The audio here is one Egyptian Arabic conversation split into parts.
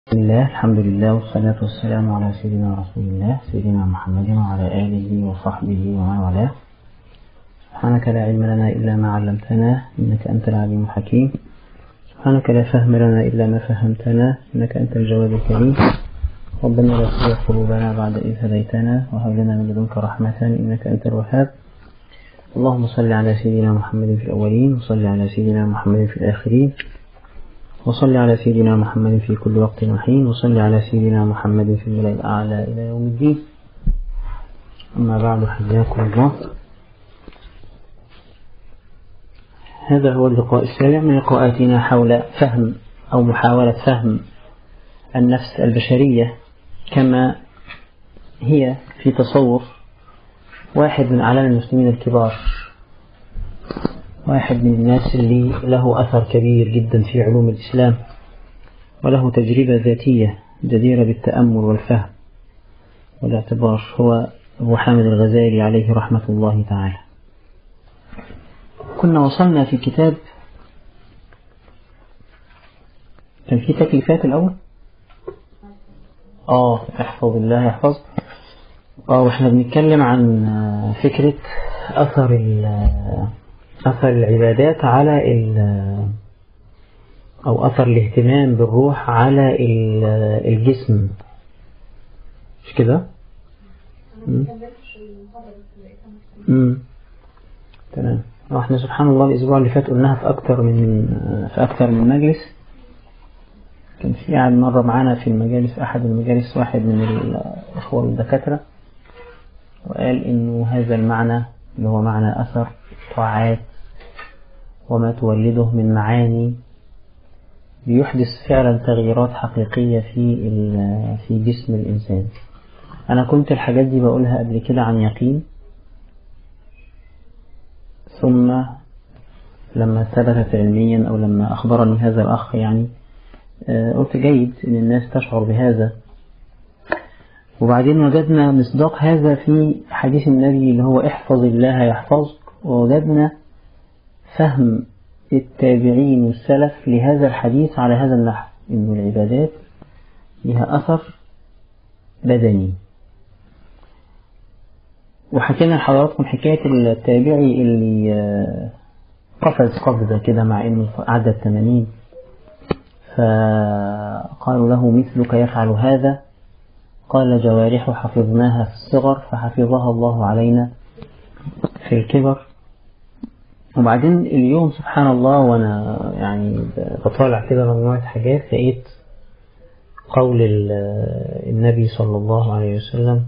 بسم الله الحمد لله والصلاة والسلام على سيدنا رسول الله سيدنا محمد وعلى آله وصحبه ومن والاه سبحانك لا علم لنا إلا ما علمتنا إنك أنت العليم الحكيم سبحانك لا فهم لنا إلا ما فهمتنا إنك أنت الجواد الكريم ربنا لا تزغ قلوبنا بعد إذ هديتنا وهب لنا من لدنك رحمة إنك أنت الوهاب اللهم صل على سيدنا محمد في الأولين وصل على سيدنا محمد في الآخرين وصل على سيدنا محمد في كل وقت وحين وصل على سيدنا محمد في الملأ الأعلى إلى يوم الدين أما بعد حياكم الله هذا هو اللقاء السابع من لقاءاتنا حول فهم أو محاولة فهم النفس البشرية كما هي في تصور واحد من أعلام المسلمين الكبار واحد من الناس اللي له أثر كبير جدا في علوم الإسلام وله تجربة ذاتية جديرة بالتأمل والفهم والاعتبار هو أبو حامد الغزالي عليه رحمة الله تعالى كنا وصلنا في كتاب كان في تكليفات الأول آه احفظ الله يحفظ آه وإحنا بنتكلم عن فكرة أثر أثر العبادات على أو أثر الاهتمام بالروح على الجسم مش كده؟ امم تمام احنا سبحان الله الأسبوع اللي فات قلناها في أكتر من في أكتر من مجلس كان في قاعد مرة معانا في المجالس أحد المجالس واحد من الإخوة الدكاترة وقال إنه هذا المعنى اللي هو معنى أثر طاعات وما تولده من معاني بيحدث فعلا تغييرات حقيقية في في جسم الإنسان أنا كنت الحاجات دي بقولها قبل كده عن يقين ثم لما ثبتت علميا أو لما أخبرني هذا الأخ يعني قلت جيد إن الناس تشعر بهذا وبعدين وجدنا مصداق هذا في حديث النبي اللي هو احفظ الله يحفظك ووجدنا فهم التابعين والسلف لهذا الحديث على هذا النحو إن العبادات لها أثر بدني وحكينا لحضراتكم حكاية التابعي اللي قفز قفزة كده مع إنه عدد 80 فقالوا له مثلك يفعل هذا قال جوارح حفظناها في الصغر فحفظها الله علينا في الكبر وبعدين اليوم سبحان الله وانا يعني بطالع كده مجموعة حاجات لقيت قول النبي صلى الله عليه وسلم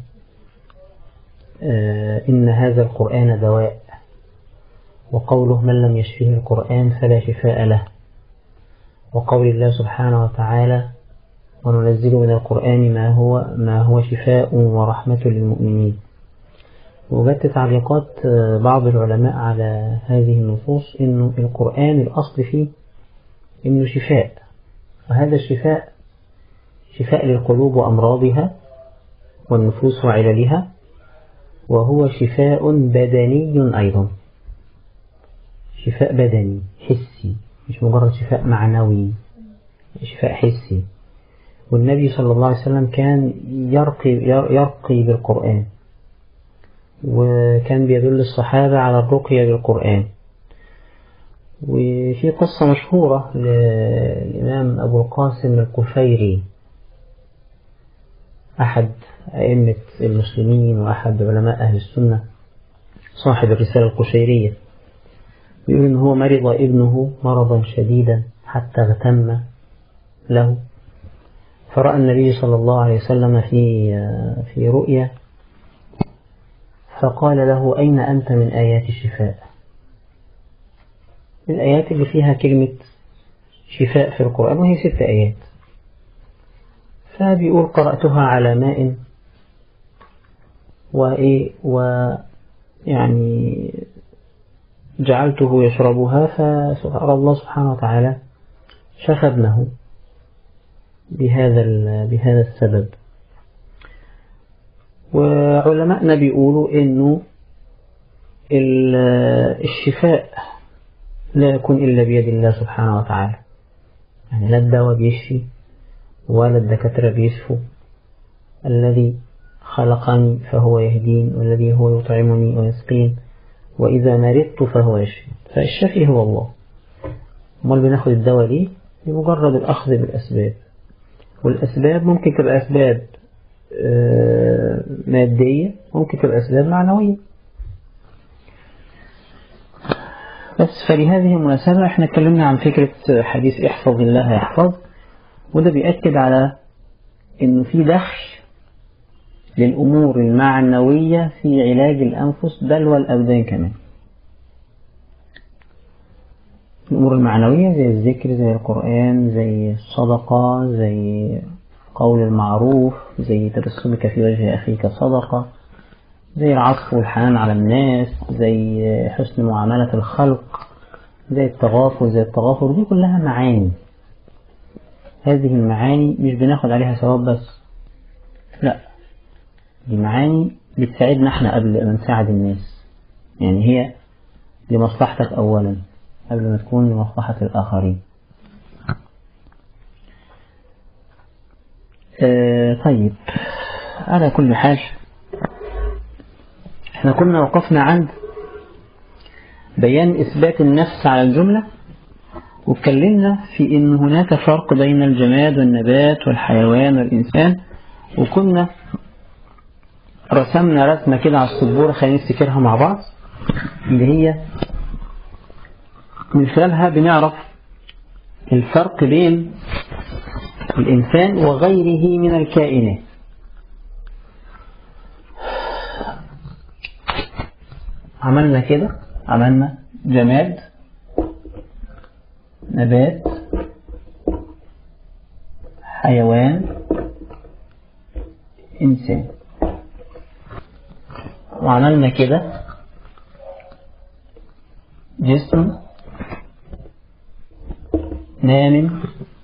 إن هذا القرآن دواء وقوله من لم يشفيه القرآن فلا شفاء له وقول الله سبحانه وتعالى وننزل من القرآن ما هو ما هو شفاء ورحمة للمؤمنين وجدت تعليقات بعض العلماء على هذه النصوص إنه القرآن الأصل فيه إنه شفاء وهذا الشفاء شفاء للقلوب وأمراضها والنفوس وعللها وهو شفاء بدني أيضا شفاء بدني حسي مش مجرد شفاء معنوي شفاء حسي والنبي صلى الله عليه وسلم كان يرقي, يرقي بالقرآن وكان بيدل الصحابة على الرقية بالقرآن وفي قصة مشهورة للإمام أبو القاسم القفيري أحد أئمة المسلمين وأحد علماء أهل السنة صاحب الرسالة القشيرية يقول إن هو مرض ابنه مرضا شديدا حتى اغتم له فرأى النبي صلى الله عليه وسلم في في رؤيا فقال له أين أنت من آيات الشفاء الآيات اللي فيها كلمة شفاء في القرآن وهي ست آيات فبيقول قرأتها على ماء وإيه ويعني جعلته يشربها فسبحان الله سبحانه وتعالى شفى ابنه بهذا بهذا السبب وعلماءنا بيقولوا انه الشفاء لا يكون إلا بيد الله سبحانه وتعالى يعني لا الدواء بيشفي ولا الدكاترة بيشفوا الذي خلقني فهو يهدين والذي هو يطعمني ويسقين وإذا مرضت فهو يشفي فالشفي هو الله امال بناخد الدواء ليه بمجرد الأخذ بالأسباب والأسباب ممكن تبقى أسباب آه، مادية ممكن تبقى أسباب معنوية بس فلهذه المناسبة احنا اتكلمنا عن فكرة حديث احفظ الله يحفظ وده بيأكد على انه في دخل للأمور المعنوية في علاج الأنفس بل والأبدان كمان الأمور المعنوية زي الذكر زي القرآن زي الصدقة زي قول المعروف زي تبسمك في وجه أخيك صدقة زي العطف والحنان على الناس زي حسن معاملة الخلق زي التغافر زي التغافر دي كلها معاني هذه المعاني مش بناخد عليها ثواب بس لا دي معاني بتساعدنا احنا قبل ما نساعد الناس يعني هي لمصلحتك أولا قبل ما تكون لمصلحة الآخرين آه طيب على كل حال احنا كنا وقفنا عند بيان إثبات النفس على الجملة واتكلمنا في إن هناك فرق بين الجماد والنبات والحيوان والإنسان وكنا رسمنا رسمة كده على السبورة خلينا نفتكرها مع بعض اللي هي من خلالها بنعرف الفرق بين الإنسان وغيره من الكائنات عملنا كده عملنا جماد نبات حيوان إنسان وعملنا كده جسم نام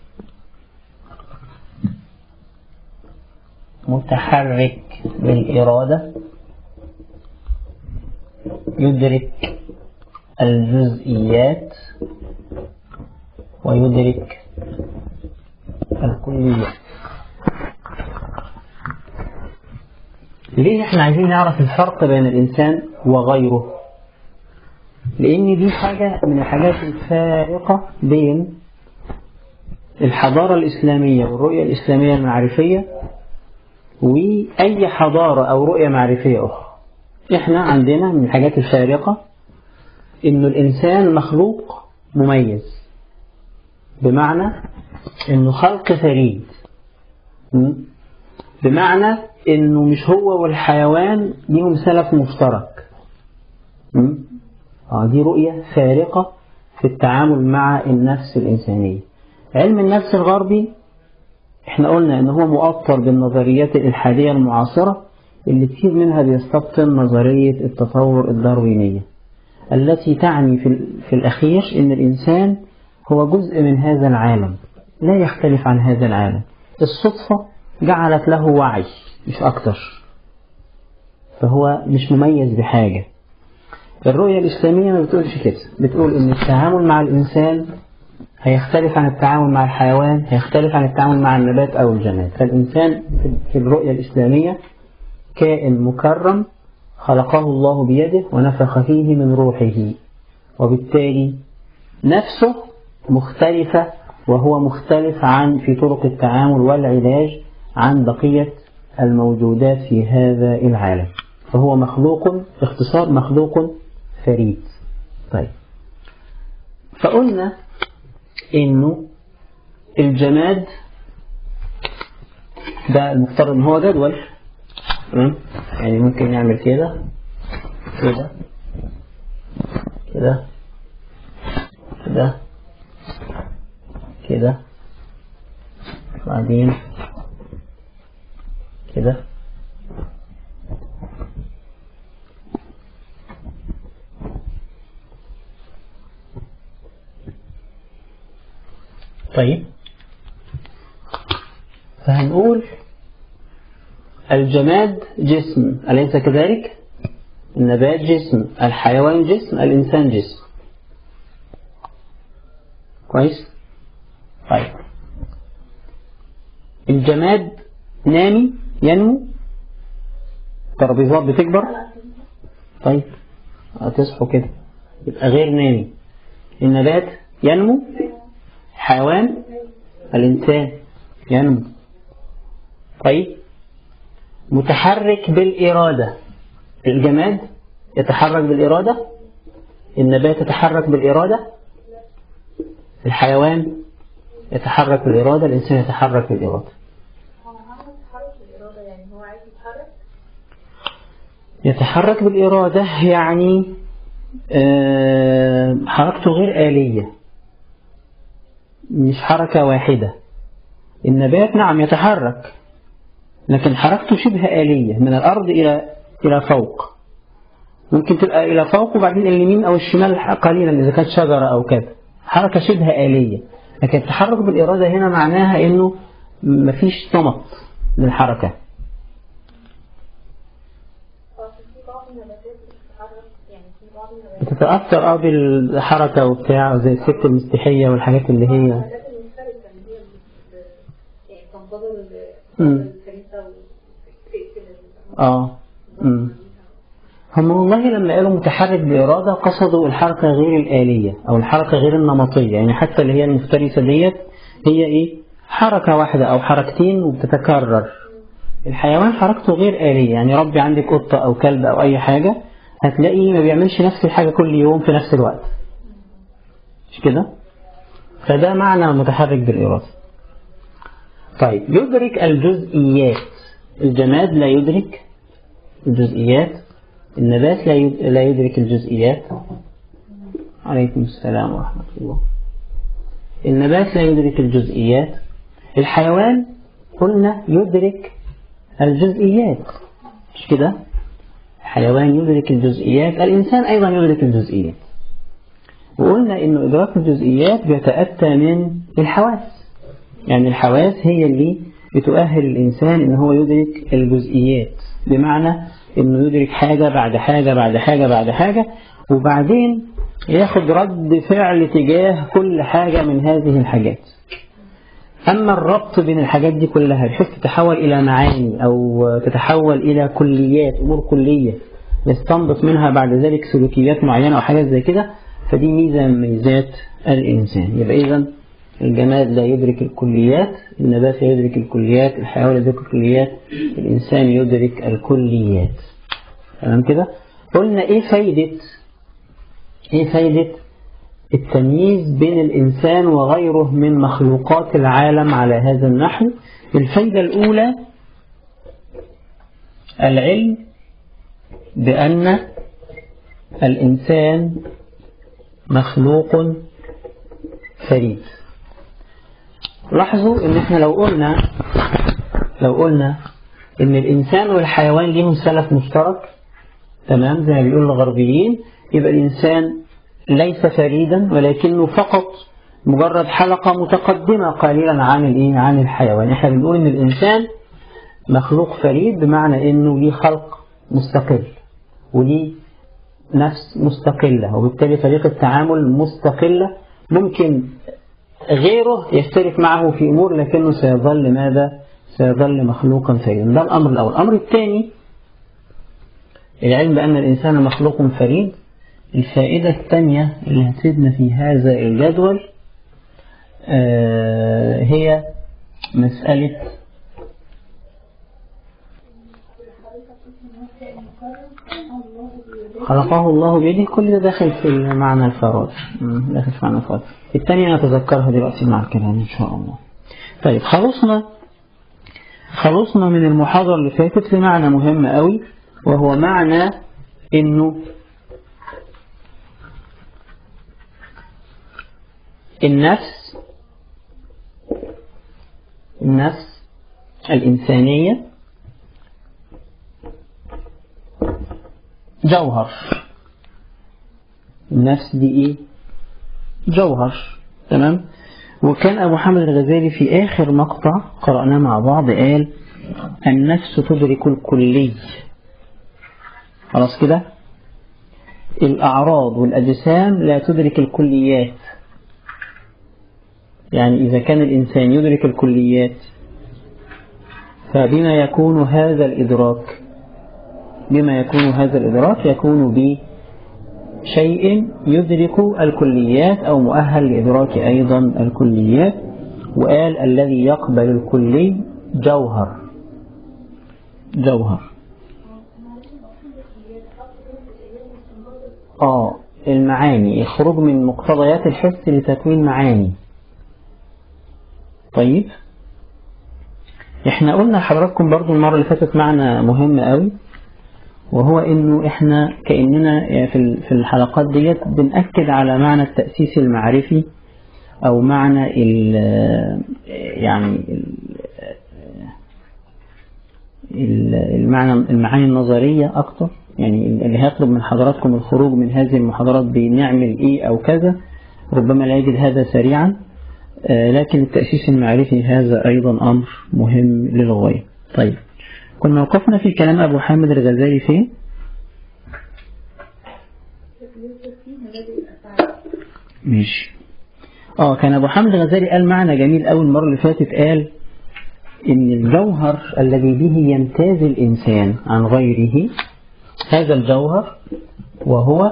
متحرك بالإرادة يدرك الجزئيات ويدرك الكليات ليه احنا عايزين نعرف الفرق بين الإنسان وغيره لأن دي حاجة من الحاجات الفارقة بين الحضارة الإسلامية والرؤية الإسلامية المعرفية وأي حضارة أو رؤية معرفية أخرى إحنا عندنا من الحاجات الفارقة إنه الإنسان مخلوق مميز بمعنى إنه خلق فريد بمعنى إنه مش هو والحيوان ليهم سلف مشترك آه دي رؤية فارقة في التعامل مع النفس الإنسانية علم النفس الغربي احنا قلنا ان هو مؤطر بالنظريات الإلحادية المعاصرة اللي كثير منها بيستبطن نظرية التطور الداروينية التي تعني في, في الأخير ان الإنسان هو جزء من هذا العالم لا يختلف عن هذا العالم الصدفة جعلت له وعي مش أكتر فهو مش مميز بحاجة الرؤية الإسلامية ما بتقولش كده بتقول إن التعامل مع الإنسان هيختلف عن التعامل مع الحيوان هيختلف عن التعامل مع النبات أو الجماد فالإنسان في الرؤية الإسلامية كائن مكرم خلقه الله بيده ونفخ فيه من روحه وبالتالي نفسه مختلفة وهو مختلف عن في طرق التعامل والعلاج عن بقية الموجودات في هذا العالم فهو مخلوق باختصار مخلوق فريد طيب فقلنا انه الجماد ده المفترض ان هو جدول يعني ممكن نعمل كده كده كده كده كده بعدين كده طيب فهنقول الجماد جسم أليس كذلك النبات جسم الحيوان جسم الإنسان جسم كويس طيب الجماد نامي ينمو ترابيزات بتكبر طيب هتصحوا كده يبقى غير نامي النبات ينمو حيوان الإنسان ينمو طيب متحرك بالإرادة الجماد يتحرك بالإرادة النبات يتحرك بالإرادة الحيوان يتحرك بالإرادة الإنسان يتحرك بالإرادة يتحرك بالإرادة يعني آه، حركته غير آلية مش حركة واحدة النبات نعم يتحرك لكن حركته شبه آلية من الأرض إلى إلى فوق ممكن تبقى إلى فوق وبعدين اليمين أو الشمال قليلا إذا كانت شجرة أو كذا حركة شبه آلية لكن التحرك بالإرادة هنا معناها إنه مفيش نمط للحركة بتتأثر اه بالحركة وبتاع زي الست المستحية والحاجات اللي هي اه امم هم والله لما قالوا متحرك بإرادة قصدوا الحركة غير الآلية أو الحركة غير النمطية يعني حتى اللي هي المفترسة ديت هي إيه حركة واحدة أو حركتين وبتتكرر الحيوان حركته غير آلية يعني ربي عندك قطة أو كلب أو أي حاجة هتلاقيه ما بيعملش نفس الحاجة كل يوم في نفس الوقت مش كده فده معنى متحرك بالإرادة طيب يدرك الجزئيات الجماد لا يدرك الجزئيات النبات لا يدرك الجزئيات عليكم السلام ورحمة الله النبات لا يدرك الجزئيات الحيوان قلنا يدرك الجزئيات مش كده الحيوان يدرك الجزئيات الإنسان أيضا يدرك الجزئيات وقلنا إنه إدراك الجزئيات بيتأتى من الحواس يعني الحواس هي اللي بتؤهل الإنسان إن هو يدرك الجزئيات بمعنى إنه يدرك حاجة بعد حاجة بعد حاجة بعد حاجة وبعدين ياخد رد فعل تجاه كل حاجة من هذه الحاجات أما الربط بين الحاجات دي كلها بحيث تتحول إلى معاني أو تتحول إلى كليات أمور كلية يستنبط منها بعد ذلك سلوكيات معينة أو حاجات زي كده فدي ميزة من ميزات الإنسان يبقى إذا الجماد لا يدرك الكليات النبات لا يدرك الكليات الحيوان لا يدرك الكليات الإنسان يدرك الكليات تمام كده قلنا إيه فايدة إيه فايدة التمييز بين الإنسان وغيره من مخلوقات العالم على هذا النحو الفايدة الأولى العلم بأن الإنسان مخلوق فريد لاحظوا ان احنا لو قلنا لو قلنا ان الانسان والحيوان ليهم سلف مشترك تمام زي ما بيقول الغربيين يبقى الانسان ليس فريدا ولكنه فقط مجرد حلقة متقدمة قليلا عن الايه عن الحيوان احنا بنقول ان الانسان مخلوق فريد بمعنى انه ليه خلق مستقل وليه نفس مستقلة وبالتالي طريقة تعامل مستقلة ممكن غيره يشترك معه في أمور لكنه سيظل ماذا سيظل مخلوقا فريدا ده الأمر الأول الأمر الثاني العلم بأن الإنسان مخلوق فريد الفائدة الثانية اللي هتفيدنا في هذا الجدول آه هي مسألة خلقه الله بيده كل ده داخل في معنى الفراد داخل في معنى الفراد الثانية نتذكرها دلوقتي مع الكلام إن شاء الله طيب خلصنا خلصنا من المحاضرة اللي فاتت لمعنى مهم قوي وهو معنى إنه النفس النفس الإنسانية جوهر النفس دي ايه جوهر تمام وكان أبو حامد الغزالي في آخر مقطع قرأناه مع بعض قال النفس تدرك الكلي خلاص كده الأعراض والأجسام لا تدرك الكليات يعني إذا كان الإنسان يدرك الكليات فبما يكون هذا الإدراك بما يكون هذا الإدراك يكون بشيء يدرك الكليات أو مؤهل لإدراك أيضا الكليات وقال الذي يقبل الكلي جوهر جوهر آه المعاني الخروج من مقتضيات الحس لتكوين معاني طيب احنا قلنا لحضراتكم برضو المرة اللي فاتت معنى مهم قوي وهو انه احنا كأننا في في الحلقات ديت بنأكد على معنى التأسيس المعرفي او معنى ال يعني ال المعنى المعاني النظرية اكتر يعني اللي هيطلب من حضراتكم الخروج من هذه المحاضرات بنعمل ايه او كذا ربما لا يجد هذا سريعا لكن التأسيس المعرفي هذا أيضا أمر مهم للغاية طيب كنا وقفنا في كلام أبو حامد الغزالي فين ماشي اه كان أبو حامد الغزالي قال معنى جميل أول مرة اللي فاتت قال إن الجوهر الذي به يمتاز الإنسان عن غيره هذا الجوهر وهو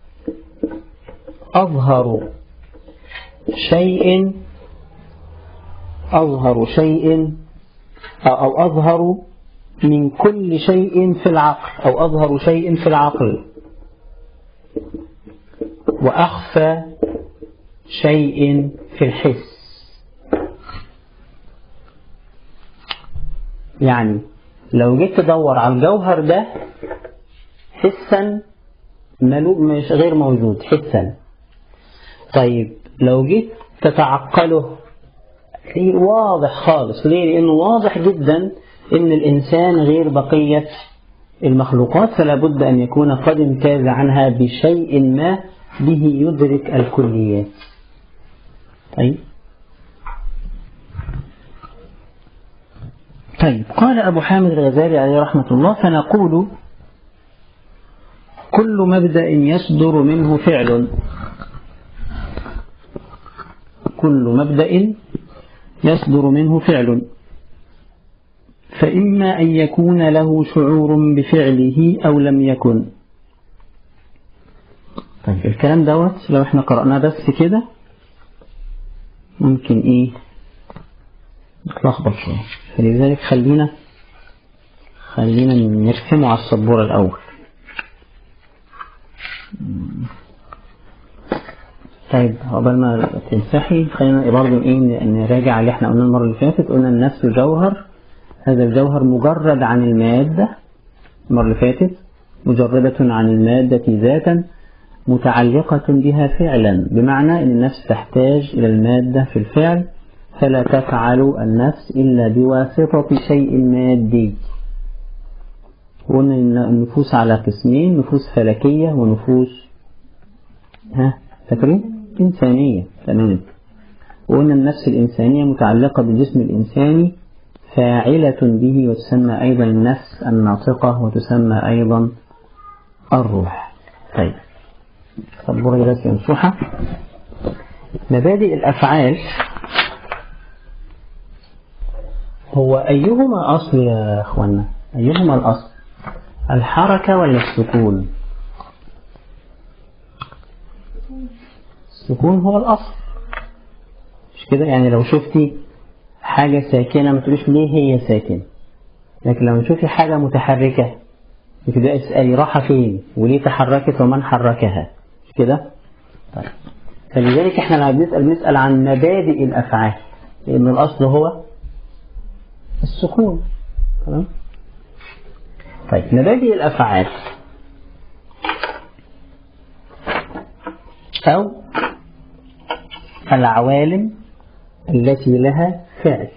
أظهر شيء أظهر شيء أو أظهر من كل شيء في العقل أو أظهر شيء في العقل وأخفى شيء في الحس يعني لو جيت تدور على الجوهر ده حسا مش غير موجود حسا طيب لو جيت تتعقله تلاقيه واضح خالص ليه لأنه واضح جدا إن الإنسان غير بقية المخلوقات فلا بد أن يكون قد امتاز عنها بشيء ما به يدرك الكليات طيب طيب قال أبو حامد الغزالي عليه رحمة الله فنقول كل مبدأ يصدر منه فعل كل مبدأ يصدر منه فعل فإما أن يكون له شعور بفعله أو لم يكن طيب الكلام دوت لو احنا قرأناه بس كده ممكن ايه نتلخبط شوية فلذلك خلينا خلينا نرسمه على السبورة الأول طيب قبل ما تمسحي خلينا برضه ايه نراجع اللي احنا قلنا المرة اللي فاتت قلنا النفس جوهر هذا الجوهر مجرد عن المادة المرة اللي فاتت مجردة عن المادة ذاتا متعلقة بها فعلا بمعنى أن النفس تحتاج إلى المادة في الفعل فلا تفعل النفس إلا بواسطة شيء مادي قلنا النفوس على قسمين نفوس فلكية ونفوس ها فاكرين إنسانية تمام وقلنا النفس الإنسانية متعلقة بالجسم الإنساني فاعلة به وتسمى أيضا النفس الناطقة وتسمى أيضا الروح طيب صبوري بس ينصحة مبادئ الأفعال هو أيهما أصل يا أخوانا أيهما الأصل الحركة ولا السكون السكون هو الأصل مش كده يعني لو شفتي حاجة ساكنة ما تقوليش ليه هي ساكنة لكن لما تشوفي حاجة متحركة بتبدأي تسألي راحة فين وليه تحركت ومن حركها مش كده طيب فلذلك احنا لما بنسأل بنسأل عن مبادئ الأفعال لأن الأصل هو السكون تمام طيب مبادئ الأفعال أو العوالم التي لها فعل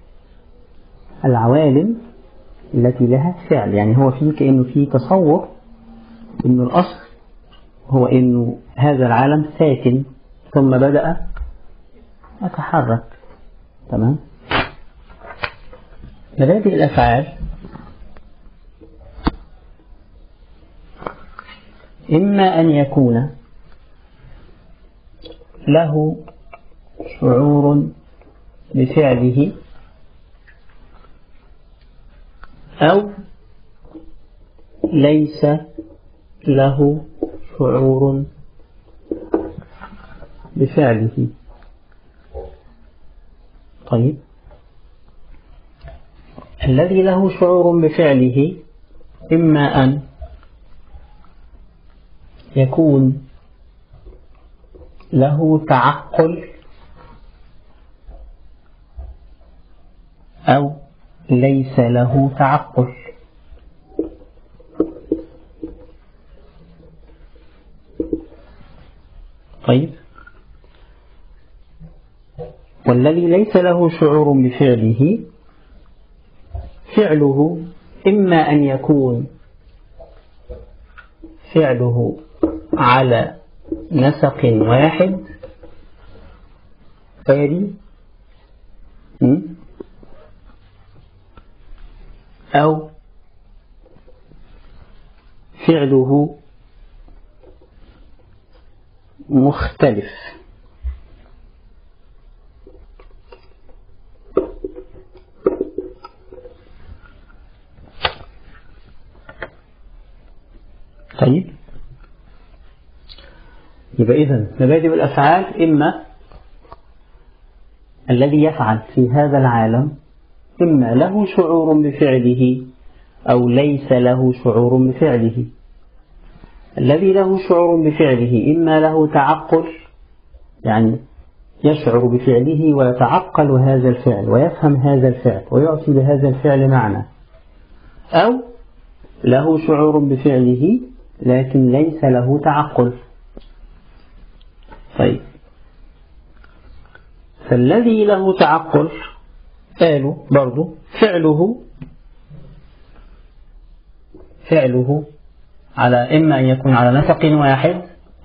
العوالم التي لها فعل يعني هو في كأنه في تصور أن الأصل هو أنه هذا العالم ساكن ثم بدأ يتحرك تمام مبادئ الأفعال إما أن يكون له شعور بفعله أو ليس له شعور بفعله طيب الذي له شعور بفعله إما أن يكون له تعقل أو ليس له تعقل طيب والذي ليس له شعور بفعله فعله إما أن يكون فعله على نسق واحد فيلي أو فعله مختلف طيب يبقى إذن مبادئ الأفعال إما الذي يفعل في هذا العالم إما له شعور بفعله أو ليس له شعور بفعله الذي له شعور بفعله إما له تعقل يعني يشعر بفعله ويتعقل هذا الفعل ويفهم هذا الفعل ويعطي لهذا الفعل معنى أو له شعور بفعله لكن ليس له تعقل طيب فالذي له تعقل قالوا برضو فعله فعله على إما أن يكون على نسق واحد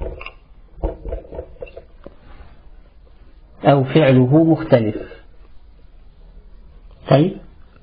أو فعله مختلف طيب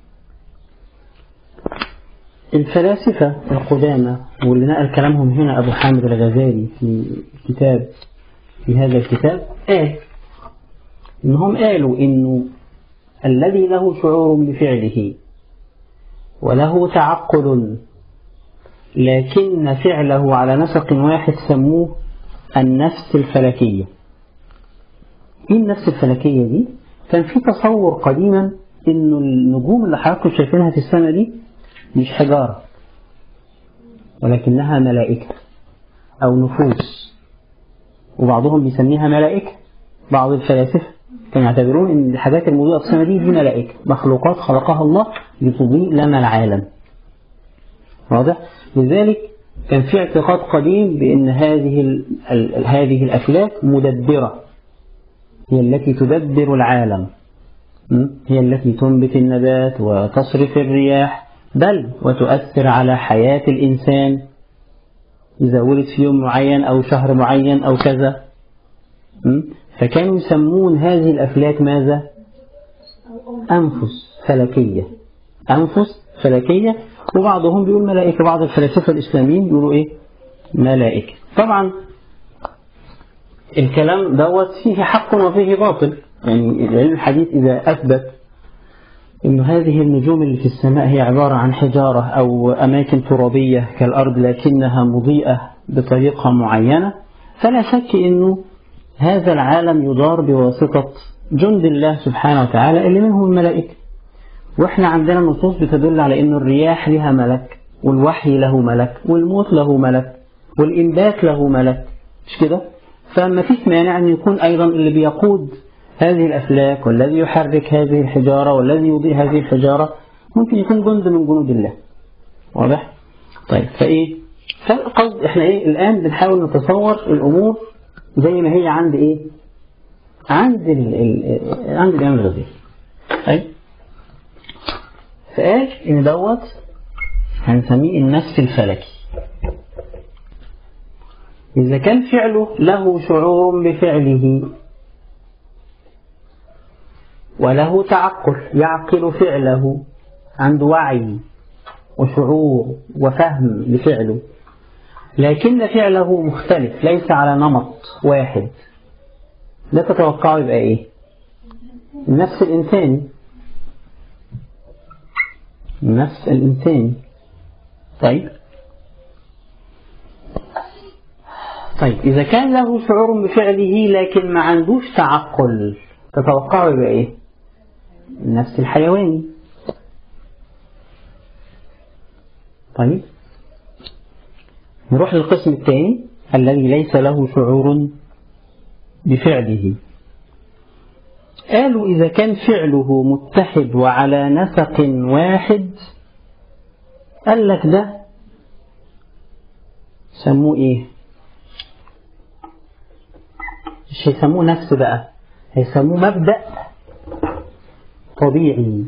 الفلاسفة القدامى واللي نقل كلامهم هنا أبو حامد الغزالي في كتاب في هذا الكتاب قال إنهم قالوا إنه الذي له شعور بفعله وله تعقل لكن فعله على نسق واحد سموه النفس الفلكية ايه النفس الفلكية دي كان في تصور قديما انه النجوم اللي حضراتكم شايفينها في السماء دي مش حجارة ولكنها ملائكة او نفوس وبعضهم بيسميها ملائكة بعض الفلاسفة كانوا يعتبرون ان الحاجات الموجودة في السماء دي دي ملائكة مخلوقات خلقها الله لتضيء لنا العالم واضح لذلك كان في اعتقاد قديم بأن هذه هذه الأفلاك مدبرة هي التي تدبر العالم هي التي تنبت النبات وتصرف الرياح بل وتؤثر على حياة الإنسان إذا ولد في يوم معين أو شهر معين أو كذا فكانوا يسمون هذه الأفلاك ماذا؟ أنفس فلكية أنفس فلكية وبعضهم بيقول ملائكة بعض الفلاسفة الإسلاميين بيقولوا إيه ملائكة طبعا الكلام دوت فيه حق وفيه باطل يعني العلم الحديث إذا أثبت أن هذه النجوم اللي في السماء هي عبارة عن حجارة أو أماكن ترابية كالأرض لكنها مضيئة بطريقة معينة فلا شك أنه هذا العالم يدار بواسطة جند الله سبحانه وتعالى اللي منهم الملائكة واحنا عندنا نصوص بتدل على ان الرياح لها ملك والوحي له ملك والموت له ملك والإنبات له ملك مش كده فما فيش مانع أن يكون أيضا اللي بيقود هذه الأفلاك والذي يحرك هذه الحجارة والذي يضيء هذه الحجارة ممكن يكون جند من جنود الله واضح طيب فإيه فالقصد احنا ايه الآن بنحاول نتصور الأمور زي ما هي عند ايه عند ال ال عند الإمام الغزالي طيب فقال إن دوت هنسميه النفس الفلكي إذا كان فعله له شعور بفعله وله تعقل يعقل فعله عنده وعي وشعور وفهم بفعله لكن فعله مختلف ليس على نمط واحد لا تتوقعوا يبقى ايه النفس الإنساني النفس الإنساني طيب طيب إذا كان له شعور بفعله لكن ما عندوش تعقل تتوقعوا يبقى إيه النفس الحيواني طيب نروح للقسم الثاني الذي ليس له شعور بفعله قالوا إذا كان فعله متحد وعلى نسق واحد قال لك ده سموه إيه مش هيسموه نفس بقى هيسموه مبدأ طبيعي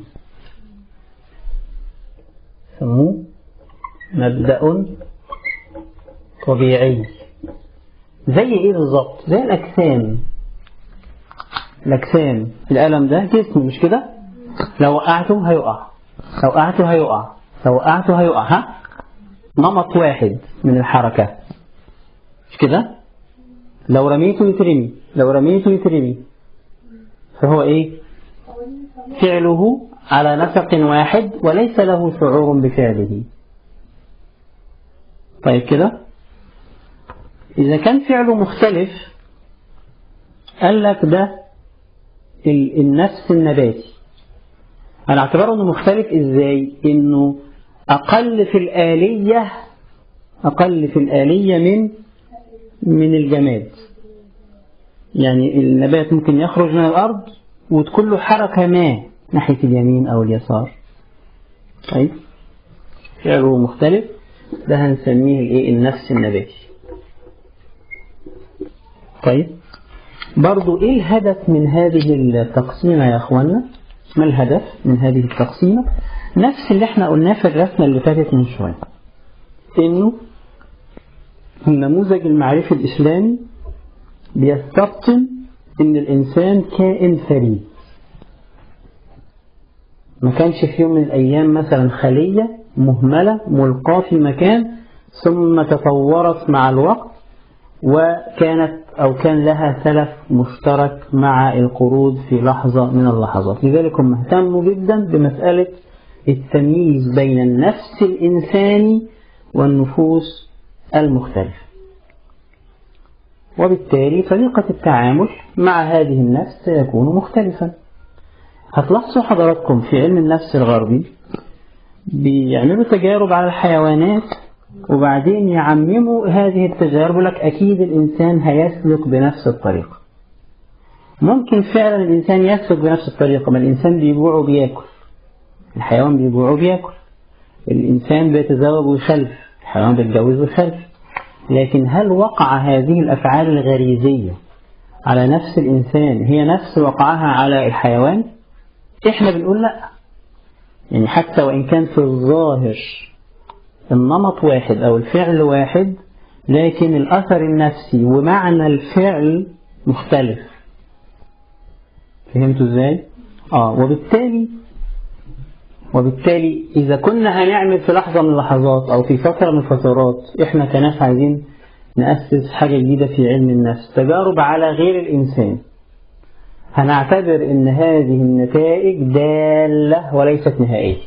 سموه مبدأ طبيعي زي ايه بالظبط زي الاجسام الاجسام القلم ده جسم مش كده لو وقعته هيقع لو وقعته هيقع لو وقعته هيقع ها نمط واحد من الحركة مش كده لو رميته يترمي لو رميته يترمي فهو ايه فعله على نسق واحد وليس له شعور بفعله طيب كده إذا كان فعله مختلف قال لك ده النفس النباتي على اعتباره انه مختلف ازاي انه اقل في الآلية اقل في الآلية من من الجماد يعني النبات ممكن يخرج من الارض وتكون له حركة ما ناحية اليمين او اليسار طيب فعله مختلف ده هنسميه الايه النفس النباتي طيب برضو ايه الهدف من هذه التقسيمة يا اخوانا ما الهدف من هذه التقسيمة نفس اللي احنا قلناه في الرسمة اللي فاتت من شوية انه النموذج المعرفي الاسلامي بيستبطن ان الانسان كائن فريد ما كانش في يوم من الايام مثلا خلية مهملة ملقاة في مكان ثم تطورت مع الوقت وكانت أو كان لها سلف مشترك مع القرود في لحظة من اللحظات لذلك هم اهتموا جدا بمسألة التمييز بين النفس الإنساني والنفوس المختلفة وبالتالي طريقة التعامل مع هذه النفس سيكون مختلفا هتلاحظوا حضراتكم في علم النفس الغربي بيعملوا تجارب على الحيوانات وبعدين يعمموا هذه التجارب لك أكيد الإنسان هيسلك بنفس الطريقة ممكن فعلا الإنسان يسلك بنفس الطريقة ما الإنسان بيجوع وبياكل الحيوان بيجوع وبياكل الإنسان بيتزوج ويخلف الحيوان بيتجوز ويخلف لكن هل وقع هذه الأفعال الغريزية على نفس الإنسان هي نفس وقعها على الحيوان إحنا بنقول لا يعني حتى وإن كان في الظاهر النمط واحد أو الفعل واحد لكن الأثر النفسي ومعنى الفعل مختلف فهمتوا ازاي؟ آه وبالتالي وبالتالي إذا كنا هنعمل في لحظة من اللحظات أو في فترة من الفترات إحنا كناس عايزين نأسس حاجة جديدة في علم النفس تجارب على غير الإنسان هنعتبر إن هذه النتائج دالة وليست نهائية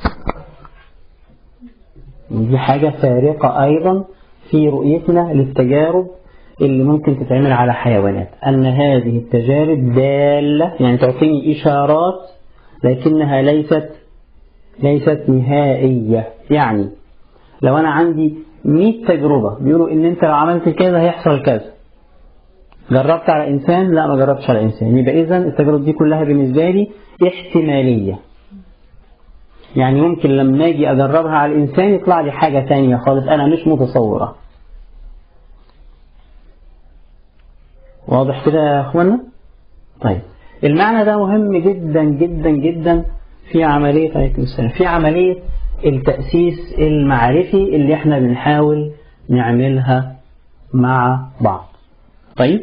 دي حاجة فارقة أيضا في رؤيتنا للتجارب اللي ممكن تتعمل على حيوانات أن هذه التجارب دالة يعني تعطيني إشارات لكنها ليست ليست نهائية يعني لو أنا عندي 100 تجربة بيقولوا إن أنت لو عملت كذا هيحصل كذا جربت على إنسان لا ما جربتش على إنسان يبقى إذا التجارب دي كلها بالنسبة لي احتمالية يعني ممكن لما أجي أجربها على الإنسان يطلع لي حاجة تانية خالص أنا مش متصورة واضح كده يا أخوانا طيب المعنى ده مهم جدا جدا جدا في عملية عليكم السلام في عملية التأسيس المعرفي اللي احنا بنحاول نعملها مع بعض طيب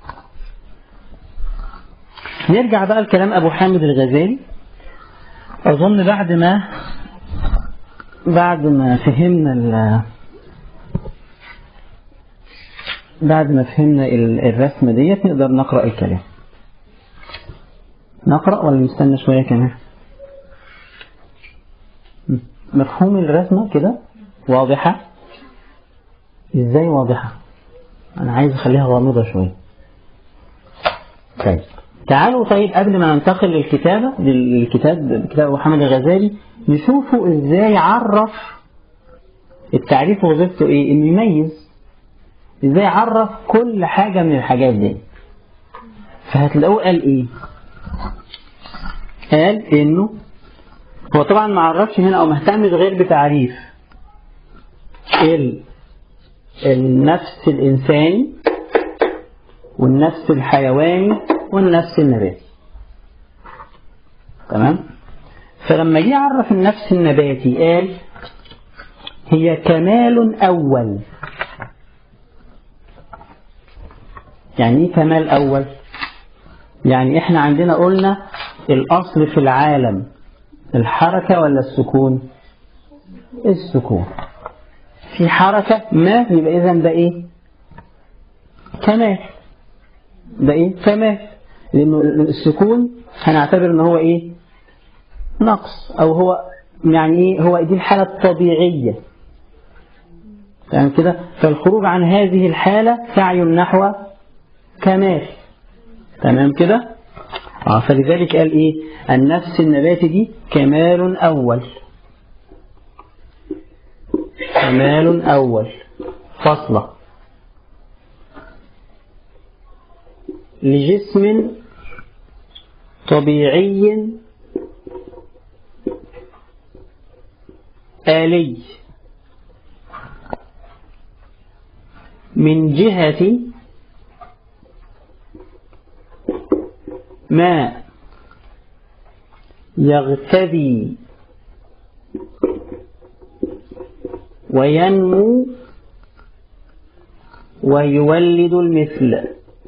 نرجع بقى لكلام أبو حامد الغزالي أظن بعد ما بعد ما فهمنا ال بعد ما فهمنا الرسمة ديت نقدر نقرأ الكلام نقرأ ولا نستنى شوية كمان مفهوم الرسمة كده واضحة ازاي واضحة انا عايز اخليها غامضة شوية طيب تعالوا طيب قبل ما ننتقل للكتابة للكتاب كتاب محمد الغزالي نشوفوا ازاي عرف التعريف وظيفته ايه انه يميز ازاي عرف كل حاجة من الحاجات دي فهتلاقوه قال ايه قال انه هو طبعا ما عرفش هنا او ما اهتمش غير بتعريف ال النفس الانساني والنفس الحيواني والنفس النباتي تمام فلما جه يعرف النفس النباتي قال هي كمال أول يعني ايه كمال أول يعني احنا عندنا قلنا الأصل في العالم الحركة ولا السكون السكون في حركة ما يبقى إذا ده إيه كمال ده إيه كمال لأنه السكون هنعتبر إن هو إيه نقص أو هو يعني إيه هو دي الحالة الطبيعية يعني كده فالخروج عن هذه الحالة سعي نحو كمال تمام كده آه فلذلك قال إيه النفس النباتي دي كمال أول كمال أول فصلة لجسم طبيعي آلي من جهة ما يغتدي وينمو ويولد المثل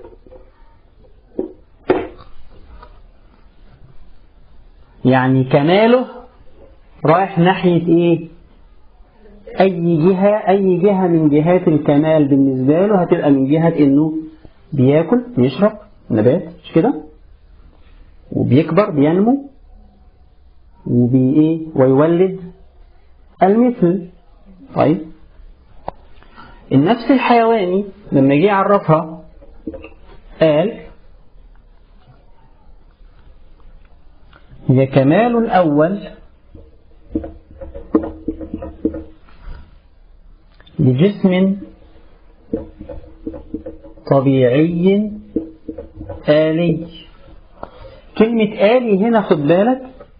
يعني كماله رايح ناحية ايه اي جهة اي جهة من جهات الكمال بالنسبة له هتبقى من جهة انه بياكل بيشرب نبات مش كده وبيكبر بينمو وبي ايه ويولد المثل طيب النفس الحيواني لما جه يعرفها قال هي كمال الأول لجسم طبيعي آلي كلمة آلي هنا خد بالك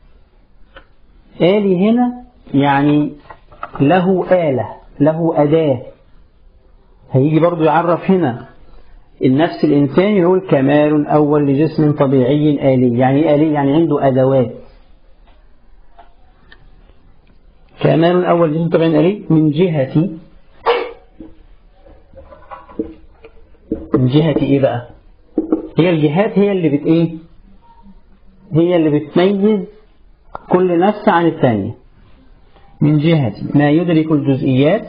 آلي هنا يعني له آلة له أداة هيجي برضو يعرف هنا النفس الإنساني يقول كمال أول لجسم طبيعي آلي يعني آلي يعني عنده أدوات كمال أول لجسم طبيعي آلي من جهة من جهة إيه بقى هي الجهات هي اللي بت إيه هي اللي بتميز كل نفس عن الثانية من جهة ما يدرك الجزئيات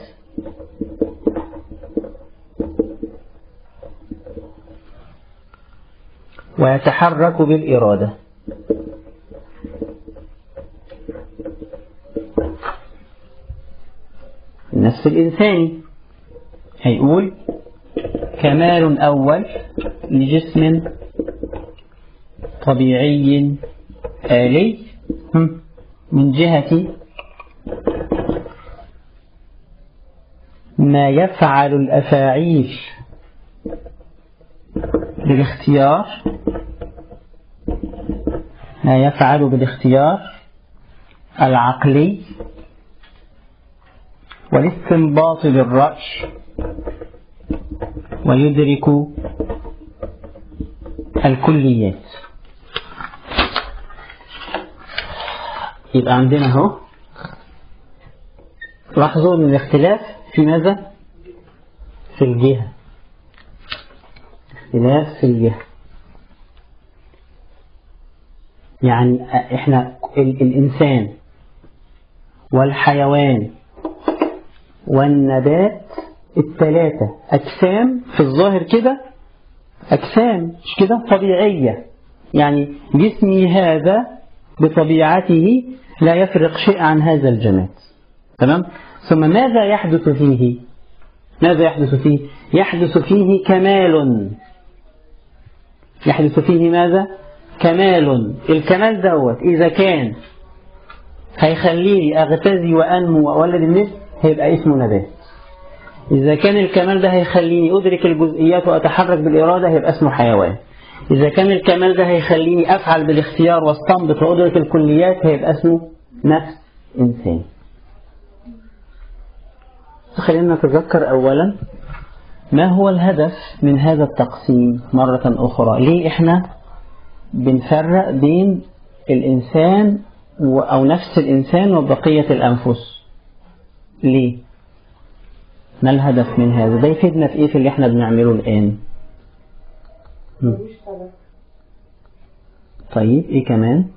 ويتحرك بالإرادة النفس الإنساني هيقول كمال أول لجسم طبيعي آلي من جهة ما يفعل الأفاعيل بالاختيار ما يفعل بالاختيار العقلي والاستنباط بالرأي ويدرك الكليات يبقى عندنا اهو لاحظوا ان الاختلاف في ماذا في الجهة اختلاف في الجهة يعني احنا الانسان والحيوان والنبات الثلاثة أجسام في الظاهر كده أجسام مش كده طبيعية يعني جسمي هذا بطبيعته لا يفرق شيء عن هذا الجماد تمام ثم ماذا يحدث فيه ماذا يحدث فيه يحدث فيه كمال يحدث فيه ماذا كمال الكمال دوت إذا كان هيخليني أغتزي وأنمو وأولد النفس هيبقى اسمه نبات إذا كان الكمال ده هيخليني أدرك الجزئيات وأتحرك بالإرادة هيبقى اسمه حيوان إذا كان الكمال ده هيخليني أفعل بالاختيار واستنبط وأدرك الكليات هيبقى اسمه نفس إنسان خلينا نتذكر أولا ما هو الهدف من هذا التقسيم مرة أخرى ليه إحنا بنفرق بين الإنسان أو نفس الإنسان وبقية الأنفس ليه ما الهدف من هذا ده يفيدنا في إيه في اللي إحنا بنعمله الآن طيب إيه كمان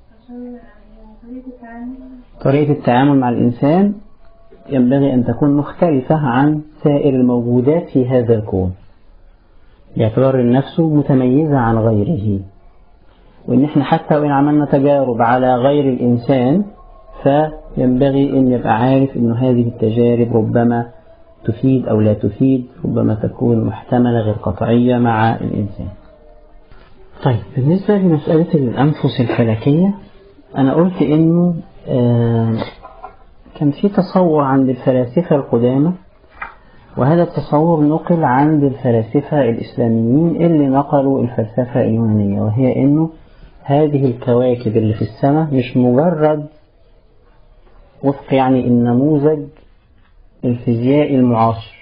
طريقة التعامل مع الإنسان ينبغي أن تكون مختلفة عن سائر الموجودات في هذا الكون باعتبار النفس متميزة عن غيره وإن إحنا حتى وإن عملنا تجارب على غير الإنسان فينبغي أن يبقى عارف أن هذه التجارب ربما تفيد أو لا تفيد ربما تكون محتملة غير قطعية مع الإنسان طيب بالنسبة لمسألة الأنفس الفلكية أنا قلت إنه آه كان في تصور عند الفلاسفة القدامى وهذا التصور نقل عند الفلاسفة الإسلاميين اللي نقلوا الفلسفة اليونانية وهي إنه هذه الكواكب اللي في السماء مش مجرد وفق يعني النموذج الفيزيائي المعاصر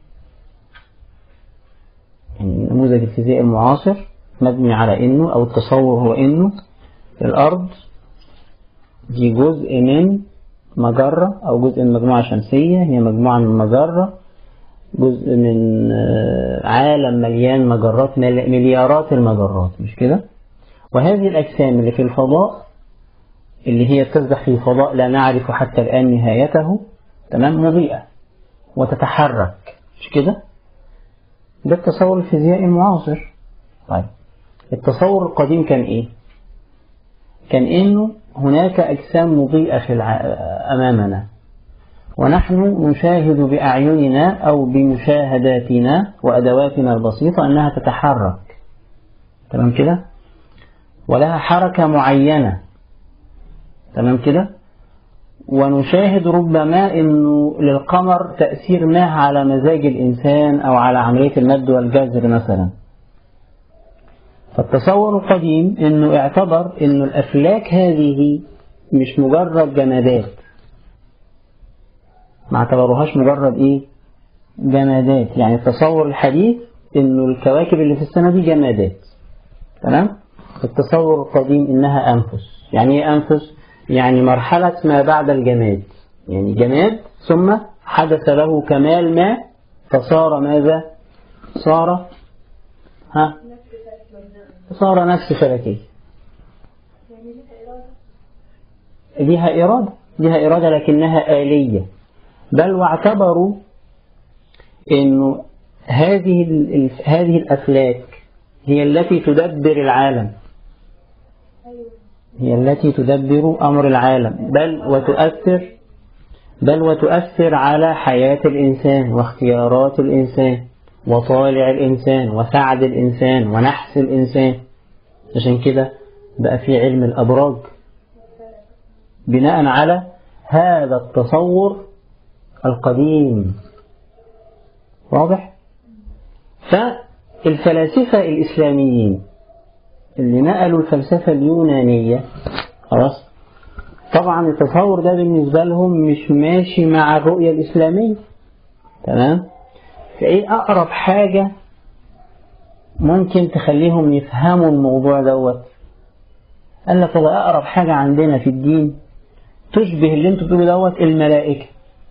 يعني النموذج الفيزيائي المعاصر مبني على إنه أو التصور هو إنه الأرض دي جزء من مجرة أو جزء من مجموعة شمسية هي مجموعة من مجرة جزء من عالم مليان مجرات مليارات المجرات مش كده وهذه الأجسام اللي في الفضاء اللي هي تسبح في فضاء لا نعرف حتى الآن نهايته تمام مضيئة وتتحرك مش كده ده التصور الفيزيائي المعاصر طيب التصور القديم كان ايه كان انه هناك أجسام مضيئة في الع... أمامنا ونحن نشاهد بأعيننا أو بمشاهداتنا وأدواتنا البسيطة أنها تتحرك تمام كده ولها حركة معينة تمام كده ونشاهد ربما أنه للقمر تأثير ما على مزاج الإنسان أو على عملية المد والجزر مثلا فالتصور القديم أنه اعتبر أنه الأفلاك هذه مش مجرد جمادات ما اعتبروهاش مجرد إيه جمادات يعني التصور الحديث أنه الكواكب اللي في السماء دي جمادات تمام التصور القديم إنها أنفس يعني إيه أنفس يعني مرحلة ما بعد الجماد يعني جماد ثم حدث له كمال ما فصار ماذا صار ها صار نفس فلكية ليها إرادة ليها إرادة لكنها آلية بل واعتبروا أنه هذه هذه الأفلاك هي التي تدبر العالم هي التي تدبر أمر العالم بل وتؤثر بل وتؤثر على حياة الإنسان واختيارات الإنسان وطالع الإنسان وسعد الإنسان ونحس الإنسان عشان كده بقى في علم الأبراج بناء على هذا التصور القديم واضح فالفلاسفة الإسلاميين اللي نقلوا الفلسفة اليونانية خلاص طبعا التصور ده بالنسبة لهم مش ماشي مع الرؤية الإسلامية تمام فإيه أقرب حاجة ممكن تخليهم يفهموا الموضوع دوت قال لك والله أقرب حاجة عندنا في الدين تشبه اللي انتوا بتقولوا دوت الملائكة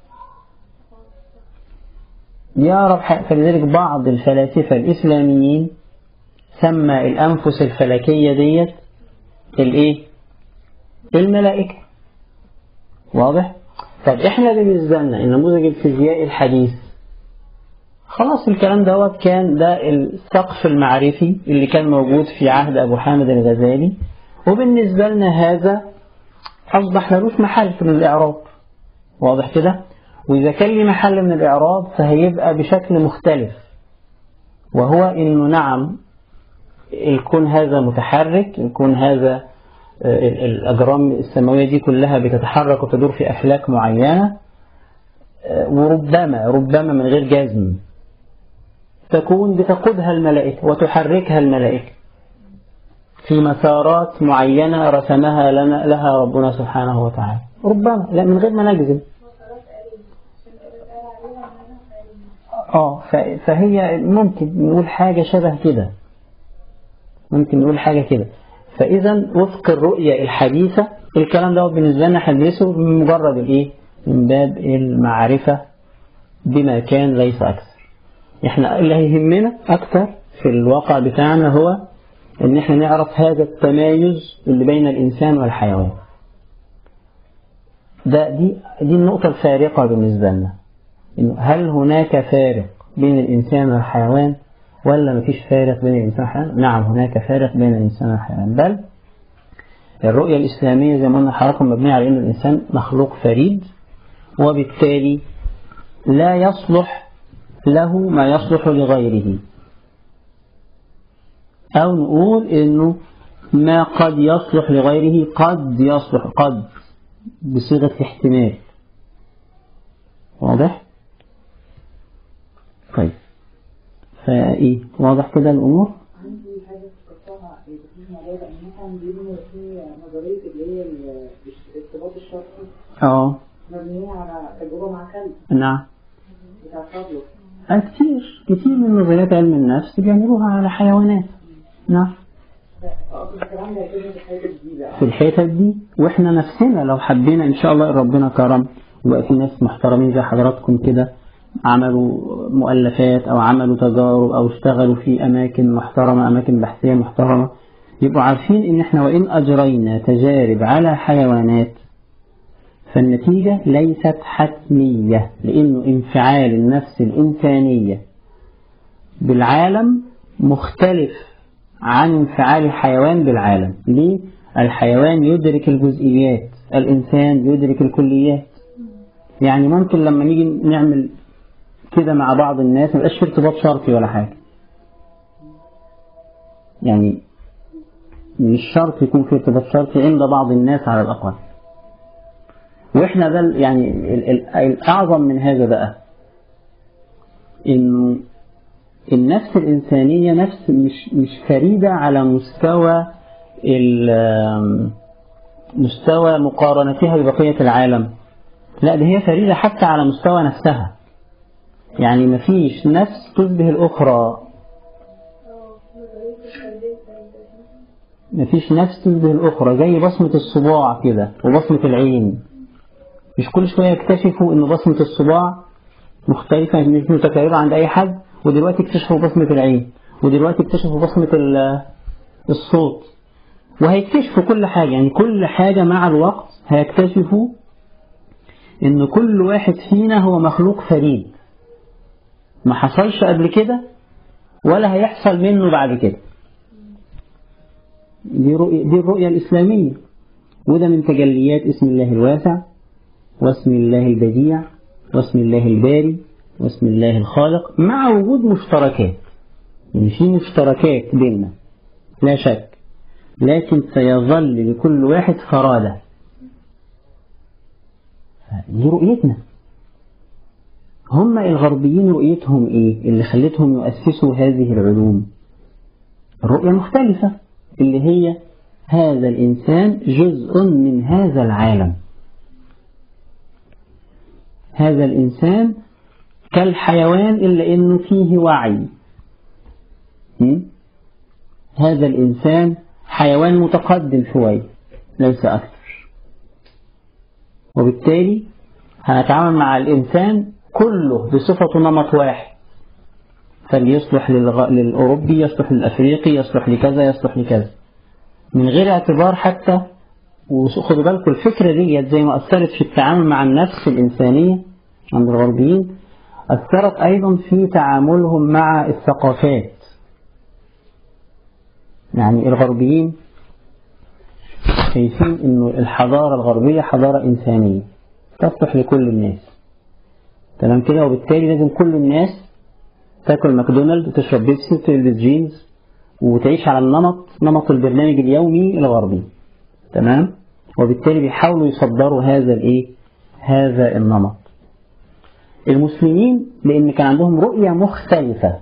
دي أقرب حاجة فلذلك بعض الفلاسفة الإسلاميين سمى الأنفس الفلكية ديت الإيه؟ الملائكة واضح؟ طب إحنا بالنسبة لنا النموذج الفيزيائي الحديث خلاص الكلام دوت كان ده السقف المعرفي اللي كان موجود في عهد أبو حامد الغزالي وبالنسبة لنا هذا أصبح ملوش محل من الإعراب واضح كده وإذا كان لي محل من الإعراب فهيبقى بشكل مختلف وهو إنه نعم الكون هذا متحرك الكون هذا الأجرام السماوية دي كلها بتتحرك وتدور في أفلاك معينة وربما ربما من غير جزم تكون بتقودها الملائكة وتحركها الملائكة في مسارات معينة رسمها لنا لها ربنا سبحانه وتعالى ربما لا من غير ما نجزم اه فهي ممكن نقول حاجة شبه كده ممكن نقول حاجة كده فإذا وفق الرؤية الحديثة الكلام ده بالنسبة لنا حديثه من مجرد الإيه من باب المعرفة بما كان ليس أكثر إحنا اللي هيهمنا أكثر في الواقع بتاعنا هو إن إحنا نعرف هذا التمايز اللي بين الإنسان والحيوان ده دي دي النقطة الفارقة بالنسبة لنا إنه هل هناك فارق بين الإنسان والحيوان ولا مفيش فارق بين الإنسان والحيوان نعم هناك فارق بين الإنسان والحيوان بل الرؤية الإسلامية زي ما قلنا حضراتكم مبنية على أن الإنسان مخلوق فريد وبالتالي لا يصلح له ما يصلح لغيره أو نقول إنه ما قد يصلح لغيره قد يصلح قد بصيغة احتمال واضح؟ طيب فايه واضح كده الامور عندي حاجه فكرتها في الموضوع ده ان مثلا بيقولوا في نظريه اللي هي الارتباط الشرطي اه مبنيه على تجربه مع كلب نعم بتاع فاضل آه كتير كتير من نظريات علم النفس بيعملوها على حيوانات نعم اقصد الكلام ده هيكون في الحته دي بقى في الحتت دي واحنا نفسنا لو حبينا ان شاء الله ربنا كرم وبقى في ناس محترمين زي حضراتكم كده عملوا مؤلفات أو عملوا تجارب أو اشتغلوا في أماكن محترمة أماكن بحثية محترمة يبقوا عارفين إن إحنا وإن أجرينا تجارب على حيوانات فالنتيجة ليست حتمية لأنه انفعال النفس الإنسانية بالعالم مختلف عن انفعال الحيوان بالعالم ليه؟ الحيوان يدرك الجزئيات الإنسان يدرك الكليات يعني ممكن لما نيجي نعمل كده مع بعض الناس ما يبقاش في ارتباط شرطي ولا حاجة يعني مش شرط يكون في ارتباط شرطي عند بعض الناس على الأقل وإحنا ده يعني الأعظم من هذا بقى إنه النفس الإنسانية نفس مش مش فريدة على مستوى مستوى مقارنتها ببقية العالم لا ده هي فريدة حتى على مستوى نفسها يعني مفيش نفس تشبه الأخرى مفيش نفس تشبه الأخرى زي بصمة الصباع كده وبصمة العين مش كل شوية يكتشفوا إن بصمة الصباع مختلفة مش متكررة عند أي حد ودلوقتي اكتشفوا بصمة العين ودلوقتي اكتشفوا بصمة الصوت وهيكتشفوا كل حاجة يعني كل حاجة مع الوقت هيكتشفوا إن كل واحد فينا هو مخلوق فريد ما حصلش قبل كده ولا هيحصل منه بعد كده دي, رؤية دي الرؤية الإسلامية وده من تجليات اسم الله الواسع واسم الله البديع واسم الله الباري واسم الله الخالق مع وجود مشتركات يعني في مشتركات بيننا لا شك لكن سيظل لكل واحد فرادة دي رؤيتنا هم الغربيين رؤيتهم ايه اللي خلتهم يؤسسوا هذه العلوم الرؤية مختلفة اللي هي هذا الإنسان جزء من هذا العالم هذا الإنسان كالحيوان إلا إنه فيه وعي هذا الإنسان حيوان متقدم شوي ليس أكثر وبالتالي هنتعامل مع الإنسان كله بصفة نمط واحد فليصلح للغ... للأوروبي يصلح للأفريقي يصلح لكذا يصلح لكذا من غير اعتبار حتى وخدوا بالكم الفكرة دي زي ما أثرت في التعامل مع النفس الإنسانية عند الغربيين أثرت أيضا في تعاملهم مع الثقافات يعني الغربيين شايفين إنه الحضارة الغربية حضارة إنسانية تصلح لكل الناس تمام كده وبالتالي لازم كل الناس تاكل ماكدونالد وتشرب بيبسي وتلبس جينز وتعيش على النمط نمط البرنامج اليومي الغربي تمام وبالتالي بيحاولوا يصدروا هذا الايه هذا النمط المسلمين لان كان عندهم رؤية مختلفة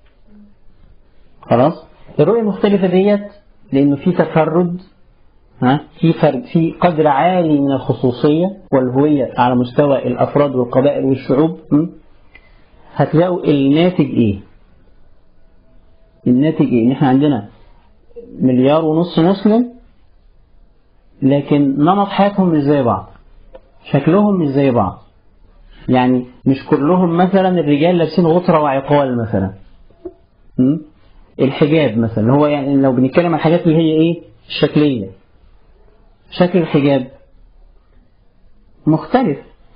خلاص الرؤية المختلفة ديت لانه في تفرد ها في فرد في قدر عالي من الخصوصية والهوية على مستوى الافراد والقبائل والشعوب م? هتلاقوا الناتج ايه الناتج ايه ان احنا عندنا مليار ونص مسلم لكن نمط حياتهم مش زي بعض شكلهم مش زي بعض يعني مش كلهم مثلا الرجال لابسين غطرة وعقال مثلا م? الحجاب مثلا اللي هو يعني لو بنتكلم عن الحاجات اللي هي ايه الشكلية شكل الحجاب مختلف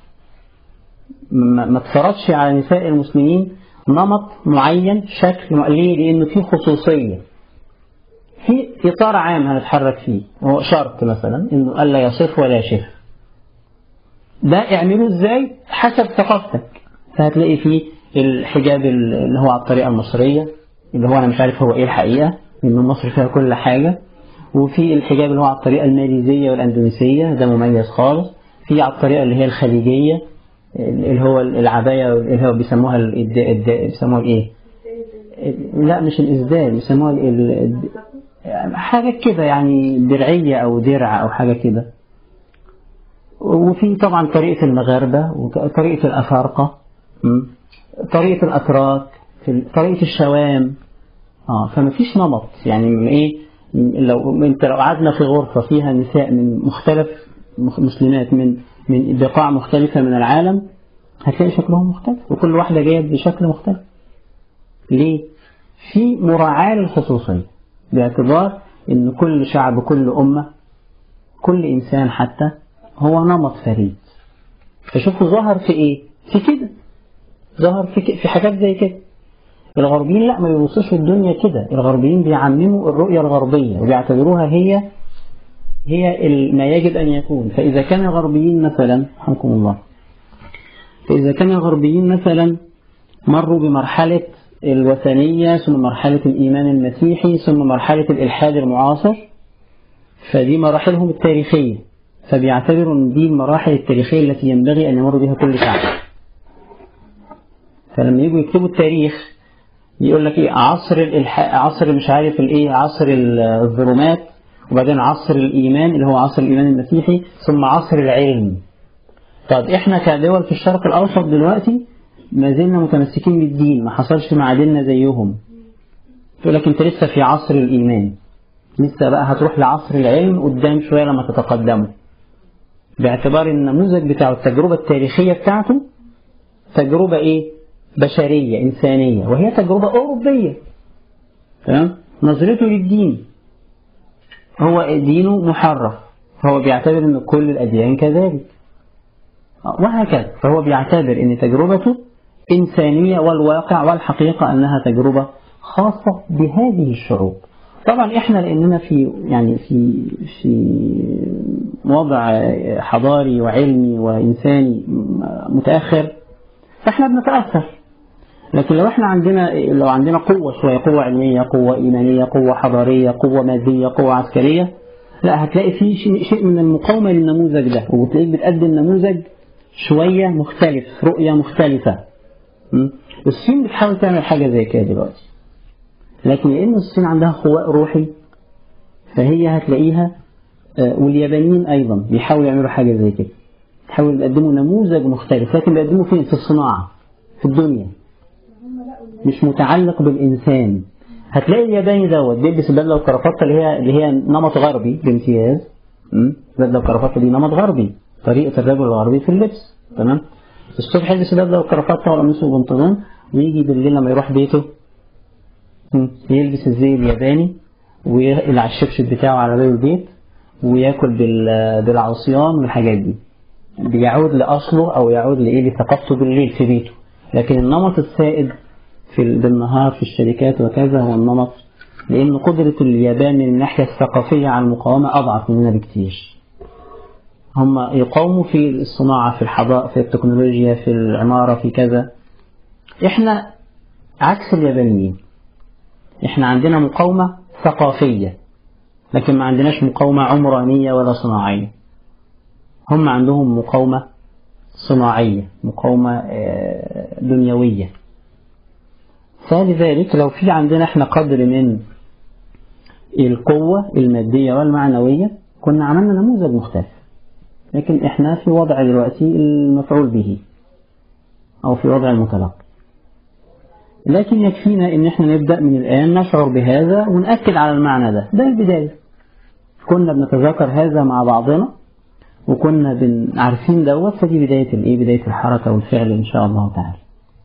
ما اتفرضش على نساء المسلمين نمط معين شكل ليه لأنه فيه خصوصية في إطار عام هنتحرك فيه هو شرط مثلا إنه ألا يصف ولا يشف ده اعمله إزاي حسب ثقافتك فهتلاقي فيه الحجاب اللي هو على الطريقة المصرية اللي هو أنا مش عارف هو إيه الحقيقة إنه مصر فيها كل حاجة وفي الحجاب اللي هو على الطريقة الماليزية والأندونيسية ده مميز خالص في على الطريقة اللي هي الخليجية اللي هو العباية اللي هو بيسموها الإداء الداء بيسموها الايه لا مش الإسدال بيسموها ال... ال... حاجة كده يعني درعية أو درع أو حاجة كده وفي طبعا طريقة المغاربة وطريقة الأفارقة طريقة الأتراك طريقة الشوام اه فما فيش نمط يعني ايه لو انت لو قعدنا في غرفة فيها نساء من مختلف مسلمات من من بقاع مختلفة من العالم هتلاقي شكلهم مختلف وكل واحدة جاية بشكل مختلف ليه؟ في مراعاة للخصوصية باعتبار ان كل شعب كل أمة كل إنسان حتى هو نمط فريد فشوفوا ظهر في ايه؟ في كده ظهر في, في حاجات زي كده الغربيين لا ما بيبصوش الدنيا كده الغربيين بيعمموا الرؤية الغربية وبيعتبروها هي هي ما يجب أن يكون فإذا كان الغربيين مثلا رحمكم الله فإذا كان الغربيين مثلا مروا بمرحلة الوثنية ثم مرحلة الإيمان المسيحي ثم مرحلة الإلحاد المعاصر فدي مراحلهم التاريخية فبيعتبروا أن دي المراحل التاريخية التي ينبغي أن يمر بها كل شعب فلما يجوا يكتبوا التاريخ يقول لك ايه عصر الإلحاد عصر مش عارف الايه عصر الظلمات وبعدين عصر الإيمان اللي هو عصر الإيمان المسيحي ثم عصر العلم طب إحنا كدول في الشرق الأوسط دلوقتي ما زلنا متمسكين بالدين ما حصلش مع ديننا زيهم تقول لك أنت لسه في عصر الإيمان لسه بقى هتروح لعصر العلم قدام شوية لما تتقدموا باعتبار النموذج بتاعه التجربة التاريخية بتاعته تجربة إيه بشرية إنسانية وهي تجربة أوروبية تمام نظرته للدين هو دينه محرف فهو بيعتبر ان كل الأديان كذلك وهكذا فهو بيعتبر ان تجربته إنسانية والواقع والحقيقة أنها تجربة خاصة بهذه الشعوب طبعا احنا لاننا في يعني في في وضع حضاري وعلمي وانساني متاخر فاحنا بنتاثر لكن لو احنا عندنا لو عندنا قوة شوية قوة علمية قوة إيمانية قوة حضارية قوة مادية قوة عسكرية لا هتلاقي في شيء من المقاومة للنموذج ده وبتلاقيك بتقدم نموذج شوية مختلف رؤية مختلفة الصين بتحاول تعمل حاجة زي كده دلوقتي لكن لأن الصين عندها خواء روحي فهي هتلاقيها واليابانيين أيضا بيحاولوا يعملوا حاجة زي كده بيحاولوا يقدموا نموذج مختلف لكن بيقدموا فين في الصناعة في الدنيا مش متعلق بالإنسان هتلاقي الياباني دوت بيلبس البدلة والكرافتة اللي هي اللي هي نمط غربي بامتياز البدلة والكرافتة دي نمط غربي طريقة الرجل الغربي في اللبس تمام الصبح يلبس البدلة والكرافتة والقميص والبنطلون ويجي بالليل لما يروح بيته يلبس الزي الياباني ويقلع الشبشب بتاعه على باب البيت وياكل بالعصيان والحاجات دي بيعود لأصله أو يعود لإيه لثقافته بالليل في بيته لكن النمط السائد في بالنهار في الشركات وكذا هو النمط لأن قدرة اليابان من الناحية الثقافية على المقاومة أضعف مننا بكتير هم يقاوموا في الصناعة في الحضارة في التكنولوجيا في العمارة في كذا احنا عكس اليابانيين احنا عندنا مقاومة ثقافية لكن ما عندناش مقاومة عمرانية ولا صناعية هم عندهم مقاومة صناعية مقاومة آه، دنيوية فلذلك لو في عندنا احنا قدر من القوة المادية والمعنوية كنا عملنا نموذج مختلف لكن احنا في وضع دلوقتي المفعول به او في وضع المتلقي لكن يكفينا ان احنا نبدأ من الآن نشعر بهذا ونأكد على المعنى ده ده البداية كنا بنتذاكر هذا مع بعضنا وكنا بن- عارفين دوت فدي بداية الايه بداية الحركة والفعل ان شاء الله تعالى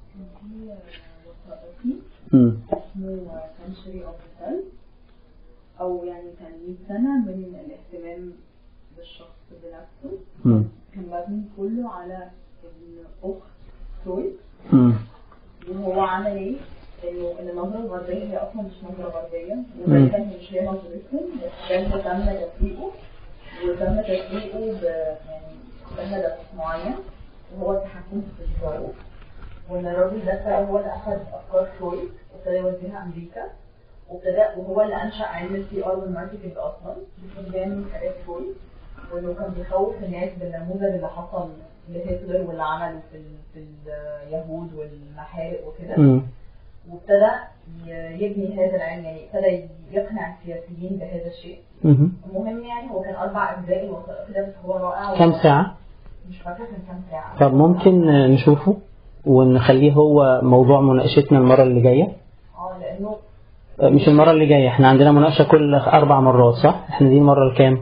في وثائقي مم. اسمه Century of the Self أو يعني كان 100 سنة من الاهتمام بالشخص بنفسه مم. كان مبني كله على إن أخت فرويد مم. وهو عمل إيه؟ إنه إن النظرة الغربية هي أصلا مش نظرة غربية مم. وغالبا هي مش هي نظرتهم بس ده اللي تم تسويقه وتم تسويقه ب يعني بهدف معين وهو التحكم في التصرف وان الراجل ده ابتدى هو اللي اخذ افكار فرويد وابتدى يوديها امريكا وابتدى وهو اللي انشا علم البي ار والماركتنج اصلا باستخدام من حاجات فرويد وانه كان بيخوف الناس بالنموذج اللي حصل لهتلر واللي عمله في ال- في اليهود والمحارق وكده مم. وابتدى ي- يبني هذا العلم يعني ابتدى يقنع السياسيين بهذا الشيء مم. المهم يعني هو كان اربع اجزاء الوثائقي ده بس هو رائع كم ساعة؟ مش فاكره كان كام ساعه طب ممكن نشوفه ونخليه هو موضوع مناقشتنا المرة اللي جاية اه لانه مش المرة اللي جاية احنا عندنا مناقشة كل أربع مرات صح؟ احنا دي المرة الكام؟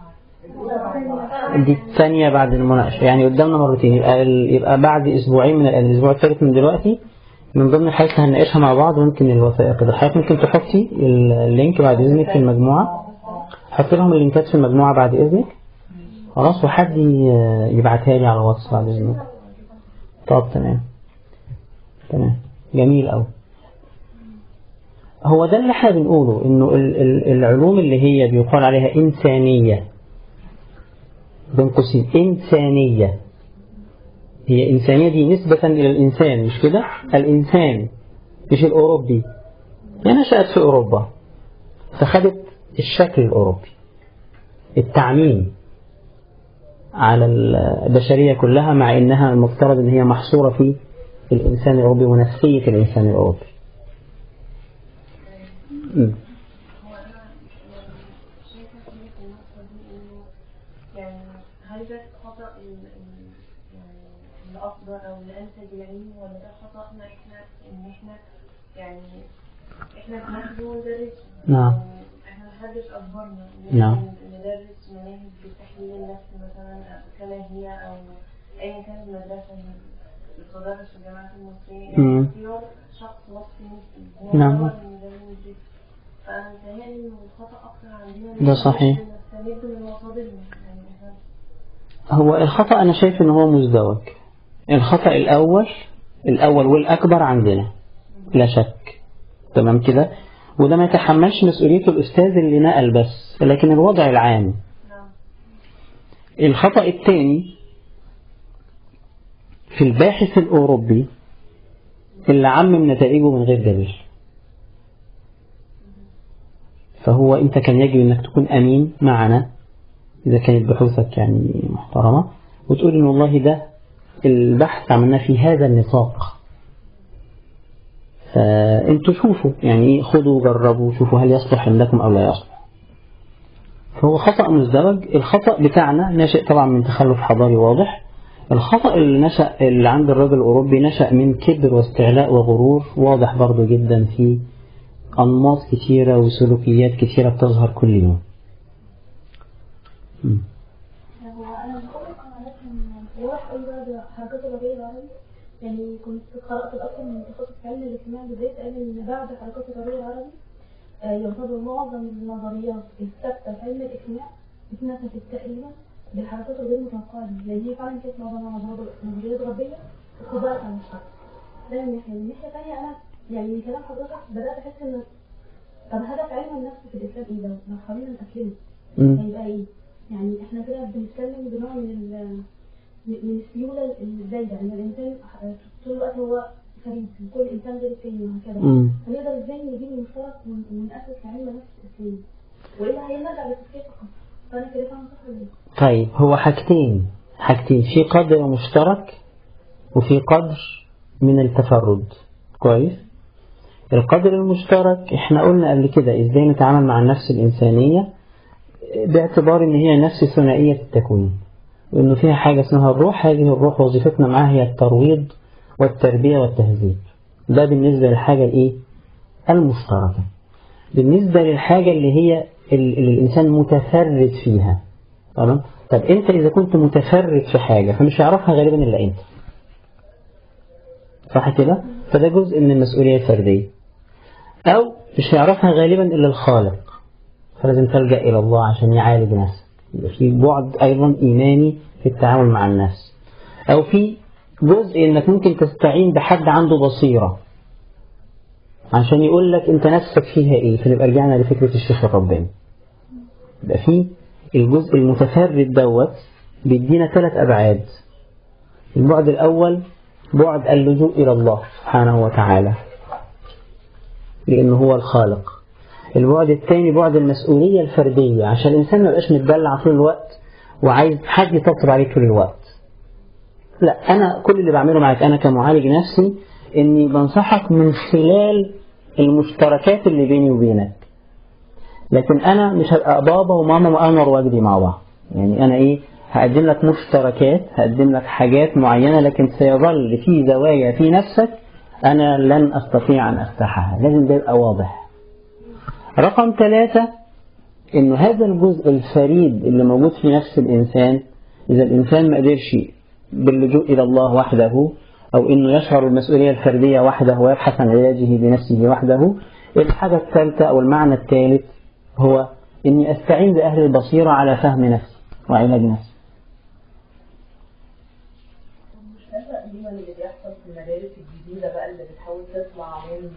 دي الثانية بعد المناقشة يعني قدامنا مرتين يبقى ال... يبقى بعد أسبوعين من الآن الأسبوع الثالث من دلوقتي من ضمن الحاجات اللي هنناقشها مع بعض ممكن الوثائق ده حضرتك ممكن تحطي اللينك بعد إذنك في المجموعة حط لهم اللينكات في المجموعة بعد إذنك خلاص وحد ي- يبعتها لي على الواتس بعد إذنك طب تمام تمام جميل أوي هو ده اللي احنا بنقوله انه ال- ال- العلوم اللي هي بيقال عليها انسانية بين قوسين إنسانية هي إنسانية دي نسبة إلى الإنسان مش كده؟ الإنسان مش الأوروبي هي نشأت في أوروبا فخدت الشكل الأوروبي التعميم على البشرية كلها مع إنها المفترض إن هي محصورة في الإنسان الأوروبي ونفسية الإنسان الأوروبي م. هو انا شايفه في النقطه دي انه يعني هل ده خطا ال- ال- يعني الافضل او الانسب العلم ولا ده خطأنا احنا ان احنا يعني احنا بناخده وندرسه نعم. يعني احنا محدش اجبرنا ان نعم. احنا ندرس مناهج بتحليل النفس مثلا كما هي او ايا كانت المدرسه اللي بتدرس في الجامعات المصريه مم. يعني اختيار شخص مصري مسلم هو نعم. هو اللي بيدرس فأنا متهيألي إن الخطأ أكتر عندنا ده صحيح. نستمد من مصادرنا يعني إحنا هو الخطأ أنا شايف إن هو مزدوج الخطأ الأول الأول والأكبر عندنا لا شك تمام كده وده ما يتحملش مسؤوليته الأستاذ اللي نقل بس لكن الوضع العام نعم الخطأ الثاني في الباحث الأوروبي اللي عمم نتائجه من غير دليل فهو أنت كان يجب أنك تكون أمين معنا إذا كانت بحوثك يعني محترمة وتقول إن والله ده البحث عملناه في هذا النطاق فأنتوا شوفوا يعني خذوا جربوا شوفوا هل يصلح عندكم أو لا يصلح فهو خطأ مزدوج الخطأ بتاعنا ناشئ طبعا من تخلف حضاري واضح الخطأ اللي نشأ اللي عند الرجل الأوروبي نشأ من كبر واستعلاء وغرور واضح برضو جدا في أنماط كتيرة وسلوكيات كتيرة بتظهر كل يوم م. هو انا بقول قنوات من واضح قوي بعد حركات الربيع العربي يعني كنت قرات اكثر من متخصص في علم الاجتماع بالذات قال ان بعد حركات الربيع العربي آه، يعتبر معظم النظريات الثابته في علم الاجتماع اتنفذت تقريبا بالحركات الغير متوقعه دي لان هي فعلا كانت معظمها نظريات- نظريات غربيه اتطبقت على المجتمع ده من ناحيه من ناحيه ثانيه انا يعني من كلام حضرتك بدات احس ان طب هدف علم النفس في الاسلام ايه ده؟ لو حاولنا نقسمه مم. هيبقى ايه؟ يعني احنا كده بنتكلم بنوع من ال من السيوله الزايده ان الانسان طول الوقت هو فريد كل انسان غير التاني وهكذا مم. هنقدر ازاي نجيب المشترك ون- ونأسس علم النفس الاسلامي والا هيرجع للتفكير فقط فانا كده فاهمه صح ولا ايه؟ طيب هو حاجتين حاجتين في قدر مشترك وفي قدر من التفرد كويس القدر المشترك احنا قلنا قبل كده ازاي نتعامل مع النفس الإنسانية باعتبار ان هي نفس ثنائية التكوين وانه فيها حاجة اسمها الروح هذه الروح وظيفتنا معاها هي الترويض والتربية والتهذيب ده بالنسبة للحاجة الايه المشتركة بالنسبة للحاجة اللي هي ال- اللي الإنسان متفرد فيها تمام طب أنت إذا كنت متفرد في حاجة فمش هيعرفها غالبا إلا أنت صح كده فده جزء من المسؤولية الفردية أو مش هيعرفها غالبا إلا الخالق فلازم تلجأ إلى الله عشان يعالج نفسك يبقى في بعد أيضا إيماني في التعامل مع النفس أو في جزء إنك ممكن تستعين بحد عنده بصيرة عشان يقول لك أنت نفسك فيها إيه فنبقى رجعنا لفكرة الشيخ الرباني يبقى في الجزء المتفرد دوت بيدينا ثلاث أبعاد البعد الأول بعد اللجوء إلى الله سبحانه وتعالى لأنه هو الخالق البعد الثاني بعد المسؤولية الفردية عشان الإنسان ما يبقاش متدلع طول الوقت وعايز حد يطبطب عليه طول الوقت لا أنا كل اللي بعمله معاك أنا كمعالج نفسي إني بنصحك من خلال المشتركات اللي بيني وبينك لكن أنا مش هبقى بابا وماما وأنور وجدي مع بعض يعني أنا إيه هقدم لك مشتركات هقدم لك حاجات معينة لكن سيظل في زوايا في نفسك أنا لن أستطيع أن أفتحها لازم ده يبقى واضح رقم ثلاثة إنه هذا الجزء الفريد اللي موجود في نفس الإنسان إذا الإنسان ما قدرش باللجوء إلى الله وحده أو إنه يشعر بالمسؤولية الفردية وحده ويبحث عن علاجه بنفسه وحده الحاجة الثالثة أو المعنى الثالث هو إني أستعين بأهل البصيرة على فهم نفسي وعلاج نفسي مش فاهمة قديما اللي بيحصل في المدارس الجديدة بقى اللي بتحاول تطلع من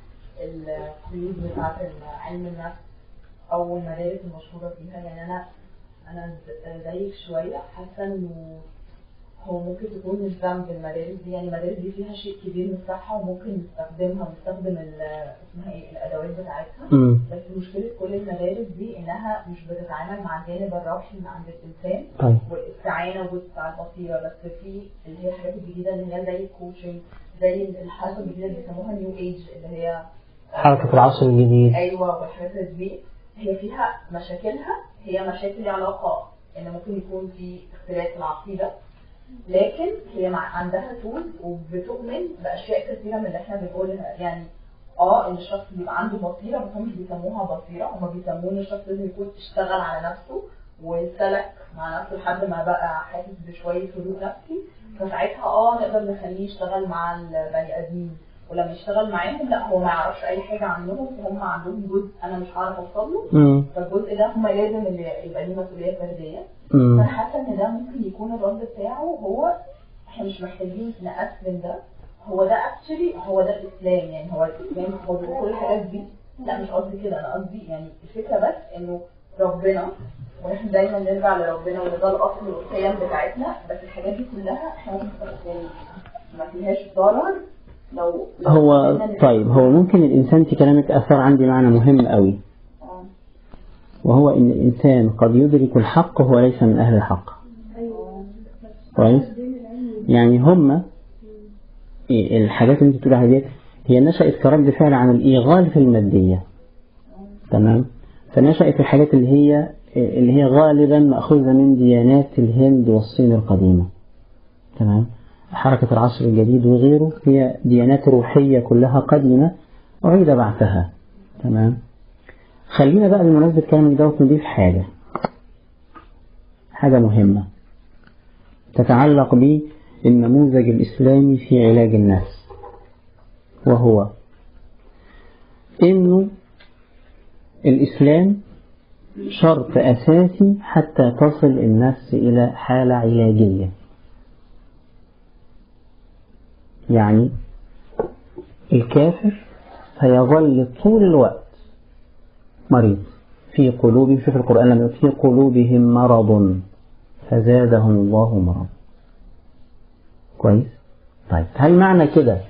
القيود بتاعة علم النفس أو المدارس المشهورة فيها يعني أنا أنا ز- زيك شوية حاسة إنه هو ممكن تكون مش ذنب المدارس دي يعني المدارس دي فيها شيء كبير من الصحة وممكن نستخدمها ونستخدم ال- اسمها ايه الأدوات بتاعتها مم. بس مشكلة كل المدارس دي إنها مش بتتعامل مع الجانب الروحي اللي عند الإنسان طيب والاستعانة وبتاع البصيرة بس في اللي هي الحاجات الجديدة اللي هي زي الكوتشنج زي الحركة الجديدة اللي بيسموها نيو ايج اللي هي حركة العصر الجديد ايوه والحاجات دي هي فيها مشاكلها هي مشاكل ليها علاقة ان ممكن يكون في اختلاف في العقيدة لكن هي مع عندها تول وبتؤمن باشياء كثيرة من اللي احنا بنقولها يعني اه ان الشخص بيبقى عنده بصيرة بس هم مش بيسموها بصيرة هم بيسموه ان الشخص لازم يكون اشتغل على نفسه وسلك مع نفسه لحد ما بقى حاسس بشوية هدوء نفسي فساعتها اه نقدر نخليه يشتغل مع البني ادمين ولما يشتغل معاهم لا هو ما يعرفش اي حاجة عنهم فهم عندهم جزء انا مش هعرف اوصل له مم. فالجزء ده هم لازم اللي يبقى ليه مسؤولية فردية مم. فانا حاسة ان ده ممكن يكون الرد بتاعه هو احنا مش محتاجين نأسلم ده هو ده اكشلي هو ده الاسلام يعني هو الاسلام هو بيقول كل الحاجات دي لا مش قصدي كده انا قصدي يعني الفكره بس انه ربنا واحنا دايما نرجع لربنا وده ده الاصل والقيم بتاعتنا بس الحاجات دي كلها احنا ممكن يعني ما فيهاش ضرر لو لو هو قدرنا طيب هو ممكن الإنسان في كلامك أثر عندي معنى مهم قوي آه. وهو إن الإنسان قد يدرك الحق وهو ليس من أهل الحق كويس يعني هم إيه الحاجات اللي انت بتقول عليها ديت هي نشأت كرد فعل عن الإيغال في المادية تمام فنشأت الحاجات اللي هي اللي هي غالبا مأخوذة من ديانات الهند والصين القديمة تمام حركة العصر الجديد وغيره هي ديانات روحية كلها قديمة أعيد بعثها تمام خلينا بقى بمناسبة كلامك دوت نضيف حاجة حاجة مهمة تتعلق بالنموذج الإسلامي في علاج النفس وهو إنه الإسلام شرط أساسي حتى تصل النفس إلى حالة علاجية يعني الكافر هيظل طول الوقت مريض في قلوبهم شوف القرآن لما يقول في قلوبهم مرض فزادهم الله مرض كويس طيب هل معنى كده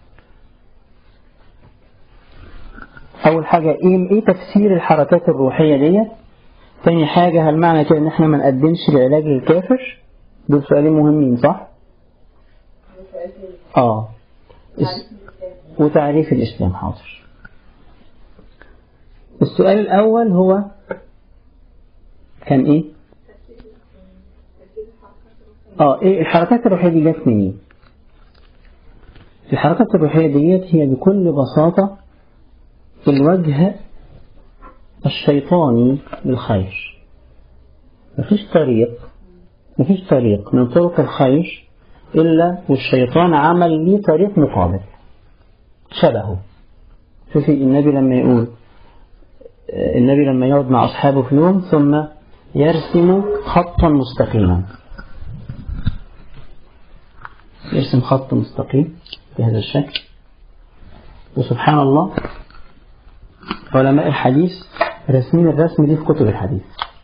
أول حاجة إيه, إيه تفسير الحركات الروحية ديت تاني حاجة هل معنى كده إن إحنا ما نقدمش العلاج للكافر دول سؤالين مهمين صح آه اس- وتعريف الإسلام حاضر السؤال الأول هو كان إيه آه إيه الحركات الروحية دي جت منين الحركات الروحية ديت هي بكل بساطة الوجه الشيطاني للخير مفيش طريق مفيش طريق من طرق الخير إلا والشيطان عمل ليه طريق مقابل شبهه شوفي النبي لما يقول النبي لما يقعد مع أصحابه في يوم ثم يرسم خطا مستقيما يرسم خط مستقيم بهذا الشكل وسبحان الله علماء الحديث رسمين الرسم دي في كتب الحديث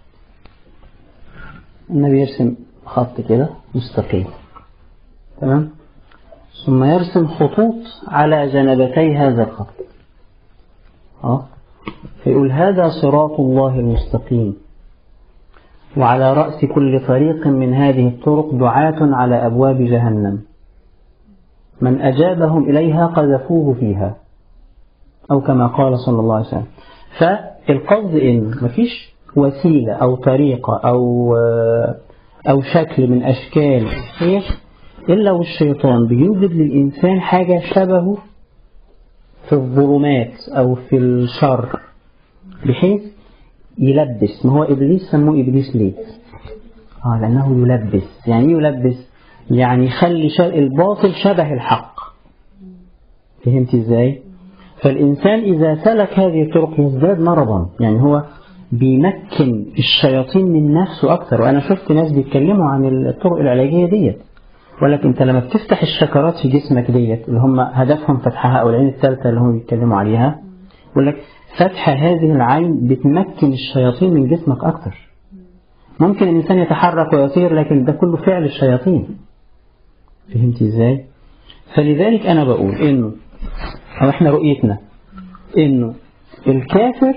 النبي يرسم خط كده مستقيم تمام ثم يرسم خطوط على جنبتي هذا الخط اه فيقول هذا صراط الله المستقيم وعلى رأس كل طريق من هذه الطرق دعاة على أبواب جهنم من أجابهم إليها قذفوه فيها أو كما قال صلى الله عليه وسلم فالقصد إن مفيش وسيلة أو طريقة أو أو شكل من أشكال هي إلا والشيطان بيوجد للإنسان حاجة شبهه في الظلمات أو في الشر بحيث يلبس ما هو إبليس سموه إبليس ليه آه لأنه يلبس يعني إيه يلبس يعني يخلي الباطل شبه الحق فهمت إزاي فالإنسان إذا سلك هذه الطرق يزداد مرضا يعني هو بيمكن الشياطين من نفسه أكثر وأنا شفت ناس بيتكلموا عن الطرق العلاجية ديت ولكن أنت لما بتفتح الشكرات في جسمك ديت اللي هم هدفهم فتحها أو العين الثالثة اللي هم بيتكلموا عليها يقول لك فتح هذه العين بتمكن الشياطين من جسمك أكثر ممكن الإنسان يتحرك ويطير لكن ده كله فعل الشياطين فهمت إزاي؟ فلذلك أنا بقول إنه أو إحنا رؤيتنا إنه الكافر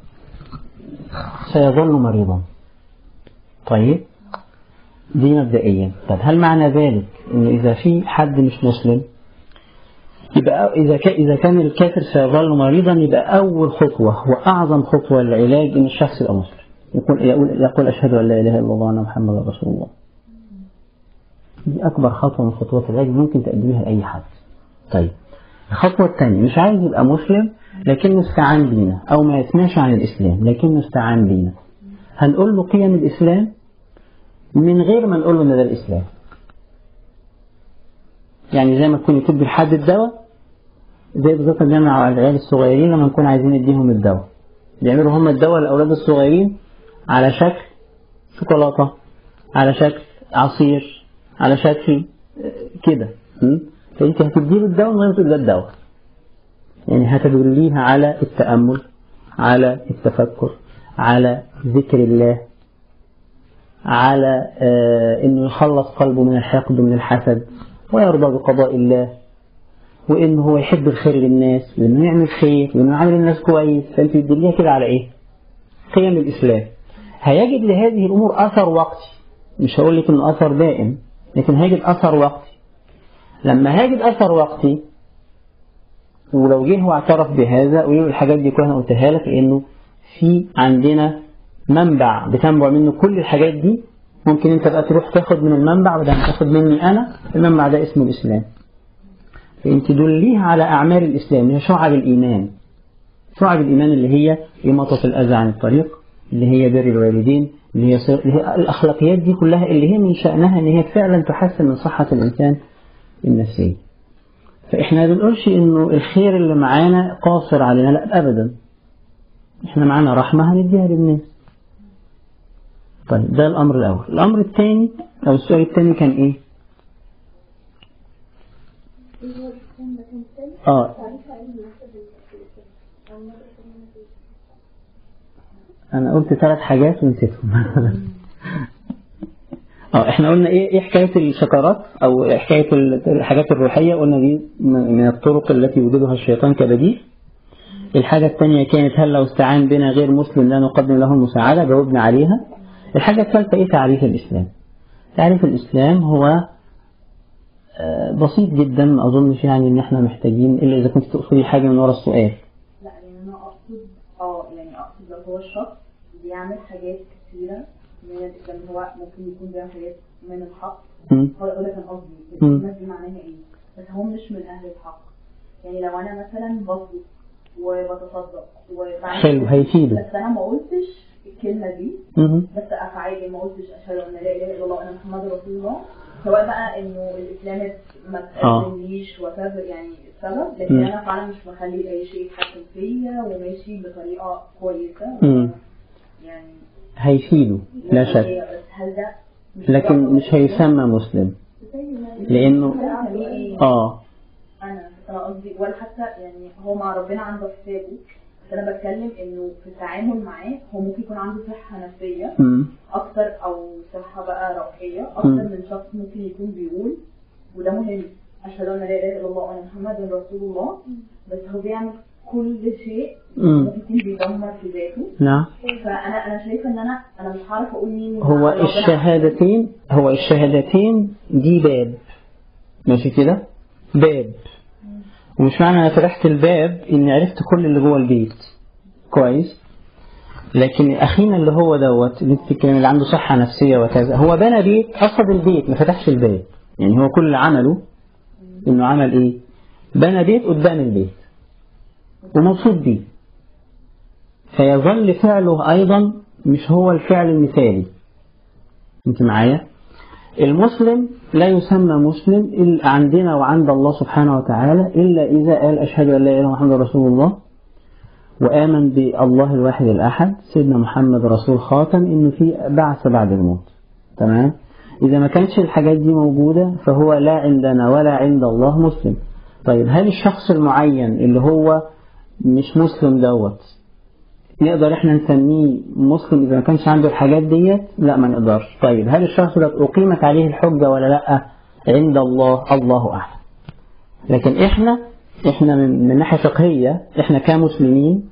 سيظل مريضا طيب دي مبدئيا طب هل معنى ذلك إنه إذا في حد مش مسلم يبقى إذا كان إذا كان الكافر سيظل مريضا يبقى أول خطوة وأعظم خطوة للعلاج إن الشخص يبقى مسلم يقول يقول يقول أشهد أن لا إله إلا الله وأن محمدا رسول الله دي أكبر خطوة من خطوات العلاج ممكن تقدميها لأي حد طيب الخطوة الثانية مش عايز يبقى مسلم لكنه استعان بينا أو ما يسمعش عن الإسلام لكنه استعان بينا هنقول له قيم الإسلام من غير ما نقول له إن ده الإسلام يعني زي ما تكون تدي لحد الدواء زي بالظبط بنعمل على العيال الصغيرين لما نكون عايزين نديهم الدواء بيعملوا هم الدواء للأولاد الصغيرين على شكل شوكولاتة على شكل عصير على شكل كده فأنت هتديله الدواء من غير ما تقول ده الدواء يعني هتدليها على التأمل على التفكر على ذكر الله على آه انه يخلص قلبه من الحقد ومن الحسد ويرضى بقضاء الله وانه هو يحب الخير للناس وانه يعمل خير وانه يعامل الناس كويس فانت بتدليها كده على ايه قيم الاسلام هيجد لهذه الامور اثر وقتي مش هقول لك انه اثر دائم لكن هيجد اثر وقتي لما هيجد اثر وقتي ولو جه واعترف بهذا ويقول الحاجات دي كلها قلتها لك لانه في عندنا منبع بتنبع منه كل الحاجات دي ممكن انت بقى تروح تاخد من المنبع بدل ما تاخد مني انا المنبع ده اسمه الاسلام فانت دليها على اعمال الاسلام اللي هي شعب الايمان شعب الايمان اللي هي اماطه الاذى عن الطريق اللي هي بر الوالدين اللي هي, صر... اللي هي الاخلاقيات دي كلها اللي هي من شانها ان هي فعلا تحسن من صحه الانسان النفسيه فاحنا ما بنقولش انه الخير اللي معانا قاصر علينا لا ابدا احنا معانا رحمه هنديها للناس طيب ده الأمر الأول الأمر الثاني أو السؤال الثاني كان إيه آه انا قلت ثلاث حاجات ونسيتهم اه احنا قلنا ايه ايه حكايه الشكرات او حكايه الحاجات الروحيه قلنا دي من الطرق التي يوجدها الشيطان كبديل الحاجه الثانيه كانت هل لو استعان بنا غير مسلم لا نقدم له المساعده جاوبنا عليها الحاجه الثالثه ايه تعريف الاسلام تعريف الاسلام هو آه، بسيط جدا ما اظنش يعني ان احنا محتاجين الا اذا كنت تقصدي حاجه من ورا السؤال لا يعني انا اقصد اه يعني اقصد لو هو الشخص بيعمل حاجات كتيرة من الاسلام هو ممكن يكون بيعمل حاجات من الحق مم. هو يقول لك انا قصدي مم. الناس دي معناها ايه بس هو مش من اهل الحق يعني لو انا مثلا بصدق وبتصدق وبعمل حلو، هيفيده. بس انا ما قلتش الكلمه دي مم. بس افعالي ما قلتش اشهد ان لا اله الا الله وان محمد رسول الله سواء بقى انه الاسلام ما آه. تقدمليش وكذا يعني السبب لكن مم. انا فعلا مش بخلي اي شيء يتحكم فيا وماشي بطريقه كويسه مم. يعني هيفيده لا شك هي- بس هل ده مش لكن ضرر؟ مش هيسمى مسلم لانه ده يعني ايه اه انا انا قصدي ولا حتى يعني هو مع ربنا عنده حسابه بس انا بتكلم انه في التعامل معاه هو ممكن يكون عنده صحه نفسيه مم. اكتر او صحه بقى روحيه اكتر مم. من شخص ممكن يكون بيقول وده مهم اشهد ان لا اله الا الله وان محمد رسول الله بس هو بيعمل كل شيء مم. ممكن يكون بيدمر في ذاته نعم فانا انا شايفه ان انا انا مش هعرف اقول مين هو ربنا الشهادتين هو الشهادتين دي باب ماشي كده باب ومش معنى انا فتحت الباب اني عرفت كل اللي جوه البيت كويس لكن اخينا اللي هو دوت اللي انت بتتكلم اللي عنده صحه نفسيه وكذا هو بنى بيت قصد البيت ما فتحش الباب يعني هو كل اللي عمله انه عمل ايه بنى بيت قدام البيت ومبسوط بيه فيظل فعله أيضا مش هو الفعل المثالي انت معايا المسلم لا يسمى مسلم إلا عندنا وعند الله سبحانه وتعالى إلا إذا قال أشهد أن لا إله إلا الله محمد رسول الله وآمن بالله الواحد الأحد سيدنا محمد رسول خاتم إنه في بعث بعد الموت تمام إذا ما كانتش الحاجات دي موجودة فهو لا عندنا ولا عند الله مسلم طيب هل الشخص المعين اللي هو مش مسلم دوت نقدر احنا نسميه مسلم اذا ما كانش عنده الحاجات ديت لا ما نقدرش طيب هل الشخص ده اقيمت عليه الحجه ولا لا عند الله الله اعلم لكن احنا احنا من, من ناحيه فقهيه احنا كمسلمين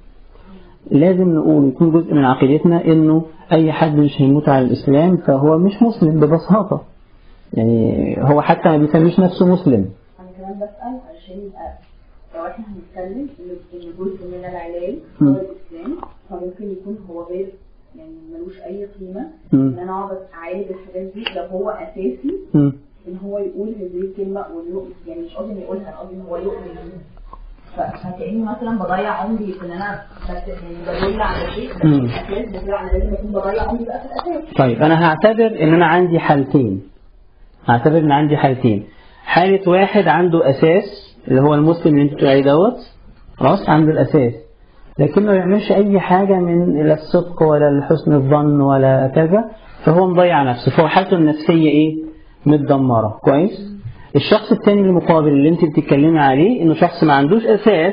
لازم نقول يكون جزء من عقيدتنا انه اي حد مش هيموت على الاسلام فهو مش مسلم ببساطه يعني هو حتى ما بيسميش نفسه مسلم انا كمان بسال علشان يبقى لو احنا هنتكلم ان إن جزء من العلاج مم. هو الاسلام فممكن يكون هو غير يعني ملوش اي قيمه مم. ان انا اقعد اعالج الحاجات دي لو هو اساسي مم. ان هو يقول هذه الكلمه ويؤمن يعني مش قصدي انه يقولها انا قصدي ان هو يؤمن بيها ف- فكاني مثلا بضيع عمري في ان انا بس يعني بدل على شيء بس مم. الاساس بتاع انا لازم اكون بضيع عمري بقى في الاساس طيب أنا هعتبر إن أنا عندي حالتين هعتبر إن عندي حالتين حالة واحد عنده أساس اللي هو المسلم اللي أنت بتقول عليه دوت خلاص عنده الأساس لكنه ما يعملش أي حاجة من لا الصدق ولا حسن الظن ولا كذا فهو مضيع نفسه فهو حالته النفسية إيه متدمرة كويس الشخص الثاني المقابل اللي أنت بتتكلمي عليه إنه شخص ما عندوش أساس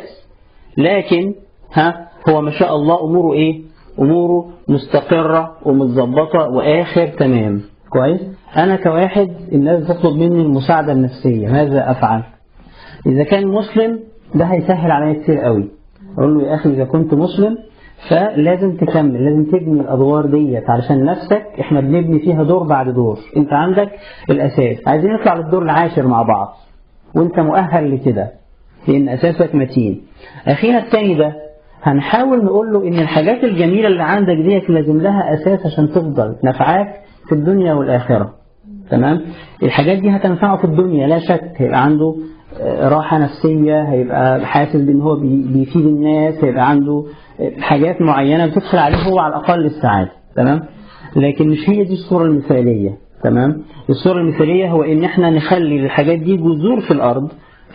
لكن ها هو ما شاء الله أموره إيه أموره مستقرة ومتظبطة وآخر تمام كويس أنا كواحد الناس تطلب مني المساعدة النفسية ماذا أفعل إذا كان مسلم ده هيسهل عليا كتير قوي أقول له يا أخي إذا كنت مسلم فلازم تكمل لازم تبني الأدوار ديت علشان نفسك إحنا بنبني فيها دور بعد دور أنت عندك الأساس عايزين نطلع للدور العاشر مع بعض وأنت مؤهل لكده لأن أساسك متين أخينا التاني ده هنحاول نقول له إن الحاجات الجميلة اللي عندك ديت لازم لها أساس عشان تفضل نفعاك في الدنيا والآخرة تمام الحاجات دي هتنفعه في الدنيا لا شك هيبقى عنده آه، راحة نفسية هيبقى حاسس بأن هو بي- بيفيد الناس هيبقى عنده آه، حاجات معينة بتدخل عليه هو على الأقل السعادة تمام لكن مش هي دي الصورة المثالية تمام الصورة المثالية هو إن إحنا نخلي الحاجات دي جذور في الأرض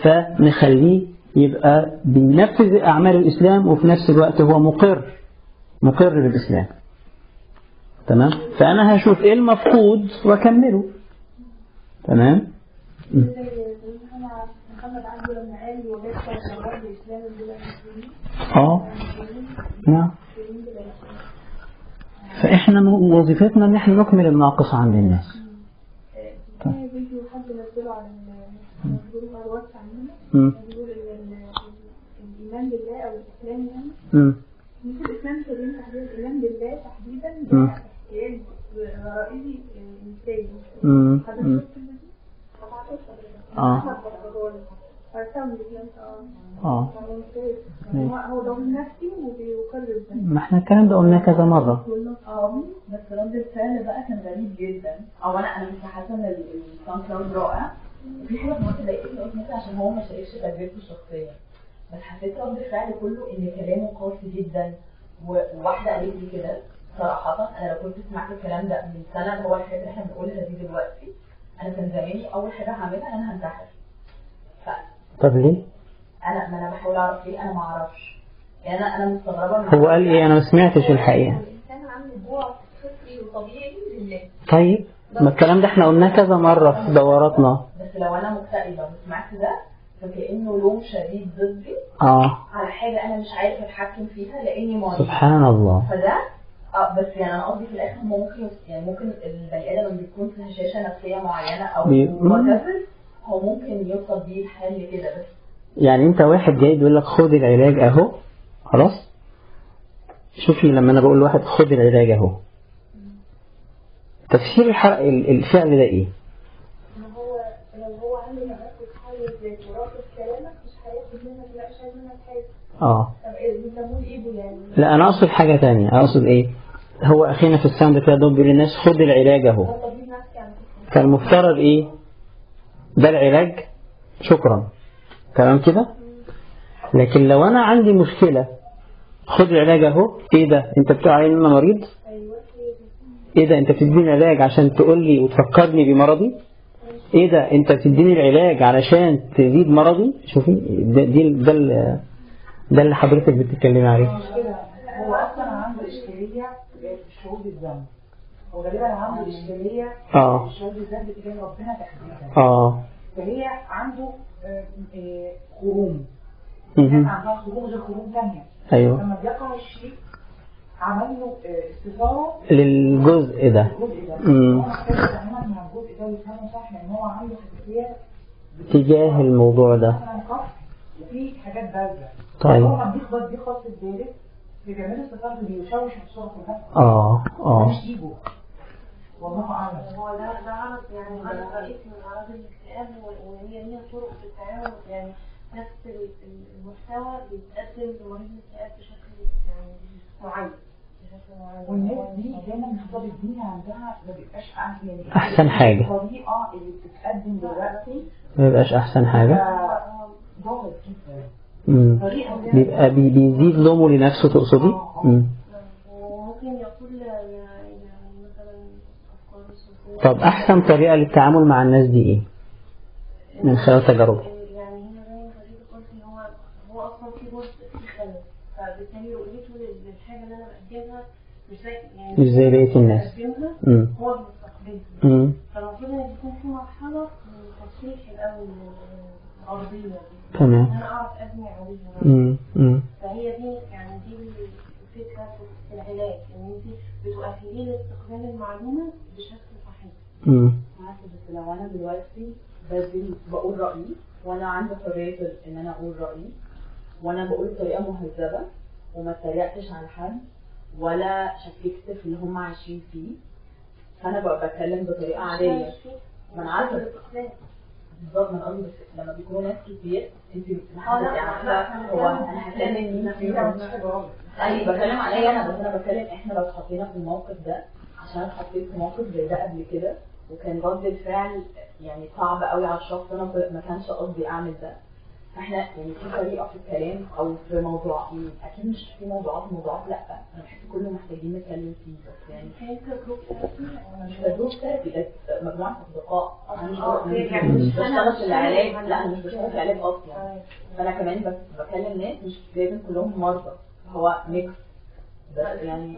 فنخليه يبقى بينفذ أعمال الإسلام وفي نفس الوقت هو مقر مقر بالإسلام تمام فأنا هشوف إيه المفقود وأكمله تمام م. محمد عبده لما قال وبيحصل شباب الاسلام بلا مسلمين اه نعم مسلمين بلا مسلمين فإحنا م- وظيفتنا إن إحنا نكمل الناقص عند الناس في فيديو حد نزله على ال- نزله على الواتس عندنا مم. بيقول ان ال- الايمان بالله او الاسلام يعني مم. ممكن الاسلام تبين تحديدا الايمان بالله تحديدا مم. ده احتياج غرائزي انساني مم. حضرتك مم. شفت الفيديو؟ طبعا شفت حضرتك. آه. أحمد بطرون. فاهمني كلام اه آه ممتاز ماشي. هو هو ضامن نفسي وبيقرر ده ما إحنا الكلام ده قلناه كذا مرة اه بس رد الفعل بقى كان غريب جدا او انا انا كنت حاسه ان الساوند كلاود رائع وفي حاجه في مصر ضايقتني قلت مثلا عشان هو ما شاركش تجربته الشخصيه بس حسيت رد الفعل كله ان كلامه قاسي جدا و- وواحده قالت لي كده صراحه انا لو كنت سمعت الكلام ده من سنه اللي هو الحاجات اللي احنا بنقولها دي دلوقتي انا كان زماني اول حاجه هعملها ان انا هنتحر طب ليه؟ فانا ما انا بحاول اعرف ليه انا ما اعرفش يعني انا انا مستغربه من هو قال إيه أنا ما سمعتش الحقيقة الإنسان عنده جوع فطري وطبيعي لله طيب ما الكلام ده إحنا قلناه كذا مرة في دوراتنا بس لو انا مكتئبه وسمعت ده فكانه لوم شديد ضدي آه على حاجه انا مش عارف اتحكم فيها لاني مريض سبحان الله فده اه بس يعني انا قصدي في الاخر ممكن يعني ممكن البني ادم لما بيكون في هشاشه نفسيه معينه او بي- whatever، هو ممكن يوصل بيه الحال كده بس يعني انت واحد جاي بيقول لك خد العلاج اهو خلاص شوفي لما انا بقول لواحد خد العلاج اهو تفسير الحرق ال- الفعل ده ايه ان هو لو هو عنده تمركز حي ذات وراقب كلامك مش هياخد منك لا مش عايز منك حاجه اه طب ايه بيسموه ايده يعني لا انا اقصد حاجة تانية اقصد ايه هو اخينا في الساوند كده دول بيقول للناس خد العلاج اهو ده طبيب نفسي على فكره فالمفترض ايه ده العلاج شكرا تمام كده لكن لو انا عندي مشكلة خد العلاج اهو ايه ده انت بتقول علي ان انا مريض ايوه هي دي ايه ده انت بتديني علاج عشان تقول لي وتفكرني بمرضي ايه ده انت بتديني العلاج علشان تزيد مرضي شوفي ده دي ده ال- ده اللي حضرتك بتتكلمي عليه هو اصلا عنده اشكاليه في الشعور بالذنب وغالبا عنده اشكاليه اه في الشعور بالذنب تجاه ربنا تحديدا اه فهي عنده آه، آه، خروم مهم. الناس عندها خروم غير خروم ثانيه ايوه لما بيقع الشيء عمل له آه، استثاره للجزء ده الجزء ده مم. هو محتاج تماما ان الجزء ده يفهمه صح لان هو عنده حساسيه تجاه الموضوع ده مثلا كف وفي حاجات بارده طيب. هو لما بيخبط دي خط الدارس بيعملوا استثاره بيشوش الصوره كلها اه ده اه مش ايجو والله اعلم هو ده ده عرض يعني عرض رئيسي من اعراض الاكتئاب و- وهي ليها طرق في التعامل يعني نفس ال- ال- المحتوى بيتقدم لمريض الاكتئاب بشكل يعني معين بشكل معين والناس دي دايما الخطاب الديني عندها ما بيبقاش أحسن يعني أحسن حاجة. الطريقه اللي بتتقدم دلوقتي ما يبقاش احسن حاجة ظاهر جدا مم. طريقه بيبقى بي- بيزيد لومه لنفسه تقصدي مم. وممكن يقول يعني مثلا افكار الصوفيه طب احسن طريقة للتعامل مع الناس دي ايه من خلال تجاربه يعني هنا زي ما حضرتك قلتي هو هو اصلا في جزء في خلل فبالتالي رؤيته لل- للحاجه اللي انا بقدمها مش زي يعني مش زي بقية الناس. بقدمها مم. هو بيستقبلها مم. فالمفروض ان يكون في مرحله من تصحيح الاول الارضيه دي ان تمام انا اعرف ابني عليها مم. مم. فهي دي يعني دي الفكره في العلاج ان انت بتؤهليه لاستقبال المعلومه بشكل صحيح مم. عارفة بس لو انا دلوقتي بدل بقول رأيي وانا عندي حرية ان انا اقول رأيي وانا بقول بطريقة مهذبة وما اتريقتش على حد ولا شككت في اللي هم عايشين فيه فانا ببقى بتكلم بطريقة عادية ما انا عارفة بالظبط من قصدي بس لما بيكونوا ناس كتير انت محدش عارفة هو انا هكلم مين فيهم اي بتكلم عليا انا بس انا بتكلم احنا لو اتحطينا في الموقف ده عشان انا اتحطيت في موقف زي ده قبل كده وكان رد الفعل يعني صعب قوي على الشخص انا ما كانش قصدي اعمل ده فاحنا يعني في طريقه في الكلام او في موضوع يعني اكيد مش في موضوعات موضوعات لا انا بحس كله محتاجين نتكلم فيه بس يعني هي كجروب انا مش بدوس ثيرابي ده مجموعه اصدقاء انا مش آه، مش- يعني مش مش أنا بشتغل في العلاج بشتغل لا انا مش بشتغل في العلاج اصلا فانا كمان بس بكلم ناس مش لازم كلهم مرضى هو ميكس بس يعني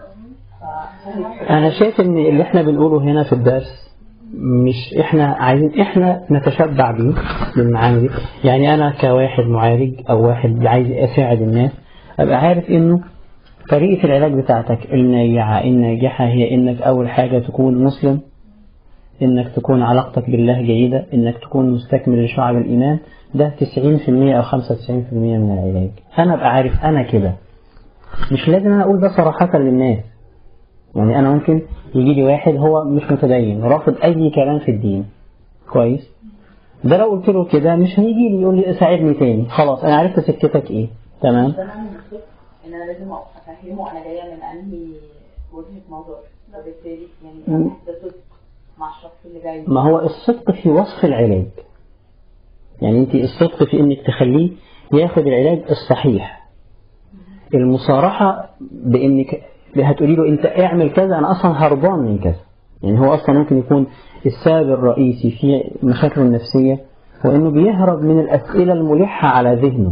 ف- انا شايف ان اللي احنا بنقوله هنا في الدرس مش احنا عايزين احنا نتشبع بيه بالمعاني دي يعني انا كواحد معالج او واحد عايز اساعد الناس ابقى عارف انه طريقة العلاج بتاعتك الناجعة الناجحة هي إنك أول حاجة تكون مسلم إنك تكون علاقتك بالله جيدة إنك تكون مستكمل لشعب الإيمان ده 90% أو 95% من العلاج أنا أبقى عارف أنا كده مش لازم أنا أقول ده صراحة للناس يعني أنا ممكن يجي لي واحد هو مش متدين رافض أي كلام في الدين كويس ده لو قلت له كده مش هيجي لي يقول لي ساعدني تاني خلاص أنا عرفت سكتك إيه تمام ده معنى الصدق ان انا لازم افهمه انا جايه من انهي وجهه نظر فبالتالي يعني مم. ده صدق مع الشخص اللي جاي ما هو الصدق في وصف العلاج يعني انت الصدق في انك تخليه ياخد العلاج الصحيح المصارحة بانك هتقولي له انت اعمل كذا انا اصلا هربان من كذا يعني هو اصلا ممكن يكون السبب الرئيسي في مشاكله النفسية هو انه بيهرب من الاسئلة الملحة على ذهنه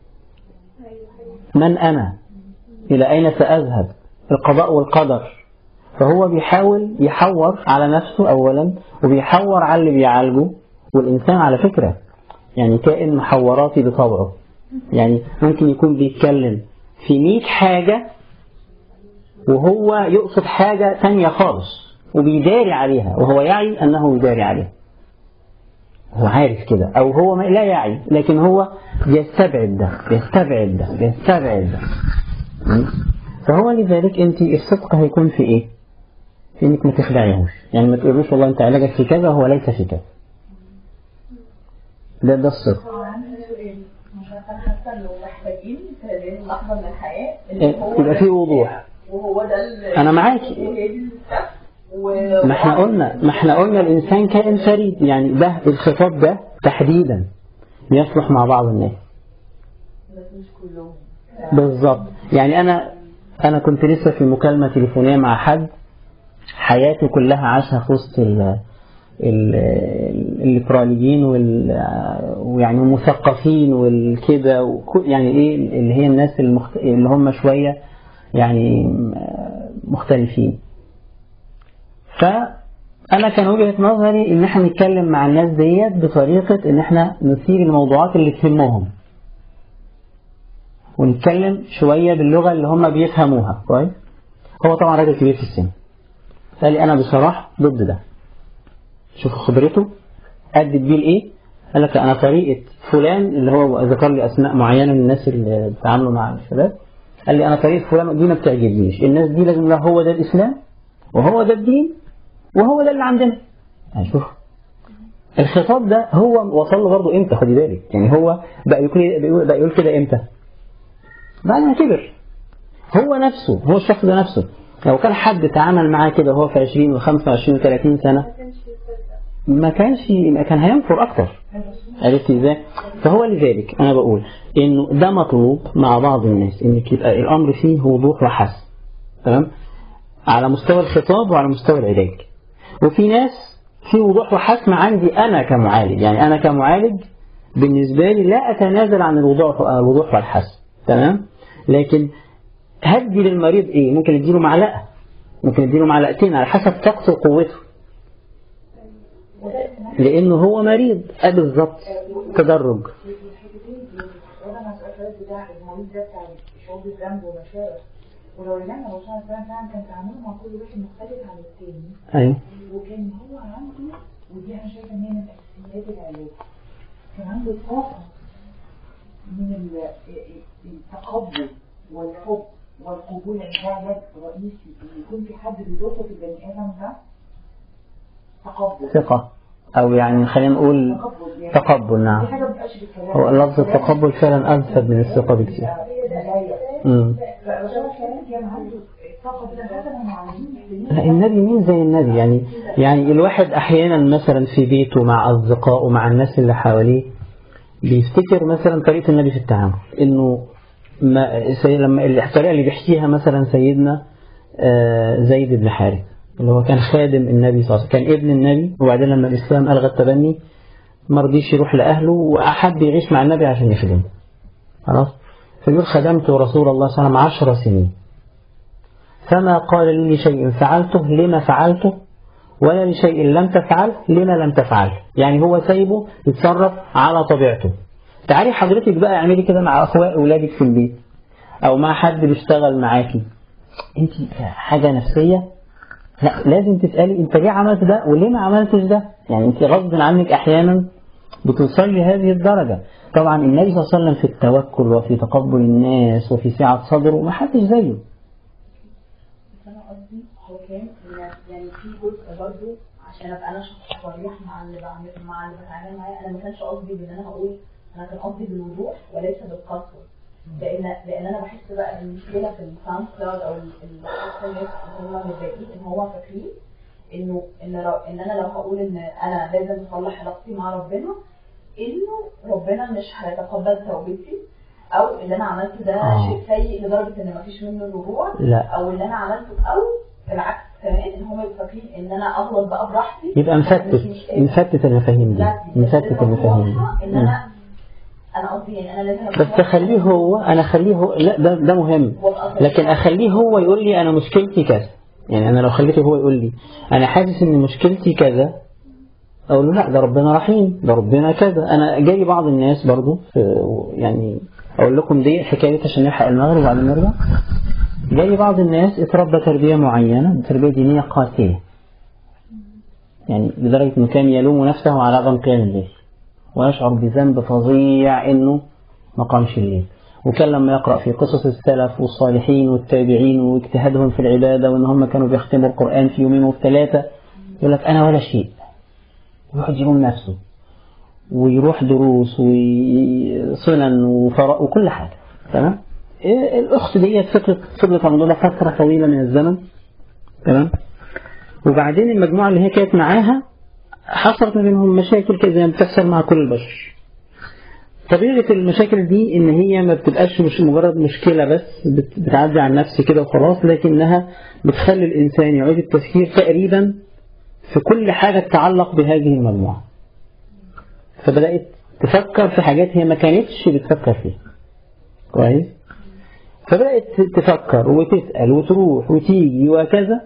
من انا الى اين ساذهب القضاء والقدر فهو بيحاول يحور على نفسه أولا وبيحور على اللي بيعالجه والإنسان على فكرة يعني كائن محوراتي بطبعه يعني ممكن يكون بيتكلم في 100 حاجة وهو يقصد حاجة تانية خالص وبيداري عليها وهو يعي أنه يداري عليها هو عارف كده أو هو ما- لا يعي لكن هو بيستبعد ده بيستبعد ده بيستبعد ده م? فهو لذلك أنت الصدق هيكون في إيه؟ في انك ما تخدعيهوش يعني ما تقولوش والله انت علاجك في كذا وهو ليس في كذا ده ده الصدق هو عندي سؤال مش عارفه انا حاسه انه محتاجين في هذه اللحظه من الحياه إيه، اللي هو يبقى ده في وضوح. وهو ده ال- أنا معاكي. وهي دي الستep. و- ما احنا قلنا ما احنا قلنا الانسان كائن فريد يعني ده الخطاب ده تحديدا يصلح مع بعض الناس بس مش كلهم بالظبط يعني انا انا كنت لسه في مكالمه تليفونيه مع حد حياته كلها عاشها في وسط ال ال- الليبراليين وال ويعني المثقفين والكده وكو- يعني ايه اللي هي الناس المخت... اللي هم شويه يعني مختلفين فأنا كان وجهة نظري إن احنا نتكلم مع الناس ديت بطريقة إن احنا نثير الموضوعات اللي تهمهم ونتكلم شوية باللغة اللي هم بيفهموها كويس هو طبعا راجل كبير في السن قال لي أنا بصراحة ضد ده شوف خبرته أدت بيه لإيه قال لك أنا طريقة فلان اللي هو ذكر لي أسماء معينة من الناس اللي بيتعاملوا مع الشباب قال لي أنا طريقة فلان دي ما بتعجبنيش الناس دي لازم لا هو ده الإسلام وهو ده الدين وهو ده اللي عندنا يعني شوف الخطاب ده هو وصل له برضه امتى خدي بالك يعني هو بقى يقول بقى يقول كده امتى بعد ما كبر هو نفسه هو الشخص ده نفسه لو كان حد تعامل معاه كده وهو في 20 و25 و30 سنة ما كانش ما كان هينفر أكتر عرفت ازاي؟ فهو لذلك أنا بقول إنه ده مطلوب مع بعض الناس إنك يبقى الأمر فيه وضوح وحسم تمام؟ على مستوى الخطاب وعلى مستوى العلاج وفي ناس في وضوح وحسم عندي أنا كمعالج يعني أنا كمعالج بالنسبة لي لا أتنازل عن الوضوح الوضوح والحسم تمام لكن هدي للمريض إيه ممكن أديله معلقة ممكن أديله معلقتين على حسب طاقته وقوته لأنه هو مريض أه بالظبط تدرج وانا مع السؤال بتاع المريض ده بتاع شعور بالذنب ومشاعر ولو رجعنا لو شاء فعلا فعلا كان تعامله مع كل واحد مختلف عن التاني أيوه وكان هو عنده ودي انا شايفه ان هي من اساسيات العلاج كان عنده طاقه من ال- التقبل والحب والقبول يعني ده علاج رئيسي ان يكون في حد بيدوقه في البني ادم ده تقبل ثقة أو يعني خلينا نقول تقبل يعني تقبل دي نعم حاجه ما بتبقاش بالكلام هو لفظ التقبل فعلا أنسب من الثقة بكثير امم فالرسول كمان كان عنده الطاقه دي حسنا مع العلمين لا النبي مين زي النبي يعني يعني الواحد أحيانا مثلا في بيته مع أصدقائه مع الناس اللي حواليه بيفتكر مثلا طريقة النبي في التعامل إنه ما سي لما الطريقة اللي بيحكيها مثلا سيدنا آه، زيد بن حارث اللي هو كان خادم النبي صلى الله عليه وسلم كان ابن النبي وبعدين لما الإسلام ألغى التبني ما رضيش يروح لأهله وأحب يعيش مع النبي عشان يخدمه خلاص فيقول خدمت رسول الله صلى الله عليه وسلم عشر سنين فما قال لي لشيء فعلته لما فعلته ولا لشيء لم تفعل لما لم تفعل يعني هو سايبه يتصرف على طبيعته تعالي حضرتك بقى اعملي كده مع اخوات اولادك في البيت او مع حد بيشتغل معاكي انت حاجة نفسية لا لازم تسألي انت ليه عملت ده وليه ما عملتش ده يعني انت غصب عنك احيانا بتوصلي هذه الدرجة طبعا النبي صلى الله عليه وسلم في التوكل وفي تقبل الناس وفي سعة صدره ما حدش زيه بس انا قصدي هو كان إن يعني في جزء برضه عشان ابقى انا شخص صريح مع اللي بعمل مع اللي بتعامل معاه انا ما كانش قصدي بان انا هقول انا كان قصدي بالوضوح وليس بالقسوه لان لان انا بحس بقى المشكله في الساوند كلاود او ال- ال- الناس اللي هم متضايقين ان هو فاكرين انه ان رو- ان انا لو هقول ان انا لازم اصلح علاقتي مع ربنا انه ربنا مش هيتقبل توبتي او اللي انا عملته ده آه. شيء سيء لدرجه ان مفيش منه رجوع لا او اللي انا عملته او العكس كمان ان هم يبقوا فاكرين ان انا اغلط بقى براحتي يبقى مفتت مفتت المفاهيم دي لا، مفتت المفاهيم دي ان مم. انا انا قصدي يعني انا لازم بس اخليه هو انا اخليه هو لا ده ده مهم لكن اخليه هو يقول لي انا مشكلتي كذا يعني انا لو خليته هو يقول لي انا حاسس ان مشكلتي كذا اقول له لا ده ربنا رحيم ده ربنا كذا انا جاي بعض الناس برضو في- يعني اقول لكم دي حكايه عشان نلحق المغرب وبعدين نرجع جاي بعض الناس اتربى تربيه معينه تربيه دينيه قاسيه يعني لدرجه انه كان يلوم نفسه على عدم قيام الليل ويشعر بذنب فظيع انه ما قامش الليل وكان لما يقرأ في قصص السلف والصالحين والتابعين واجتهادهم في العبادة وان هم كانوا بيختموا القرآن في يومين وفي ثلاثة يقول لك انا ولا شيء يروح يلوم نفسه ويروح دروس وسنن وفراء وكل حاجة تمام إيه الأخت ديت فكرة فضلت على الموضوع ده فترة طويلة من الزمن تمام وبعدين المجموعة اللي هي كانت معاها حصلت ما بينهم مشاكل كده زي ما بتحصل مع كل البشر طبيعة المشاكل دي إن هي ما بتبقاش مش مجرد مشكلة بس بت- بتعدي على النفس كده وخلاص لكنها بتخلي الإنسان يعيد التفكير تقريبا في كل حاجة تتعلق بهذه المجموعة فبدأت تفكر في حاجات هي ما كانتش بتفكر فيها كويس فبدأت تفكر وتسأل وتروح وتيجي وكذا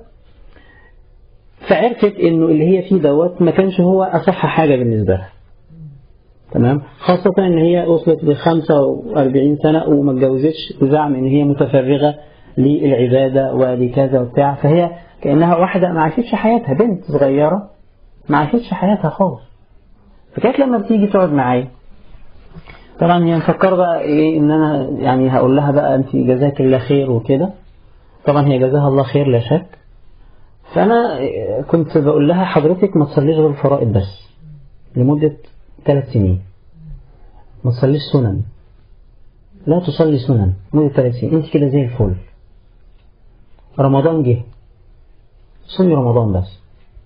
فعرفت انه اللي هي فيه دوت ما كانش هو اصح حاجة بالنسبة لها تمام خاصة ان هي وصلت ل 45 سنة وما اتجوزتش بزعم ان هي متفرغة للعبادة ولكذا وبتاع فهي كأنها واحدة ما عاشتش حياتها بنت صغيرة ما عاشتش حياتها خالص فكانت لما بتيجي تقعد معايا طبعا هي مفكرة بقى ايه ان انا يعني هقول لها بقى انت جزاك الله خير وكده طبعا هي جزاها الله خير لا شك فأنا كنت بقول لها حضرتك ما تصليش غير الفرائض بس لمدة ثلاث سنين ما تصليش سنن لا تصلي سنن لمدة ثلاث سنين انت كده زي الفل رمضان جه صلي رمضان بس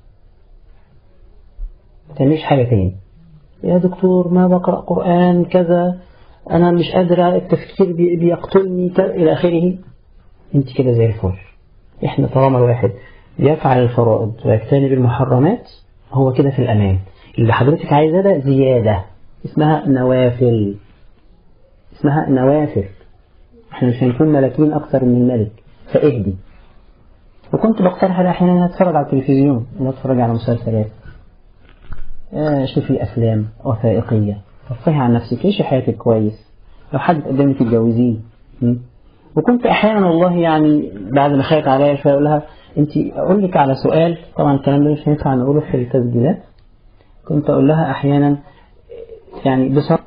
ما تعمليش حاجة تاني يا دكتور ما بقرأ قرآن كذا أنا مش قادرة التفكير بي- بيقتلني ك- إلى آخره انت كده زي الفل احنا طالما الواحد بيفعل الفرائض ويجتنب المحرمات هو كده في الأمان اللي حضرتك عايزاه ده زيادة اسمها نوافل اسمها نوافل احنا مش هنكون ملاكين أكتر من الملك فاهدي وكنت بقترح على أحيانا أتفرج على التلفزيون إن أتفرج على مسلسلات آه، شوفي أفلام وثائقية رفهي عن نفسك عيشي حياتك كويس لو حد قدامك تتجوزيه م? وكنت احيانا والله يعني بعد ما خايف عليا شويه اقول لها انت اقول لك على سؤال طبعا الكلام ده مش هينفع نقوله في التسجيلات كنت اقول لها احيانا يعني بصراحه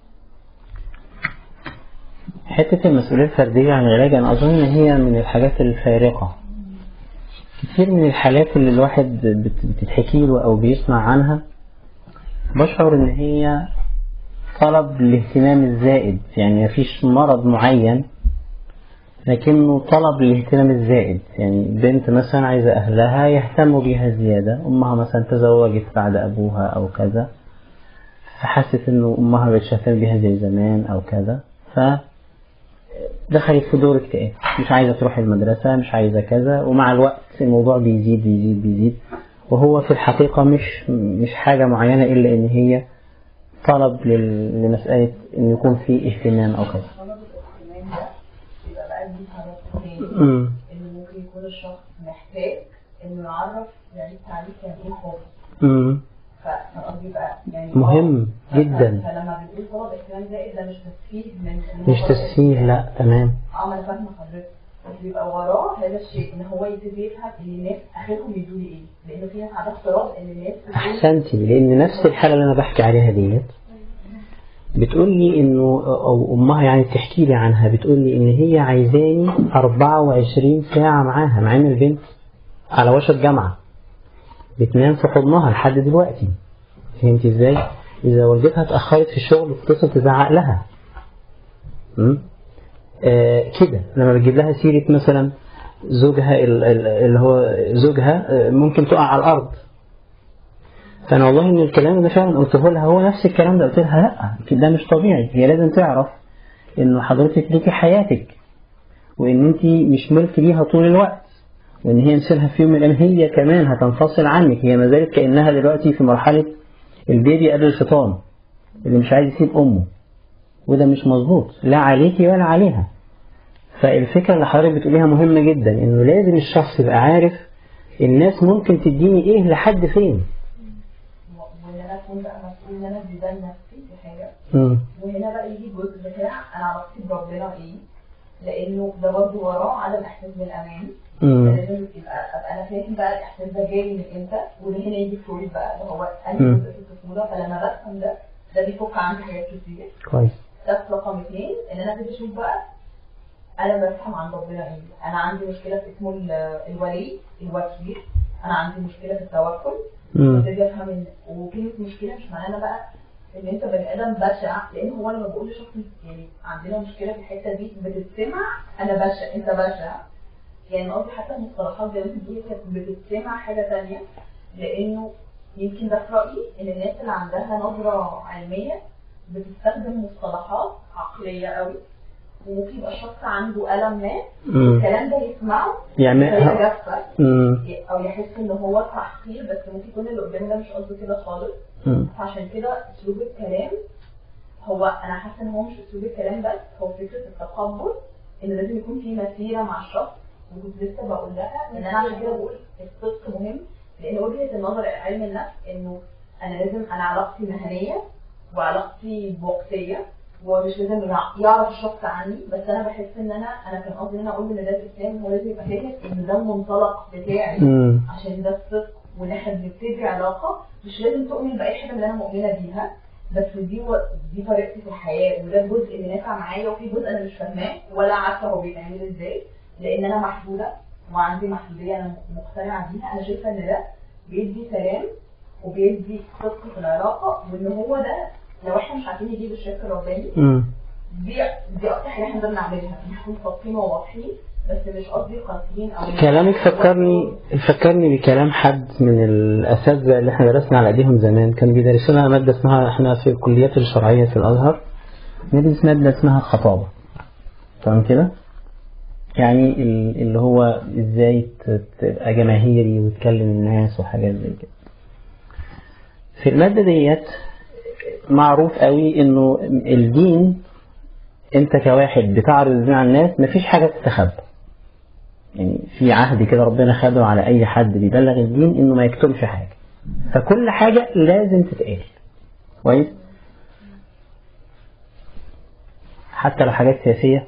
حته المسؤوليه الفرديه عن العلاج انا اظن ان هي من الحاجات الفارقه كتير من الحالات اللي الواحد بت- بتتحكي له او بيسمع عنها بشعر ان هي طلب الاهتمام الزائد يعني مفيش مرض معين لكنه طلب الاهتمام الزائد يعني بنت مثلا عايزة أهلها يهتموا بيها زيادة أمها مثلا تزوجت بعد أبوها أو كذا فحست إنه أمها مش تهتم بيها زي زمان أو كذا ف دخلت في دور اكتئاب مش عايزة تروح المدرسة مش عايزة كذا ومع الوقت الموضوع بيزيد بيزيد بيزيد وهو في الحقيقة مش مش حاجة معينة إلا إن هي طلب لل- لمسألة إن يكون في اهتمام أو كذا طلب الاهتمام ده يبقى بقى دي حاجات تاني امم ان ممكن يكون الشخص محتاج انه يعرف يعني تعريف يعني ايه خوف امم ف- فقصدي بقى يعني مهم ف- جدا. فلما بيقول طلب اهتمام زائد ده مش تسفيه من من مش هو تسفيه لا تمام اه ما انا فاهمه حضرتك بس بيبقى وراه هذا الشيء ان هو يبتدي يفهم ان الناس اخرهم يدوا لي ايه لانه في ناس عندها افتراض ان الناس بتقول أحسنتي لأن نفس الحالة اللي أنا بحكي عليها ديت بتقول لي إنه أو أمها يعني بتحكي لي عنها بتقول لي إن هي عايزاني 24 ساعة معاها مع إن البنت على وشك جامعة بتنام في حضنها لحد دلوقتي فهمتي إزاي؟ إذا والدتها اتأخرت في الشغل بتتصل تزعق لها م? آه كده لما بتجيب لها سيرة مثلا زوجها ال- ال- اللي هو زوجها آه، ممكن تقع على الأرض فانا والله ان الكلام ده فعلا قلته لها هو نفس الكلام ده قلت لها لا ده مش طبيعي هي لازم تعرف انه حضرتك ليكي حياتك وان انت مش ملك ليها طول الوقت وان هي نسيبها في يوم من الايام هي كمان هتنفصل عنك هي ما زالت كانها دلوقتي في مرحله البيبي قبل الفطام اللي مش عايز يسيب امه وده مش مظبوط لا عليكي ولا عليها فالفكره اللي حضرتك بتقوليها مهمه جدا انه لازم الشخص يبقى عارف الناس ممكن تديني ايه لحد فين وان انا اكون بقى مسؤول ان انا ادي ده لنفسي في حاجه مم. وهنا بقى يجي الجزء بتاع انا علاقتي بربنا ايه لانه ده برضه وراه عدم احساس بالامان مم. لازم يبقى ابقى انا فاهم بقى الاحساس ده جاي من امتى وده هنا يجي فرويد بقى اللي هو انهي مم. جزء في الطفوله فلما بفهم ده ده بيفك عندي حاجات كتير كويس ده رقم اثنين ان انا ابتدي اشوف بقى انا بفهم عن ربنا ايه انا عندي مشكله في اسمه ال- الولي الوكيل انا عندي مشكله في التوكل مم. ابتدي افهم ان وكلمه مشكله مش معناها بقى ان انت بني ادم بشع لان هو لما بقول لشخص يعني عندنا مشكله في الحته دي بتتسمع انا بشع انت بشع يعني قصدي حتى المصطلحات زي ما انت بتقولي كانت بتتسمع حاجه تانية لانه يمكن ده في رايي ان الناس اللي عندها نظره علميه بتستخدم مصطلحات عقليه قوي وممكن يبقى الشخص عنده الم ما مم. الكلام ده يسمعه يعني فيتجفف مم. او يحس ان هو تحقير بس ممكن يكون اللي قدامه ده مش قصده كده خالص مم. فعشان كده اسلوب الكلام هو انا حاسه ان هو مش اسلوب الكلام بس هو فكره التقبل ان لازم يكون في مسيره مع الشخص وكنت لسه بقول لها ان انا عشان كده بقول الصدق مهم لان وجهه النظر علم النفس انه انا لازم انا علاقتي مهنيه وعلاقتي بوقتيه ومش لازم يع- يعرف الشخص عني بس انا بحس ان انا انا كان قصدي ان انا اقول ان ده الاسلام هو لازم يبقى فاهم ان ده المنطلق بتاعي مم. عشان ده الصدق وان احنا بنبتدي علاقه مش لازم تؤمن باي حاجه من اللي انا مؤمنه بيها بس دي و... دي طريقتي في الحياه وده الجزء اللي نافع معايا وفي جزء انا مش فاهماه ولا عارفه هو بيتعمل ازاي لان انا محدوده وعندي محدوديه انا مقتنعه بيها انا شايفه ان ده بيدي سلام وبيدي صدق في العلاقه وان هو ده لو احنا مش عارفين نجيب الشريك الرباني مم. دي دي اكتر حاجه احنا نقدر نعملها نكون صادقين وواضحين بس مش قصدي قاسيين او كلامك فكرني فكرني بكلام حد من الأساتذة اللي احنا درسنا على أيديهم زمان كان بيدرس لنا مادة اسمها احنا في الكليات الشرعية في الأزهر ندرس مادة اسمها الخطابة تمام كده؟ يعني ال- اللي هو ازاي ت- تبقى جماهيري وتكلم الناس وحاجات زي كده. في المادة ديت معروف قوي انه الدين انت كواحد بتعرض الدين على الناس مفيش حاجة تستخبى يعني في عهد كده ربنا خده على اي حد بيبلغ الدين انه ما يكتمش حاجه فكل حاجه لازم تتقال كويس حتى لو حاجات سياسيه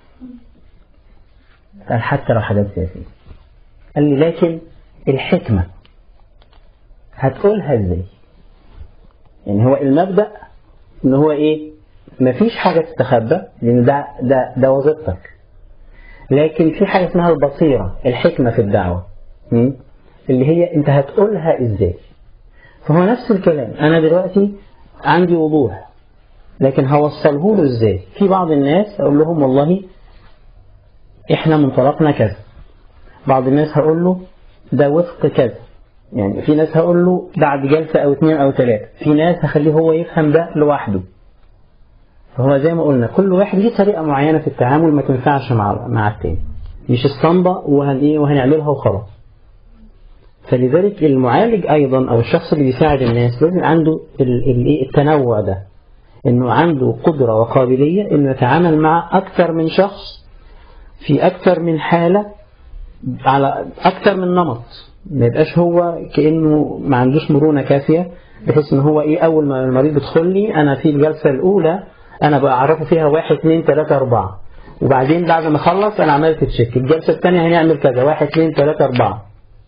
قال حتى لو حاجات سياسيه قال لي لكن الحكمه هتقولها ازاي يعني هو المبدا ان هو ايه مفيش حاجه تستخبى لان ده ده ده وظيفتك لكن في حاجة اسمها البصيرة الحكمة في الدعوة م? اللي هي انت هتقولها ازاي فهو نفس الكلام انا دلوقتي عندي وضوح لكن هوصله له ازاي في بعض الناس اقول لهم والله احنا منطلقنا كذا بعض الناس هقول له ده وفق كذا يعني في ناس هقول له بعد جلسة او اتنين او تلاتة في ناس هخليه هو يفهم ده لوحده فهو زي ما قلنا كل واحد ليه طريقة معينة في التعامل ما تنفعش مع مع التاني مش الصنبة وهن ايه وهنعملها وخلاص فلذلك المعالج أيضا أو الشخص اللي بيساعد الناس لازم عنده ال- ال- إيه التنوع ده إنه عنده قدرة وقابلية إنه يتعامل مع أكثر من شخص في أكثر من حالة على أكثر من نمط ما يبقاش هو كأنه ما عندوش مرونة كافية بحيث ان هو ايه اول ما المريض يدخل لي انا في الجلسة الاولى انا بعرفه فيها واحد اثنين ثلاثة اربعة وبعدين بعد ما اخلص انا عملت تشيك الجلسة الثانية هنعمل كذا واحد اثنين ثلاثة اربعة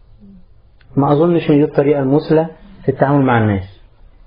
ما اظنش ان دي الطريقة المثلى في التعامل مع الناس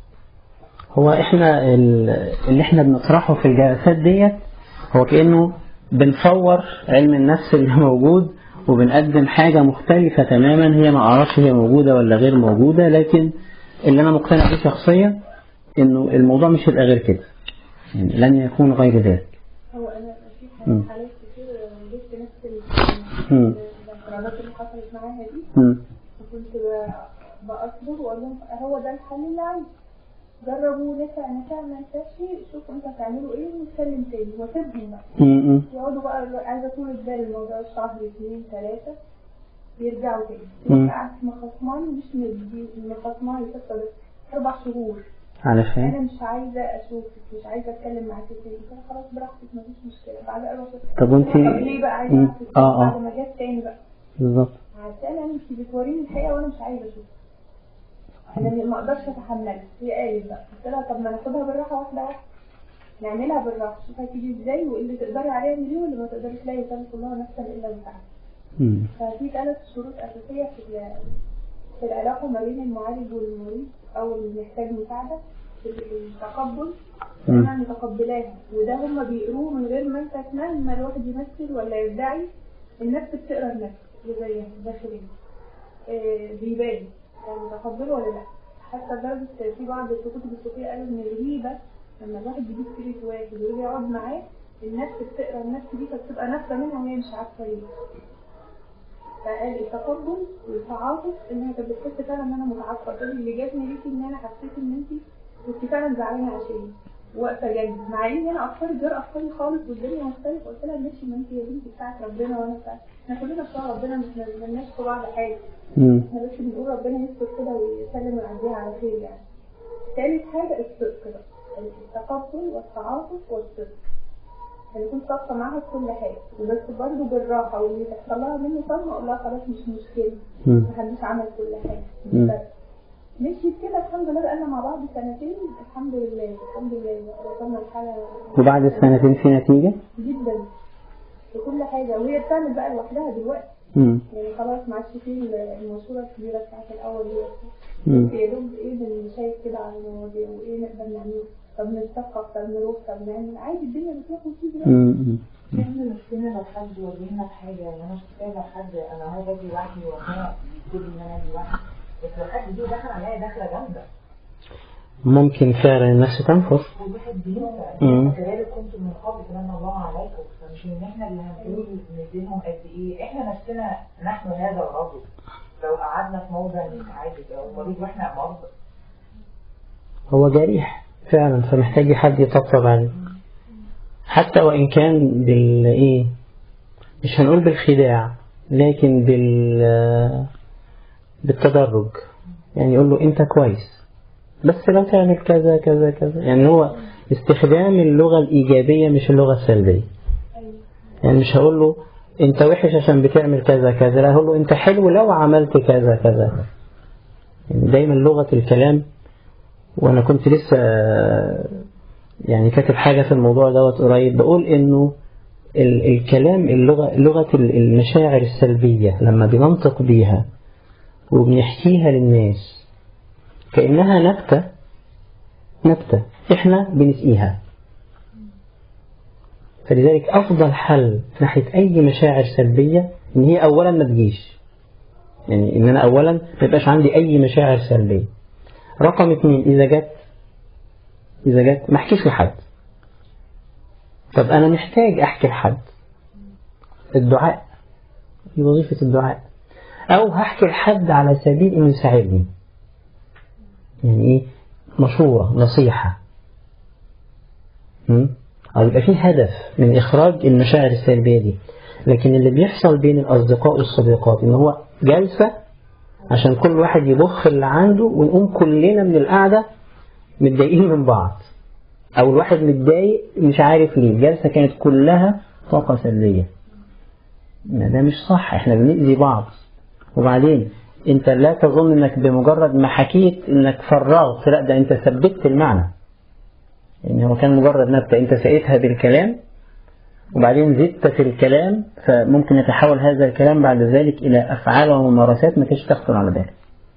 هو احنا ال- اللي احنا بنطرحه في الجلسات ديت هو كأنه بنصور علم النفس اللي موجود وبنقدم حاجة مختلفة تماما هي ما اعرفش هي موجودة ولا غير موجودة لكن اللي انا مقتنع بيه شخصيا انه الموضوع مش هيبقى غير كده يعني لن يكون غير ذلك هو انا في مم. حالات كتير جبت نفس مم. الاعتراضات اللي حصلت معاها دي مم. وكنت ب- بأصبر وأقول لهم هو ده الحل اللي عندي جربوا نفع نفع ما نفعش شوفوا انتوا هتعملوا ايه ونتكلم تاني واسيبهم بقى مم. يقعدوا بقى عايزة طول البال الموضوع شهر اثنين ثلاثة يرجعوا تاني مم. قعدت مخصمان مش مدي مخصمان لسه بس أربع شهور علشان أنا مش عايزة أشوفك مش عايزة أتكلم معاك تاني قلت لها خلاص براحتك مفيش مشكلة بعد أربع شهور طب وانتي- طب ليه بقى عايزة مم. أعرف آه، آه. بعد ما جت تاني بقى بالظبط عشان انا انت بتوريني الحقيقه وانا مش عايزه اشوفها انا ما اقدرش اتحملها هي قالت بقى قلت لها طب ما ناخدها بالراحه واحده واحده نعملها بالراحه شوف هتيجي ازاي وايه اللي تقدري عليه اعمليه واللي ما تقدريش لا يكلف الله نفسا الا وسعها مم. ففي ثلاث شروط اساسيه في ال- في العلاقه ما بين المعالج والمريض او اللي محتاج مساعده التقبل مم. انا متقبلاها وده هم بيقروه من غير ما انت مهما الواحد يمثل ولا يدعي النفس بتقرا النفس اللي زيها داخليا آه، بيبان يعني متقبله ولا لا حتى لدرجة في بعض الكتب الصوفية قالوا إن الغيبة لما الواحد بيجيب سيرة واحد ويجي يقعد معاه النفس بتقرا النفس دي فبتبقى نفسة منها وهي مش عارفة ايه فقال التقبل والتعاطف انها كانت بتحس فعلا ان انا متعاطفه قال لي اللي جابني ليكي ان انا حسيت ان انت كنت فعلا زعلانه عشاني واقفه جنبي مع ان انا افكاري غير افكاري خالص والدنيا مختلفه قلت لها ماشي ما انت يا بنتي بتاعت ربنا وانا بتاعت احنا كلنا بتوع ربنا مش مالناش في بعض حاجه مم. احنا بس بنقول ربنا يستر كده ويسلم ويعديها على خير يعني ثالث حاجه الصدق بقى التقبل والتعاطف والصدق يعني كنت صادقه معاها في كل حاجه وبس برضه بالراحه واللي تحصل لها منه صدمه اقول لها خلاص مش مشكله مم. محدش عمل كل حاجه مم. بس مشيت كده الحمد لله بقالنا مع بعض سنتين الحمد لله الحمد لله وصلنا لحاله وبعد السنتين في نتيجة جدا في كل حاجه وهي بتعمل بقى لوحدها دلوقتي مم. يعني خلاص ما عادش فيه المنشوره الكبيره بتاعت الاول دي مم. يا دوب ايه بنشايف كده على المواضيع وايه نقدر نعمله طب نتثقف طب نروح طب نعمل عادي الدنيا بتروح وتيجي بقى. مم. احنا نفسنا لو حد ورينا حاجة يعني انا شفتها لو حد انا هو باجي لوحدي وربنا بيقول ان انا اجي لوحدي بس لو حد جه دخل عليا دخلة جامدة ممكن فعلا النفس تنفر والواحد بينسى مم. كذلك كنتم من قبل كمان الله عليكم فمش ان احنا اللي هنقول ندينهم قد ايه احنا نفسنا نحن هذا الرجل لو قعدنا في موضع متعادل او مريض واحنا مرضى هو جريح فعلا فمحتاج حد يطبطب عليه حتى وإن كان بال إيه مش هنقول بالخداع لكن بال بالتدرج يعني يقول له أنت كويس بس لو تعمل كذا كذا كذا يعني هو استخدام اللغة الإيجابية مش اللغة السلبية يعني مش هقول له أنت وحش عشان بتعمل كذا كذا لا هقول له أنت حلو لو عملت كذا كذا يعني دايما لغة الكلام وانا كنت لسه آه، يعني كاتب حاجة في الموضوع دوت قريب بقول انه ال- الكلام اللغة لغة ال- المشاعر السلبية لما بننطق بيها وبنحكيها للناس كأنها نبتة نبتة احنا بنسقيها فلذلك افضل حل ناحية اي مشاعر سلبية ان هي اولا ما تجيش يعني ان انا اولا ما يبقاش عندي اي مشاعر سلبية رقم اثنين إذا جت إذا جت ما احكيش لحد طب أنا محتاج أحكي لحد الدعاء دي وظيفة الدعاء أو هحكي لحد على سبيل إنه يساعدني يعني إيه مشورة نصيحة م? أو يبقى في هدف من إخراج المشاعر السلبية دي لكن اللي بيحصل بين الأصدقاء والصديقات إن هو جلسة عشان كل واحد يبخ اللي عنده ونقوم كلنا من القعدة متضايقين من بعض أو الواحد متضايق مش عارف ليه الجلسة كانت كلها طاقة سلبية ما ده مش صح احنا بنأذي بعض وبعدين انت لا تظن انك بمجرد ما حكيت انك فرغت لا ده انت ثبتت المعنى يعني هو كان مجرد نبتة انت سقيتها بالكلام وبعدين زدت في الكلام فممكن يتحول هذا الكلام بعد ذلك إلى أفعال وممارسات ما كانش تخطر على بالك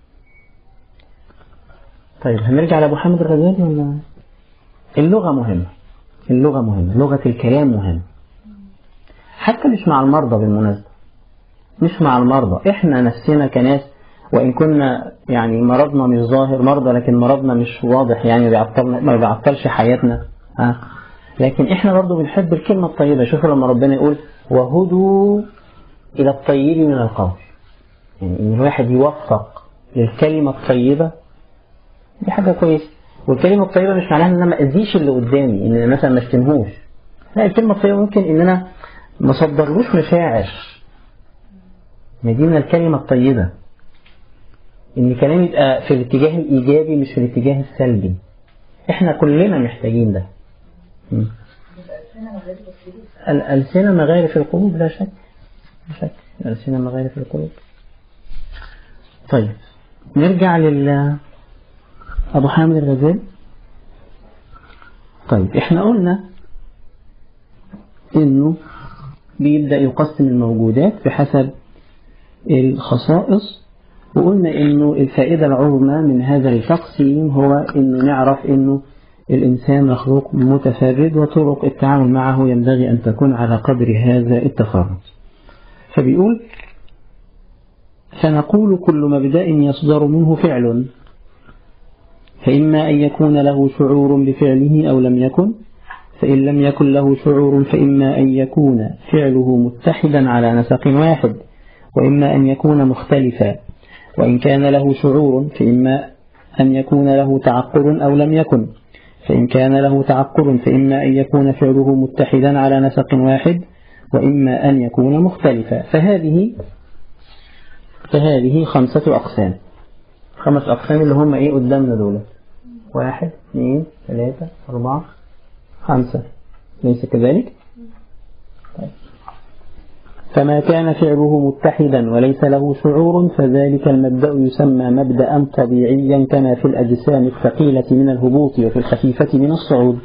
طيب هنرجع لأبو حامد الغزالي ولا اللغة مهمة اللغة مهمة لغة الكلام مهمة حتى مش مع المرضى بالمناسبة مش مع المرضى احنا نفسنا كناس وإن كنا يعني مرضنا مش ظاهر مرضى لكن مرضنا مش واضح يعني بيعطلنا ما بيعطلش حياتنا ها لكن احنا برضو بنحب الكلمة الطيبة شوفوا لما ربنا يقول وهدوا إلى الطيب من القول يعني إن الواحد يوفق للكلمة الطيبة دي حاجة كويسة والكلمة الطيبة مش معناها إن أنا ما أذيش اللي قدامي إن أنا مثلا ما اشتمهوش لا الكلمة الطيبة ممكن إن أنا ما صدرلوش مشاعر ما دي من الكلمة الطيبة إن كلامي يبقى في الاتجاه الإيجابي مش في الاتجاه السلبي إحنا كلنا محتاجين ده مم. الألسنة مغارف في القلوب لا شك لا شك الألسنة مغارف في القلوب طيب نرجع لل أبو حامد الغزال طيب احنا قلنا انه بيبدأ يقسم الموجودات بحسب الخصائص وقلنا انه الفائدة العظمى من هذا التقسيم هو انه نعرف انه الإنسان مخلوق متفرد وطرق التعامل معه ينبغي أن تكون على قدر هذا التفرد فبيقول فنقول كل مبدأ يصدر منه فعل فإما أن يكون له شعور بفعله أو لم يكن فإن لم يكن له شعور فإما أن يكون فعله متحدا على نسق واحد وإما أن يكون مختلفا وإن كان له شعور فإما أن يكون له تعقل أو لم يكن فإن كان له تعقل فإما أن يكون فعله متحدا على نسق واحد وإما أن يكون مختلفا فهذه فهذه خمسة أقسام خمس أقسام اللي هم إيه قدامنا دول واحد اثنين ثلاثة أربعة خمسة ليس كذلك طيب. فما كان فعله متحدا وليس له شعور فذلك المبدأ يسمى مبدأ طبيعيا كما في الأجسام الثقيلة من الهبوط وفي الخفيفة من الصعود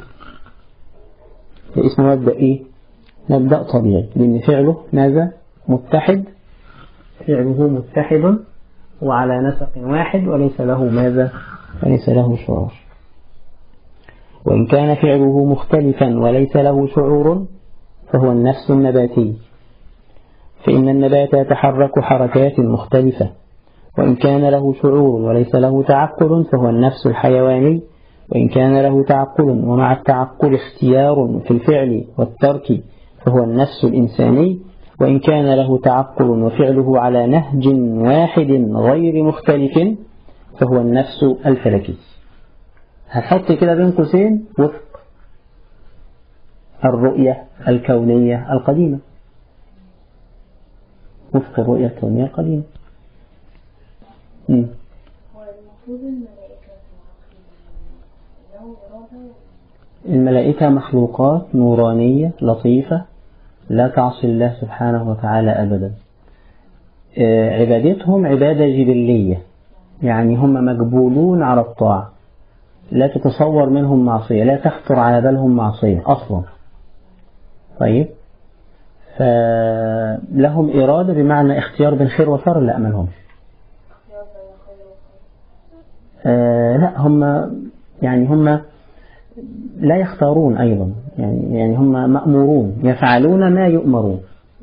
اسمه مبدأ إيه؟ مبدأ طبيعي لأن فعله ماذا؟ متحد فعله متحد وعلى نسق واحد وليس له ماذا؟ وليس له شعور وإن كان فعله مختلفا وليس له شعور فهو النفس النباتي فإن النبات يتحرك حركات مختلفة وإن كان له شعور وليس له تعقل فهو النفس الحيواني وإن كان له تعقل ومع التعقل اختيار في الفعل والترك فهو النفس الإنساني وإن كان له تعقل وفعله على نهج واحد غير مختلف فهو النفس الفلكي هنحط كده بين قوسين وفق الرؤية الكونية القديمة وفق الرؤية الكونية القديمة مم. هو المفروض الملائكة لو إرادة الملائكة مخلوقات نورانية لطيفة لا تعصي الله سبحانه وتعالى أبدا آه، عبادتهم عبادة جبلية يعني هم مجبولون على الطاعة لا تتصور منهم معصية لا تخطر على بالهم معصية أصلا طيب فلهم إرادة بمعنى اختيار بين خير وشر لا ما لهمش آه لا هم يعني هم لا يختارون أيضا يعني يعني هم مأمورون يفعلون ما يؤمرون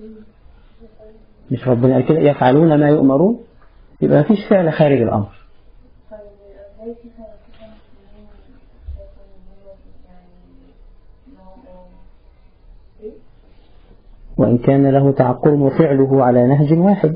مش ربنا قال كده يفعلون ما يؤمرون يبقى مفيش فعل خارج الأمر طيب ازاي في فرق كده مسلمين شايفين ان هو يعني لو ايه وإن كان له تعقل وفعله على نهج واحد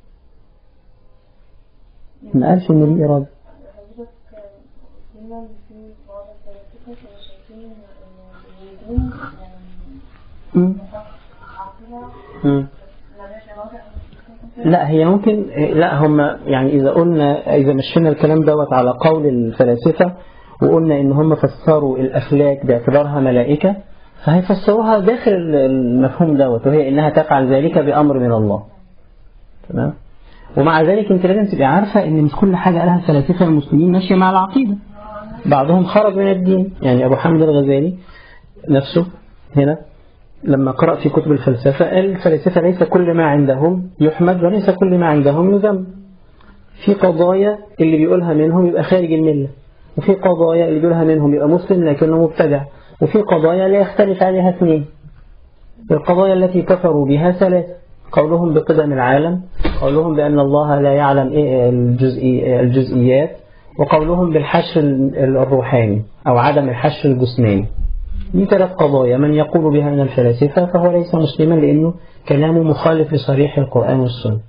ما قالش إن ليه إرادة حضرتك قلنا ان في بعض الفلاسفة كانوا شايفين ان الوجود يعني مم. عقلها مم. ملهاش علاقة لا هي ممكن لا هم يعني إذا قلنا إذا مشينا الكلام دوت على قول الفلاسفة وقلنا إن هم فسروا الأفلاك باعتبارها ملائكة فهيفسروها داخل المفهوم دوت وهي إنها تفعل ذلك بأمر من الله تمام ومع ذلك انت لازم تبقى عارفة ان مش كل حاجة قالها الفلاسفة المسلمين ماشية مع العقيدة بعضهم خرج من الدين يعني أبو حامد الغزالي نفسه هنا لما قرأ في كتب الفلسفة قال الفلاسفة ليس كل ما عندهم يحمد وليس كل ما عندهم يذم في قضايا اللي بيقولها منهم يبقى خارج الملة وفي قضايا اللي بيقولها منهم يبقى مسلم لكنه مبتدع وفي قضايا لا يختلف عليها اثنين القضايا التي كفروا بها ثلاثة قولهم بقدم العالم قولهم بأن الله لا يعلم إيه الجزئي الجزئيات وقولهم بالحشر الروحاني أو عدم الحشر الجسماني دي ثلاث قضايا من يقول بها من الفلاسفة فهو ليس مسلما لأنه كلامه مخالف لصريح القرآن والسنة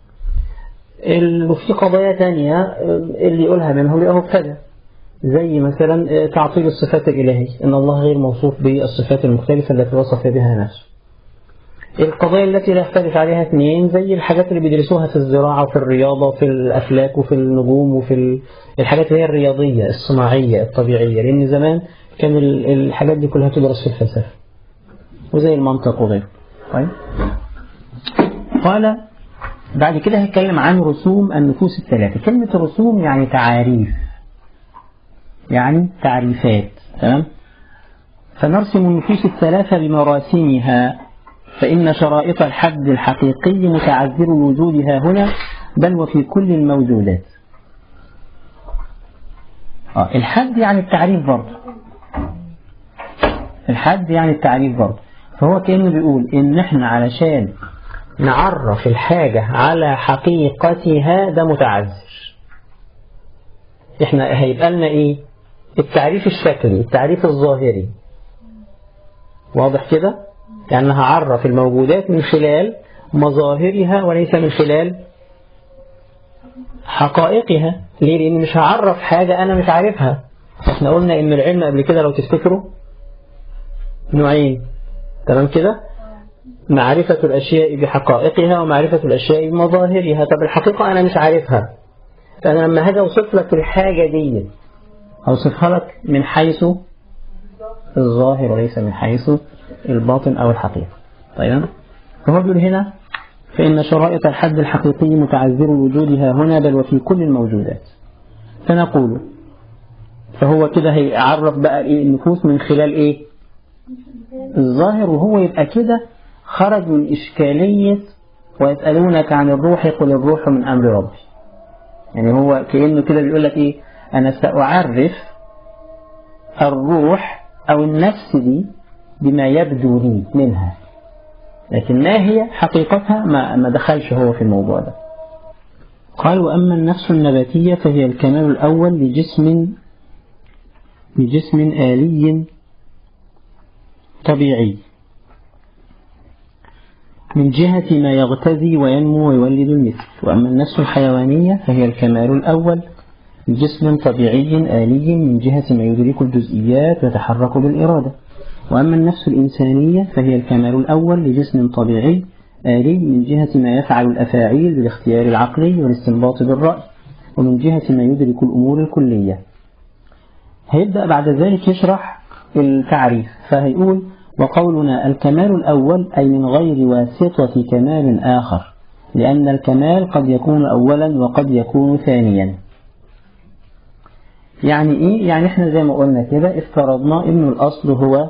وفي قضايا تانية اللي يقولها منهم يبقى مبتدع زي مثلا تعطيل الصفات الإلهية إن الله غير موصوف بالصفات المختلفة التي وصف بها نفسه القضايا التي لا يختلف عليها اثنين زي الحاجات اللي بيدرسوها في الزراعة وفي الرياضة وفي الأفلاك وفي النجوم وفي الحاجات اللي هي الرياضية الصناعية الطبيعية لأن زمان كان الحاجات دي كلها تدرس في الفلسفة وزي المنطق وغيره طيب قال بعد كده هيتكلم عن رسوم النفوس الثلاثة كلمة رسوم يعني تعاريف يعني تعريفات تمام فنرسم النفوس الثلاثة بمراسمها فإن شرائط الحد الحقيقي متعذر وجودها هنا بل وفي كل الموجودات آه الحد يعني التعريف برضه الحد يعني التعريف برضه فهو كأنه بيقول إن إحنا علشان نعرف الحاجة على حقيقتها ده متعذر إحنا هيبقى لنا إيه التعريف الشكلي التعريف الظاهري واضح كده يعني هعرف الموجودات من خلال مظاهرها وليس من خلال حقائقها ليه لأن مش هعرف حاجة أنا مش عارفها احنا قلنا إن العلم قبل كده لو تفتكروا نوعين تمام كده معرفة الأشياء بحقائقها ومعرفة الأشياء بمظاهرها طب الحقيقة أنا مش عارفها فأنا لما هاجي أوصف لك الحاجة دي أوصفها لك من حيث الظاهر وليس من حيث الباطن أو الحقيقة طيب فهو بيقول هنا فإن شرائط الحد الحقيقي متعذر وجودها هنا بل وفي كل الموجودات فنقول فهو كده هيعرف بقى إيه النفوس من خلال إيه الظاهر وهو يبقى كده خرج من إشكالية ويسألونك عن الروح قل الروح من أمر ربي يعني هو كأنه كده بيقول لك إيه أنا سأعرف الروح أو النفس دي بما يبدو لي منها لكن ما هي حقيقتها ما, ما دخلش هو في الموضوع ده قال وأما النفس النباتية فهي الكمال الأول لجسم لجسم آلي طبيعي من جهة ما يغتذي وينمو ويولد المثل وأما النفس الحيوانية فهي الكمال الأول لجسم طبيعي آلي من جهة ما يدرك الجزئيات ويتحرك بالإرادة وأما النفس الإنسانية فهي الكمال الأول لجسم طبيعي آلي من جهة ما يفعل الأفاعيل بالاختيار العقلي والاستنباط بالرأي ومن جهة ما يدرك الأمور الكلية هيبدأ بعد ذلك يشرح التعريف فهيقول وقولنا الكمال الأول أي من غير واسطة كمال آخر لأن الكمال قد يكون أولا وقد يكون ثانيا يعني إيه؟ يعني إحنا زي ما قلنا كده افترضنا إنه الأصل هو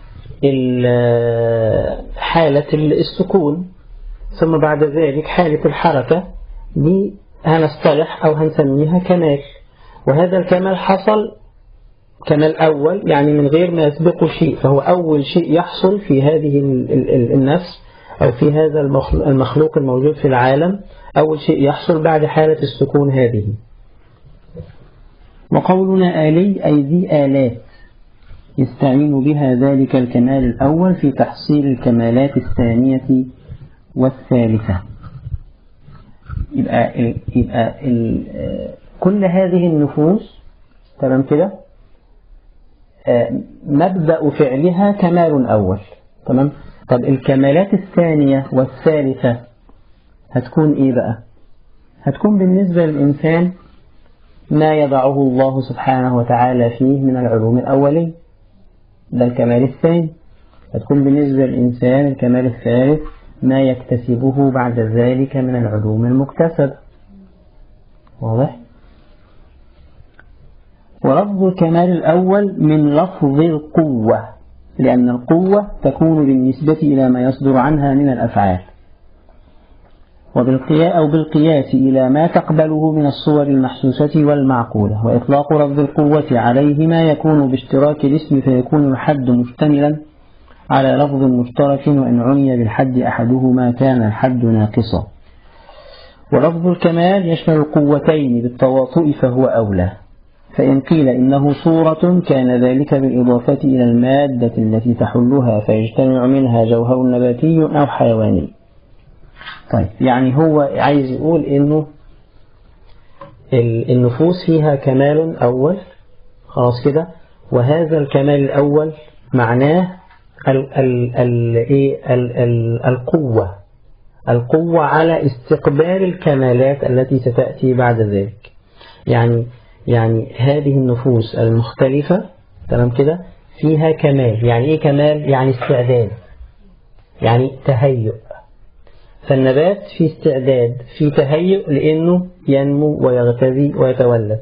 حالة السكون ثم بعد ذلك حالة الحركة دي هنصطلح أو هنسميها كمال وهذا الكمال حصل كمال أول يعني من غير ما يسبقه شيء فهو أول شيء يحصل في هذه النفس أو في هذا المخلوق الموجود في العالم أول شيء يحصل بعد حالة السكون هذه وقولنا آلي أي ذي آلات يستعين بها ذلك الكمال الأول في تحصيل الكمالات الثانية والثالثة يبقى ال يبقى ال كل هذه النفوس تمام كده مبدأ فعلها كمال أول تمام طب الكمالات الثانية والثالثة هتكون إيه بقى هتكون بالنسبة للإنسان ما يضعه الله سبحانه وتعالى فيه من العلوم الأولية ده الكمال الثاني هتكون بالنسبة للإنسان الكمال الثالث ما يكتسبه بعد ذلك من العلوم المكتسبة واضح؟ ولفظ الكمال الأول من لفظ القوة لأن القوة تكون بالنسبة إلى ما يصدر عنها من الأفعال وبالقياس أو بالقياس إلى ما تقبله من الصور المحسوسة والمعقولة وإطلاق لفظ القوة عليه ما يكون باشتراك الاسم فيكون الحد مشتملا على لفظ مشترك وإن عني بالحد أحدهما كان الحد ناقصا ولفظ الكمال يشمل القوتين بالتواطؤ فهو أولى فإن قيل إنه صورة كان ذلك بالإضافة إلى المادة التي تحلها فيجتمع منها جوهر نباتي أو حيواني طيب يعني هو عايز يقول إنه النفوس فيها كمال أول خلاص كده وهذا الكمال الأول معناه ال ال ال إيه ال ال القوة القوة على استقبال الكمالات التي ستأتي بعد ذلك يعني يعني هذه النفوس المختلفة تمام كده فيها كمال يعني ايه كمال يعني استعداد يعني تهيؤ فالنبات في استعداد في تهيؤ لأنه ينمو ويغتذي ويتولد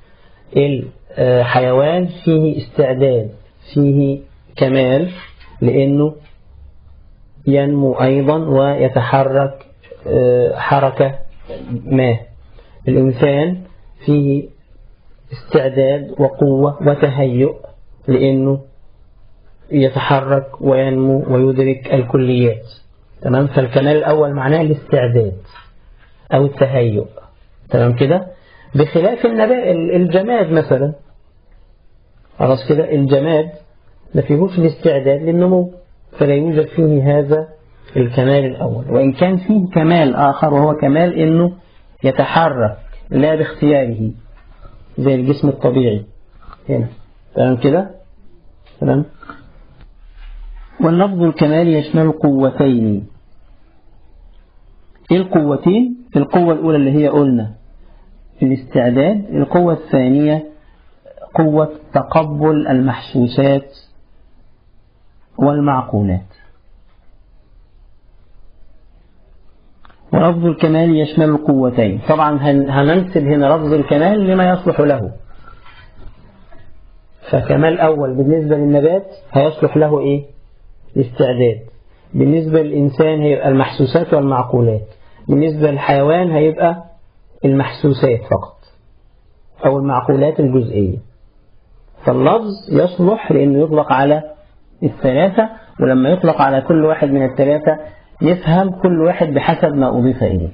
الحيوان فيه استعداد فيه كمال لأنه ينمو أيضا ويتحرك حركة ما الإنسان فيه استعداد وقوة وتهيؤ لأنه يتحرك وينمو ويدرك الكليات تمام فالكمال الأول معناه الاستعداد أو التهيؤ تمام كده بخلاف النبات الجماد مثلا خلاص كده الجماد ما فيهوش الاستعداد للنمو فلا يوجد فيه هذا الكمال الأول وإن كان فيه كمال آخر وهو كمال إنه يتحرك لا باختياره زي الجسم الطبيعي هنا تمام كده تمام واللفظ الكمال يشمل قوتين ايه القوتين القوة الأولى اللي هي قلنا الاستعداد القوة الثانية قوة تقبل المحسوسات والمعقولات ولفظ الكمال يشمل القوتين طبعا هننسب هنا لفظ الكمال لما يصلح له فكمال أول بالنسبة للنبات هيصلح له إيه الاستعداد بالنسبة للإنسان هيبقى المحسوسات والمعقولات بالنسبة للحيوان هيبقى المحسوسات فقط أو المعقولات الجزئية فاللفظ يصلح لأنه يطلق على الثلاثة ولما يطلق على كل واحد من الثلاثة يفهم كل واحد بحسب ما أضيف إليه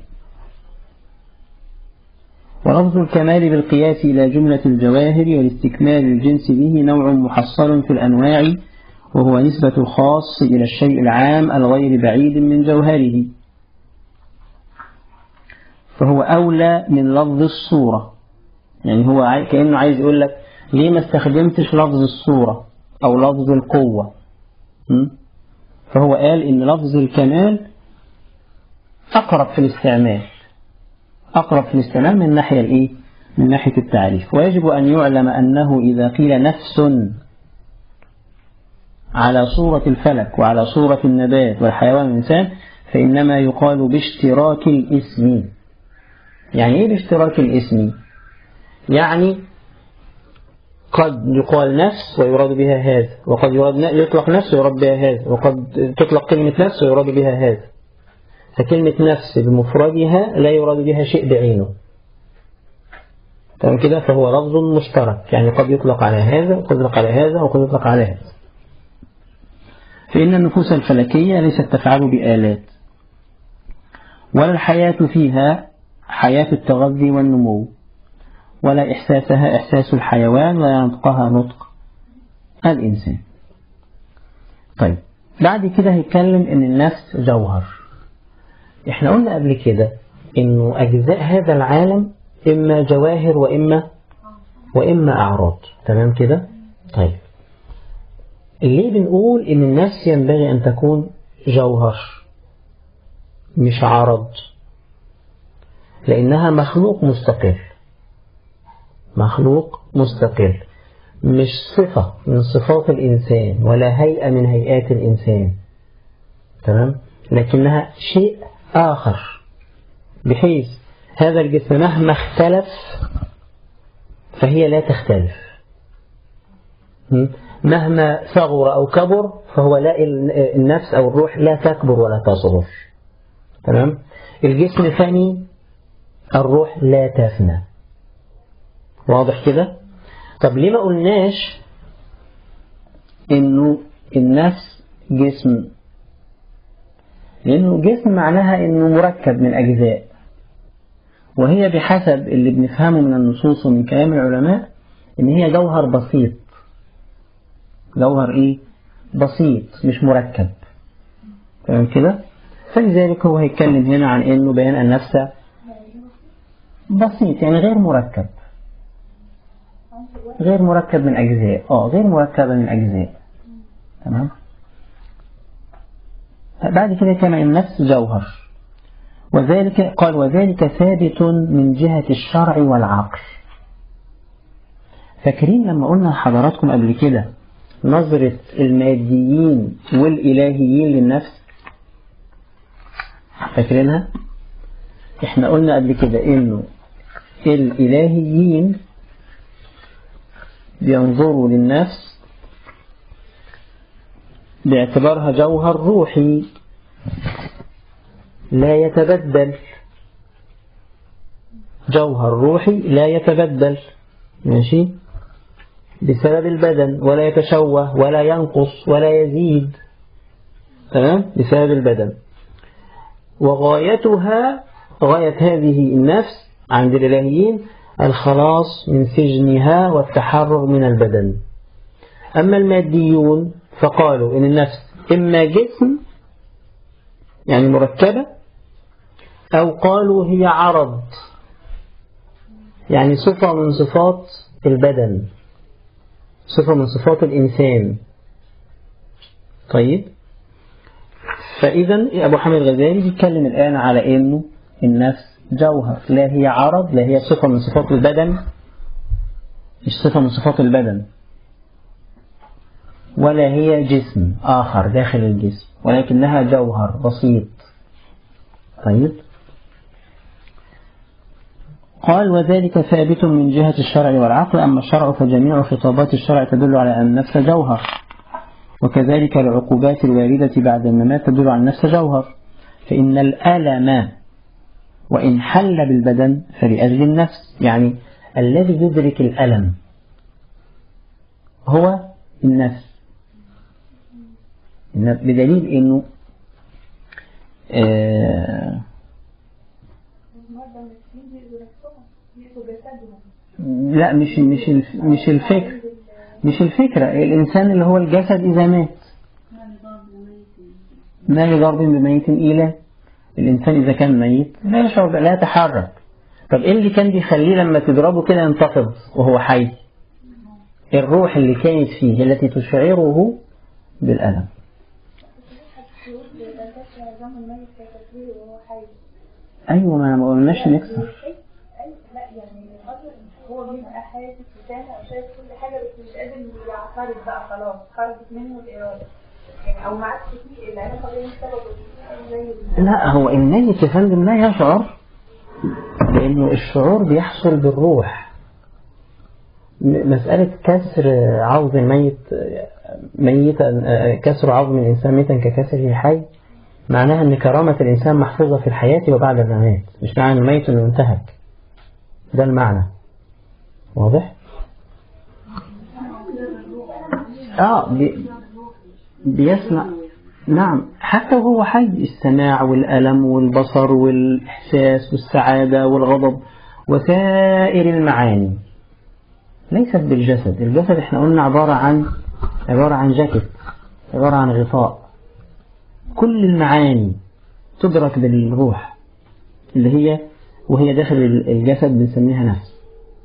ولفظ الكمال بالقياس إلى جملة الجواهر والاستكمال الجنس به نوع محصل في الأنواع وهو نسبة الخاص إلى الشيء العام الغير بعيد من جوهره فهو أولى من لفظ الصورة يعني هو كأنه عايز يقول لك ليه ما استخدمتش لفظ الصورة أو لفظ القوة فهو قال إن لفظ الكمال أقرب في الاستعمال أقرب في الاستعمال من ناحية الإيه؟ من ناحية التعريف ويجب أن يعلم أنه إذا قيل نفس على صورة الفلك وعلى صورة النبات والحيوان والإنسان فإنما يقال باشتراك الاسم يعني إيه باشتراك الاسم يعني قد يقال نفس ويراد بها هذا وقد يراد يطلق نفس ويراد بها هذا وقد تطلق كلمة نفس ويراد بها هذا فكلمة نفس بمفردها لا يراد بها شيء بعينه تمام كده فهو لفظ مشترك يعني قد يطلق على هذا وقد يطلق على هذا وقد يطلق على هذا فإن النفوس الفلكية ليست تفعل بآلات ولا الحياة فيها حياة التغذي والنمو ولا إحساسها إحساس الحيوان ولا نطقها نطق الإنسان طيب بعد كده هيتكلم إن النفس جوهر إحنا قلنا قبل كده إنه أجزاء هذا العالم إما جواهر وإما وإما أعراض تمام كده طيب ليه بنقول إن النفس ينبغي أن تكون جوهر مش عرض لأنها مخلوق مستقل مخلوق مستقل مش صفة من صفات الإنسان ولا هيئة من هيئات الإنسان تمام لكنها شيء آخر بحيث هذا الجسم مهما اختلف فهي لا تختلف م? مهما صغر أو كبر فهو لا النفس أو الروح لا تكبر ولا تصغر تمام الجسم فاني الروح لا تفنى واضح كده طب ليه ما قلناش انه النفس جسم لانه جسم معناها انه مركب من اجزاء وهي بحسب اللي بنفهمه من النصوص ومن كلام العلماء ان هي جوهر بسيط جوهر ايه بسيط مش مركب تمام كده فلذلك هو هيتكلم هنا عن انه بيان النفس بسيط يعني غير مركب غير مركب من أجزاء اه غير مركبة من أجزاء تمام بعد كده كان النفس جوهر وذلك قال وذلك ثابت من جهة الشرع والعقل فاكرين لما قلنا لحضراتكم قبل كده نظرة الماديين والإلهيين للنفس فاكرينها احنا قلنا قبل كده انه الإلهيين بينظروا للنفس باعتبارها جوهر روحي لا يتبدل جوهر روحي لا يتبدل ماشي بسبب البدن ولا يتشوه ولا ينقص ولا يزيد تمام بسبب البدن وغايتها غاية هذه النفس عند الإلهيين الخلاص من سجنها والتحرر من البدن أما الماديون فقالوا إن النفس إما جسم يعني مركبة أو قالوا هي عرض يعني صفة من صفات البدن صفة من صفات الإنسان طيب فإذا أبو حامد الغزالي بيتكلم الآن على إنه النفس جوهر لا هي عرض لا هي صفة من صفات البدن مش صفة من صفات البدن ولا هي جسم آخر داخل الجسم ولكنها جوهر بسيط طيب قال وذلك ثابت من جهة الشرع والعقل أما الشرع فجميع خطابات الشرع تدل على أن النفس جوهر وكذلك العقوبات الواردة بعد الممات تدل على النفس جوهر فإن الألم وإن حل بالبدن فلأجل النفس يعني الذي يدرك الألم هو النفس بدليل أنه آه لا مش مش مش الفكر مش الفكرة الإنسان اللي هو الجسد إذا مات ما لضرب بميت إيله الإنسان إذا كان ميت لا يشعر لا يتحرك طب إيه اللي كان بيخليه لما تضربه كده ينتفض وهو حي الروح اللي كانت فيه التي تشعره بالألم أيوة ما ما قلناش نكسر لا يعني هو بيبقى حاسس وسامع وشايف كل حاجه بس مش قادر يعترض بقى خلاص خرجت منه الاراده يعني او ما عادش فيه العلاقه بين السبب والنتيجه زي لا هو الميت يا فندم لا يشعر لأنه الشعور بيحصل بالروح م- مسألة كسر عظم الميت ميتا كسر عظم الإنسان ميتا ككسره حي معناها أن كرامة الإنسان محفوظة في الحياة وبعد الممات مش معنى الميت أنه انتهك ده المعنى واضح؟ آه بي بيسمع نعم حتى وهو حي السماع والألم والبصر والإحساس والسعادة والغضب وسائر المعاني ليست بالجسد الجسد احنا قلنا عبارة عن عبارة عن جاكيت عبارة عن غطاء كل المعاني تدرك بالروح اللي هي وهي داخل الجسد بنسميها نفس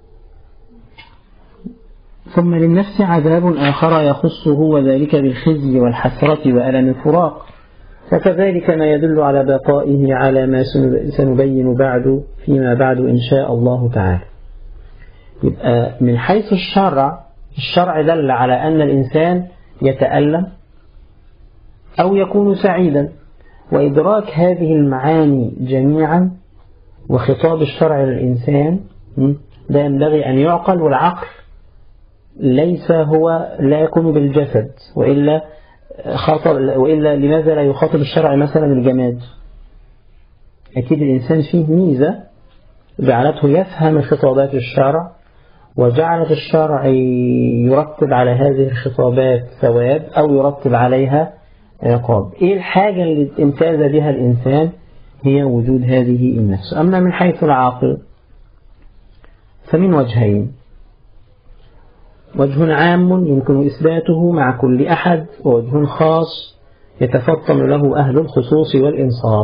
ثم للنفس عذاب آخر يخصه وذلك بالخزي والحسرة وألم الفراق فكذلك ما يدل على بقائه على ما سنبين بعد فيما بعد إن شاء الله تعالى يبقى من حيث الشرع الشرع دل على أن الإنسان يتألم أو يكون سعيدا وإدراك هذه المعاني جميعا وخطاب الشرع للإنسان م? ده ينبغي أن يعقل والعقل ليس هو لا يكون بالجسد وإلا خاطب وإلا لماذا لا يخاطب الشرع مثلا الجماد أكيد الإنسان فيه ميزة جعلته يفهم خطابات الشرع وجعلت الشرع يرتب على هذه الخطابات ثواب أو يرتب عليها عقاب إيه الحاجة اللي امتاز بها الإنسان هي وجود هذه النفس أما من حيث العاقل فمن وجهين وجه عام يمكن إثباته مع كل أحد ووجه خاص يتفطن له أهل الخصوص والإنصاف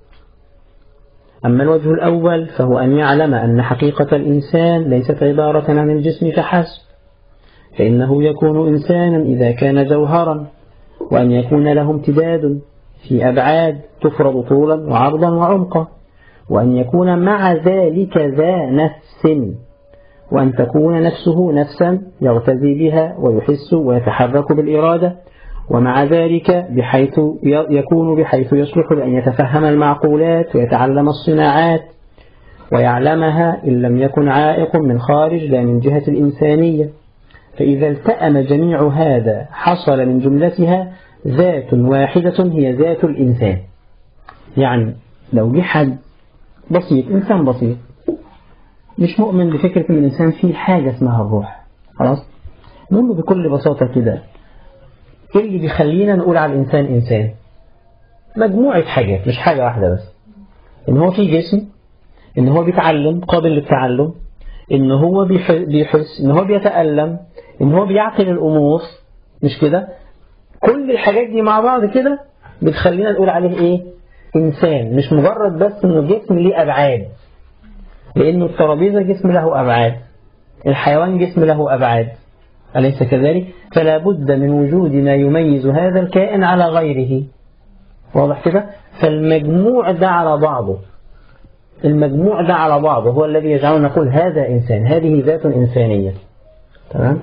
أما الوجه الأول فهو أن يعلم أن حقيقة الإنسان ليست عبارة عن الجسم فحسب فإنه يكون إنسانا إذا كان جوهرا وأن يكون له امتداد في أبعاد تفرض طولا وعرضا وعمقا وأن يكون مع ذلك ذا نفس وأن تكون نفسه نفسا يغتزي بها ويحس ويتحرك بالإرادة ومع ذلك بحيث يكون بحيث يصلح لأن يتفهم المعقولات ويتعلم الصناعات ويعلمها إن لم يكن عائق من خارج لا من جهة الإنسانية فإذا التأم جميع هذا حصل من جملتها ذات واحدة هي ذات الإنسان يعني لو جه حد بسيط إنسان بسيط مش مؤمن بفكرة إن الإنسان فيه حاجة اسمها الروح خلاص نقول له بكل بساطة كده إيه اللي بيخلينا نقول على الإنسان إنسان مجموعة حاجات مش حاجة واحدة بس إن هو فيه جسم إن هو بيتعلم قابل للتعلم إن هو بيحس إن هو بيتألم إن هو بيعقل الأمور مش كده كل الحاجات دي مع بعض كده بتخلينا نقول عليه إيه إنسان مش مجرد بس إنه جسم ليه أبعاد لأنه الترابيزة جسم له أبعاد الحيوان جسم له أبعاد أليس كذلك فلا بد من وجود ما يميز هذا الكائن على غيره واضح كده فالمجموع ده على بعضه المجموع ده على بعضه هو الذي يجعلنا نقول هذا إنسان هذه ذات إنسانية تمام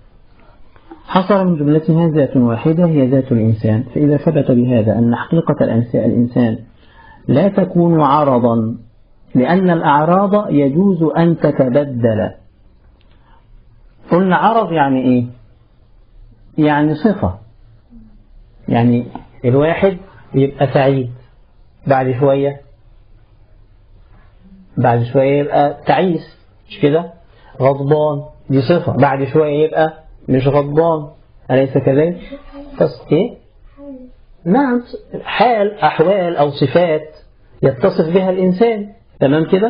حصل من جملتها ذات واحدة هي ذات الإنسان فإذا ثبت بهذا أن حقيقة الإنسان لا تكون عرضا لأن الأعراض يجوز أن تتبدل قلنا عرض يعني إيه يعني صفة يعني الواحد يبقى سعيد بعد شوية بعد شوية يبقى تعيس مش كده غضبان دي صفة بعد شوية يبقى مش غضبان أليس كذلك بس إيه نعم حال أحوال أو صفات يتصف بها الإنسان تمام كده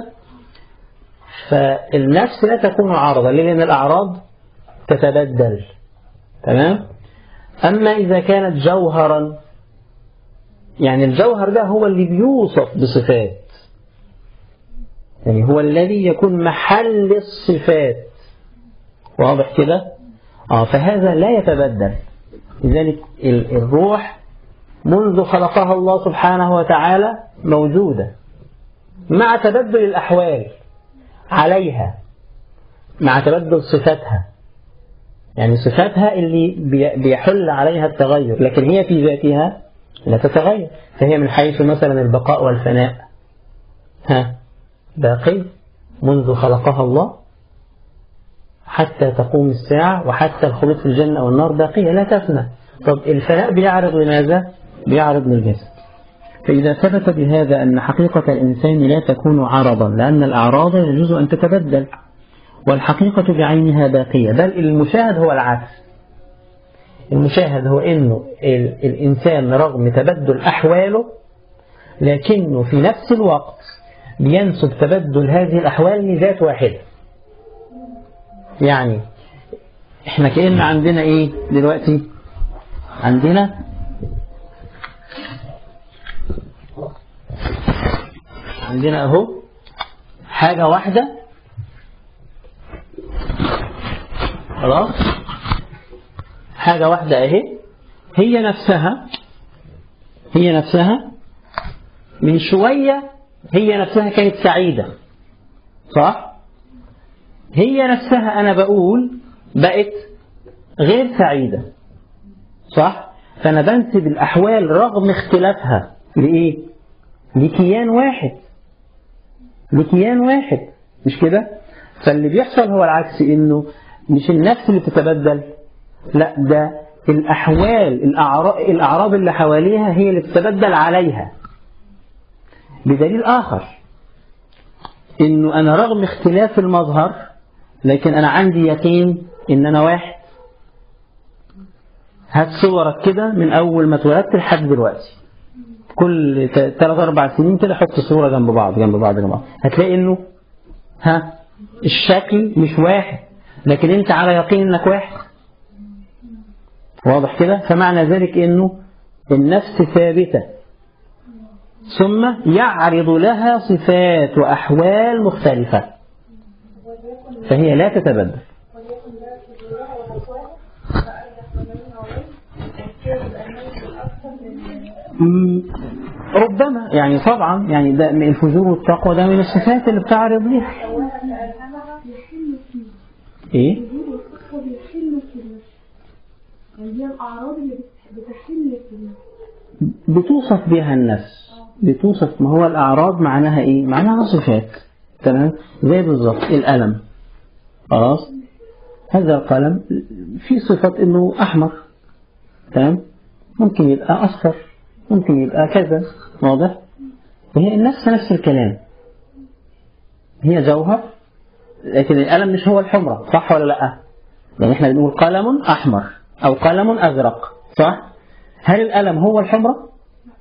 فالنفس لا تكون عارضة ليه لأن الأعراض تتبدل تمام أما إذا كانت جوهرا يعني الجوهر ده هو اللي بيوصف بصفات يعني هو الذي يكون محل الصفات واضح كده آه فهذا لا يتبدل لذلك الروح منذ خلقها الله سبحانه وتعالى موجودة مع تبدل الأحوال عليها مع تبدل صفاتها يعني صفاتها اللي بيحل عليها التغير لكن هي في ذاتها لا تتغير فهي من حيث مثلا البقاء والفناء ها باقي منذ خلقها الله حتى تقوم الساعة وحتى الخلود في الجنة والنار باقية لا تفنى طب الفناء بيعرض لماذا؟ بيعرض للجسد فإذا ثبت بهذا أن حقيقة الإنسان لا تكون عرضا لأن الأعراض يجوز أن تتبدل والحقيقة بعينها باقية بل المشاهد هو العكس المشاهد هو أنه الإنسان رغم تبدل أحواله لكنه في نفس الوقت بينسب تبدل هذه الأحوال لذات واحدة يعني احنا كأن عندنا ايه دلوقتي عندنا عندنا اهو حاجة واحدة خلاص حاجة واحدة اهي هي نفسها هي نفسها من شوية هي نفسها كانت سعيدة صح هي نفسها أنا بقول بقت غير سعيدة صح فأنا بنسب الأحوال رغم اختلافها لإيه؟ لكيان واحد لكيان واحد مش كده؟ فاللي بيحصل هو العكس إنه مش النفس اللي بتتبدل لا ده الأحوال الأعراب, الأعراب اللي حواليها هي اللي بتتبدل عليها بدليل آخر إنه أنا رغم اختلاف المظهر لكن أنا عندي يقين إن أنا واحد هات صورك كده من أول ما اتولدت لحد دلوقتي كل ثلاث أربع سنين كده حط صورة جنب بعض جنب بعض جنب بعض هتلاقي إنه ها الشكل مش واحد لكن أنت على يقين إنك واحد واضح كده فمعنى ذلك إنه النفس ثابتة ثم يعرض لها صفات وأحوال مختلفة فهي لا تتبدل وليكن ده في الجراحة والأقوال فأرجح ومن عليه والسير الأمان أكثر من مم، ربما يعني طبعا يعني ده من الفجور والتقوى ده من الصفات اللي بتعرض ليها أولا ألهمها يحل فيه ايه الوجود والصدق بيحل في النفس يعني هي الأعراض اللي بتح- بتحل في النفس بتوصف بها النفس بتوصف ما هو الأعراض معناها إيه؟ معناها صفات تمام زي بالظبط الألم خلاص هذا القلم في صفة إنه أحمر تمام ممكن يبقى أصفر ممكن يبقى كذا واضح وهي النفس نفس الكلام هي جوهر لكن القلم مش هو الحمرة صح ولا لأ يعني احنا بنقول قلم أحمر أو قلم أزرق صح هل القلم هو الحمرة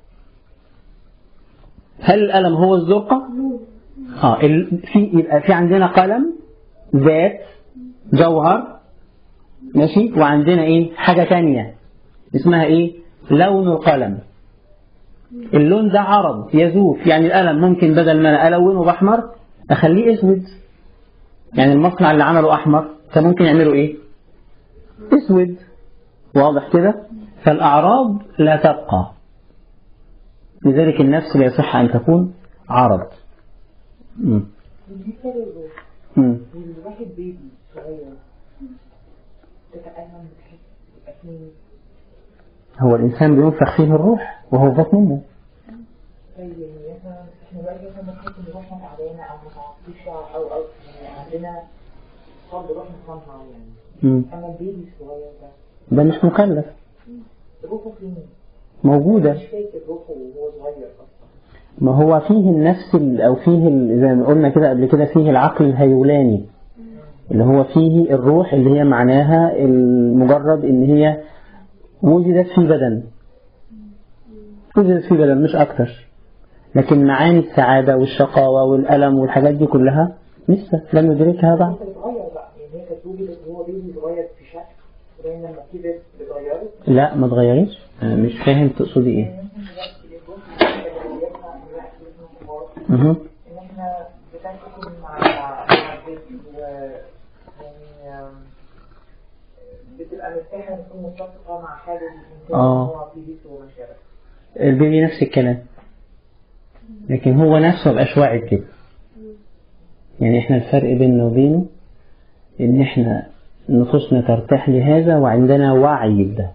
هل القلم هو الزرقة اه ال- في يبقى في عندنا قلم ذات جوهر ماشي وعندنا ايه حاجة تانية اسمها ايه لون القلم اللون ده عرض يزوف يعني القلم ممكن بدل ما انا الونه باحمر اخليه اسود يعني المصنع اللي عمله احمر كان ممكن يعمله ايه اسود واضح كده فالاعراض لا تبقى لذلك النفس لا يصح ان تكون عرض مم. بالنسبة للروح مم. الواحد بيبي صغير تتألم بتحس بأسنين هو الانسان بينفخ فيه الروح وهو في بطن امه طيب يعني مثلا احنا دلوقتي مثلا بنحس ان روحنا تعبانة أو متعطشة أو أو يعني عندنا صلب روح مصنع يعني مم. أما البيبي الصغير ده ده مش مكلف روحه فين؟ موجودة مش فاكر روحه وهو صغير أصلا ما هو فيه النفس ال- أو فيه ال- زي ما قلنا كده قبل كده فيه العقل الهيولاني اللي هو فيه الروح اللي هي معناها المجرد إن هي وجدت في بدن وجدت في بدن مش أكتر لكن معاني السعادة والشقاوة والألم والحاجات دي كلها لسه لم ندركها بعد انت بتغير بقى يعني هي كانت وجدت وهو بيبي صغير في شكل وبعدين لما كبر اتغيرت لا ما اتغيرتش أنا مش فاهم تقصدي إيه يعني مثلا دلوقتي الروح اللي بيبقى دلوقتي اسمه كبار مهم. ان احنا بتنتقل مع مع البيت و يعني آم، بتبقى مرتاحة إن تكون متفقة مع حاجة الإنسان آه. هو في بيته وما شابه البيبي نفس الكلام لكن هو نفسه مبقاش واعي كده يعني احنا الفرق بيننا وبينه ان احنا نفوسنا ترتاح لهذا وعندنا وعي بده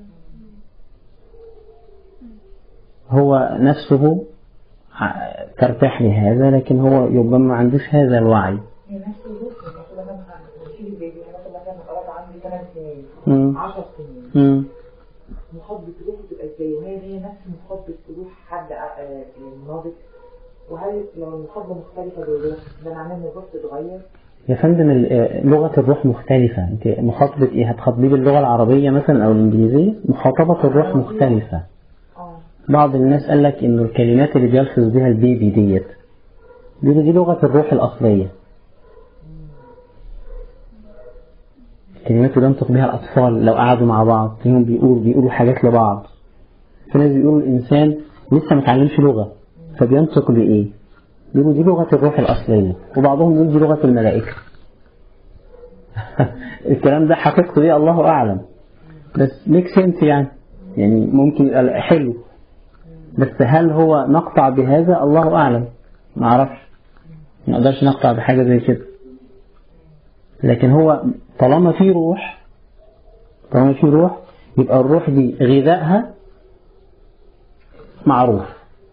هو نفسه ع- ترتاح لهذا لكن هو يبقى ما عندوش هذا الوعي هي نفس الروح يعني مثلا مثلا بنشيل البيبي أنا مثلا مثلا اتولد عندي 8 سنين مم. 10 سنين مم. مخاطبة روحه تبقى ازاي وهي هي نفس مخاطبة روح حد آه، ناضج وهل لو المخاطبة مختلفة بالروح ده معناه إن الروح تتغير؟ يا فندم ال- آه، لغة الروح مختلفة انت مخاطبة ايه هتخاطبيه باللغة العربية مثلا او الانجليزية مخاطبة الروح مختلفة اه بعض الناس قال لك انه الكلمات اللي بيلفظ بها البيبي ديت دي, دي لغة الروح الأصلية الكلمات اللي ينطق بها الأطفال لو قعدوا مع بعض تلاقيهم بيقولوا بيقولوا حاجات لبعض في ناس بيقولوا الإنسان لسه ما اتعلمش لغة فبينطق بإيه؟ بيقولوا دي لغة الروح الأصلية وبعضهم يقول دي لغة الملائكة الكلام ده حقيقته ايه الله أعلم بس ميك سنس يعني يعني ممكن يبقى حلو بس هل هو نقطع بهذا الله أعلم ما أعرفش ما نقدرش نقطع بحاجة زي كده لكن هو طالما في روح طالما في روح يبقى الروح دي غذائها معروف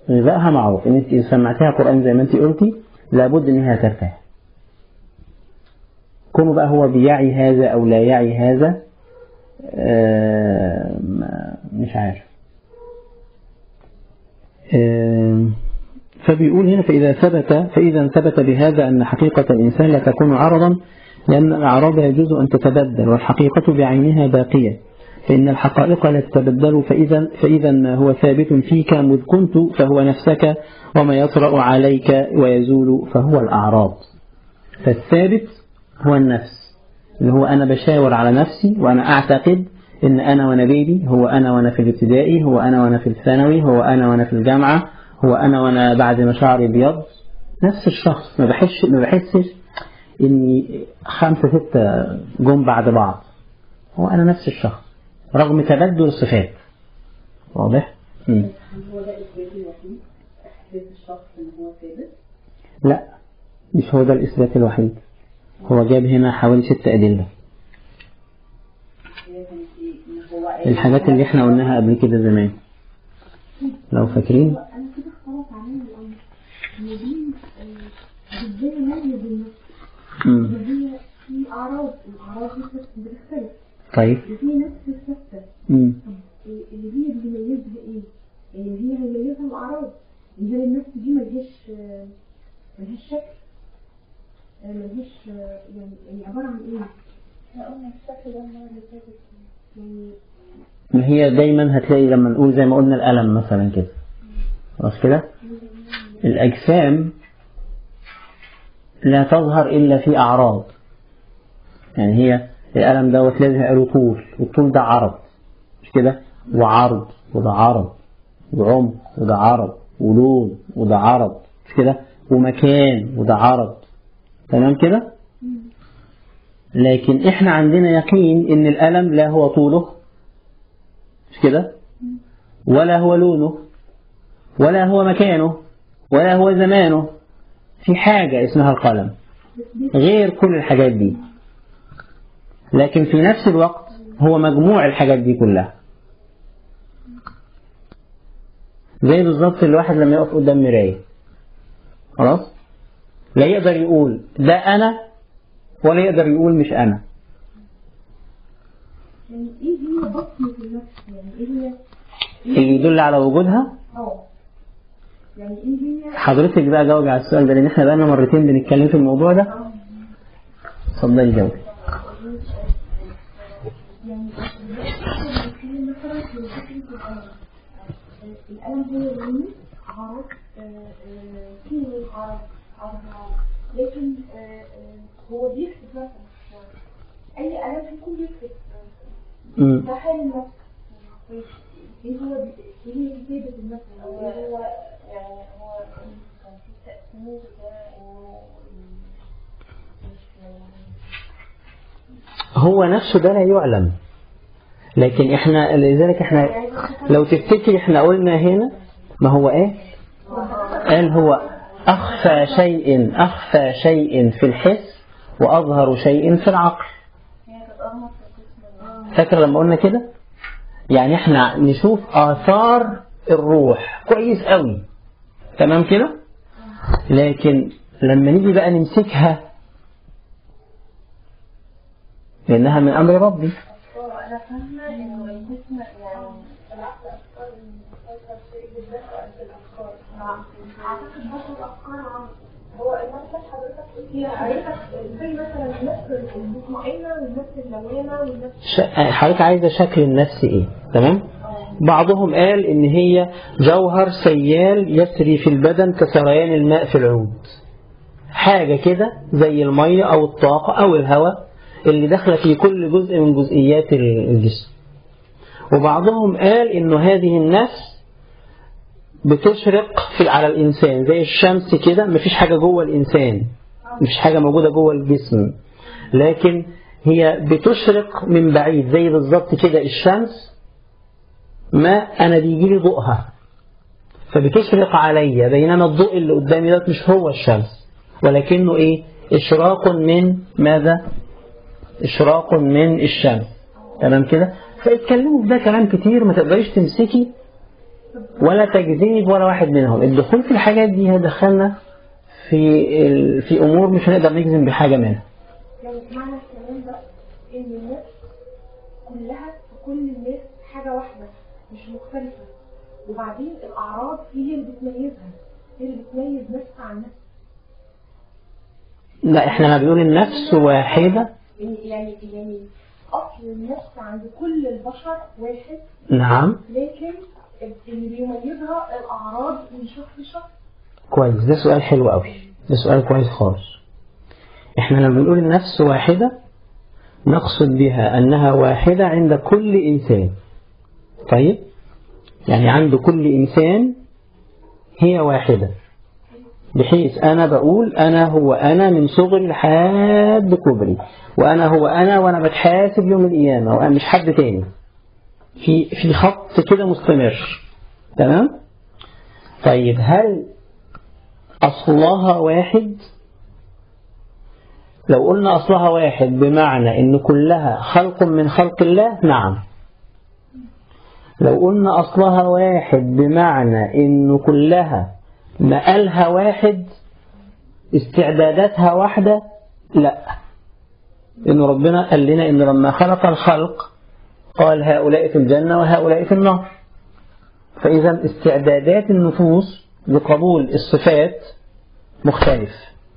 غذائها معروف ان انت إذا سمعتها قرآن زي ما انت قلتي لابد انها ترتاح كونه بقى هو بيعي هذا او لا يعي هذا آه، ما- مش عارف آه، فبيقول هنا فإذا ثبت فإذا ثبت بهذا أن حقيقة الإنسان لا تكون عرضا لأن الأعراض يجوز أن تتبدل والحقيقة بعينها باقية فإن الحقائق لا تتبدل فإذا, فإذا ما هو ثابت فيك مذ كنت فهو نفسك وما يطرأ عليك ويزول فهو الأعراض فالثابت هو النفس اللي هو أنا بشاور على نفسي وأنا أعتقد إن أنا وأنا بيبي هو أنا وأنا في الابتدائي هو أنا وأنا في الثانوي هو أنا وأنا في الجامعة هو أنا وأنا بعد ما شعري ابيض نفس الشخص ما بحسش ما بحسش إني خمسة ستة جم بعد بعض هو أنا نفس الشخص رغم تبدل الصفات واضح؟ مم. هو ده الإثبات الوحيد إحساس الشخص إن هو ثابت لا مش هو ده الإثبات الوحيد هو جاب هنا حوالي ست أدلة هي كانت إيه إن هو قال الحاجات اللي احنا قلناها قبل كده زمان لو فاكرين انا كده خلاص عليا الامر ان دي آه، ازاي نميز النفس مم. اللي هي في اعراض الاعراض دي بتخ- بتختلف طيب وفي نفس ثابته مم. طب إيه اللي هي بيميزها ايه؟ يعني هي هيميزها الاعراض اللي هي النفس دي ملهاش آه، ملهاش شكل آه، ملهاش آه، يعني يعني عباره عن ايه؟ احنا قلنا الشكل ده المرة اللي فاتت يعني ما هي دايما هتلاقي لما نقول زي ما قلنا الألم مثلا كده خلاص كده الأجسام لا تظهر إلا في أعراض يعني هي الألم دوت لازم يبقى له طول والطول ده عرض مش كده وعرض وده عرض وعمق وده عرض ولون وده عرض مش كده ومكان وده عرض تمام كده لكن احنا عندنا يقين ان الألم لا هو طوله مش كده ولا هو لونه ولا هو مكانه ولا هو زمانه في حاجة اسمها القلم غير كل الحاجات دي لكن في نفس الوقت هو مجموع الحاجات دي كلها زي بالظبط الواحد لما يقف قدام مراية خلاص لا يقدر يقول ده أنا ولا يقدر يقول مش أنا يعني ايه هي بصمه النفس؟ يعني ايه هي اللي يدل على وجودها اه يعني ايه هي حضرتك بقى جاوبي على السؤال ده لان احنا بقالنا مرتين بنتكلم في الموضوع ده اتفضلي جاوبي يعني في مثلا في فكرة الألم الألم هو لون عرض في لون عرض عرض عرض لكن آه، آه، هو بيكتب مثلا أي ألم هيكون بيكتب مم. ده حال النفس ايه هو بي- ايه هي كتابة النفس أو هو ايه هو يعني هو كان في تأثير ده انه مش هو نفسه ده لا يعلم لكن احنا لذلك احنا لو تفتكري احنا قلنا هنا ما هو ايه قال هو اخفى شيء اخفى شيء في الحس واظهر شيء في العقل هي كانت أغمض في الجسم فاكر لما قلنا كده يعني احنا نشوف آثار الروح كويس قوي تمام كده لكن لما نيجي بقى نمسكها لأنها من أمر ربي هو أنا فاهمة إنه الجسم يعني أعتقد بس الأفكار عن هو النفس حضرتك قلتي عرفت زي مثلا النفس المطمئنة والنفس اللوامة والنفس ش- حضرتك عايزة شكل النفس إيه تمام بعضهم قال إن هي جوهر سيال يسري في البدن كسريان الماء في العود حاجة كده زي المية أو الطاقة أو الهواء اللي داخلة في كل جزء من جزئيات الجسم وبعضهم قال إنه هذه النفس بتشرق في على الإنسان زي الشمس كده مفيش حاجة جوه الإنسان مفيش حاجة موجودة جوه الجسم لكن هي بتشرق من بعيد زي بالظبط كده الشمس ما أنا بيجي لي ضوءها فبتشرق عليا بينما الضوء اللي قدامي ده مش هو الشمس ولكنه إيه إشراق من ماذا إشراق من الشمس تمام كده فاتكلموا في ده كلام كتير ما تقدريش تمسكي ولا تجزمي بولا واحد منهم الدخول في الحاجات دي هيدخلنا في ال... في امور مش هنقدر نجزم بحاجه منها يعني معنى الكلام ده ان الناس كلها في كل الناس حاجة واحدة مش مختلفة وبعدين الأعراض هي اللي بتميزها هي اللي بتميز نفس عن نفس لا احنا ما بنقول النفس واحده يعني يعني يعني أصل النفس عند كل البشر واحد نعم لكن اللي بيميزها الأعراض من شخص لشخص كويس ده سؤال حلو قوي ده سؤال كويس خالص احنا لما بنقول النفس واحدة نقصد بها أنها واحدة عند كل إنسان طيب يعني عند كل إنسان هي واحدة بحيث أنا بقول أنا هو أنا من صغري لحد كبري وأنا هو أنا وأنا بتحاسب يوم القيامة وأنا مش حد تاني في في خط كده مستمر تمام طيب هل أصلها واحد لو قلنا أصلها واحد بمعنى إن كلها خلق من خلق الله نعم لو قلنا أصلها واحد بمعنى إن كلها مقالها واحد استعداداتها واحدة لا إن ربنا قال لنا إن لما خلق الخلق قال هؤلاء في الجنة وهؤلاء في النار فإذا استعدادات النفوس لقبول الصفات مختلف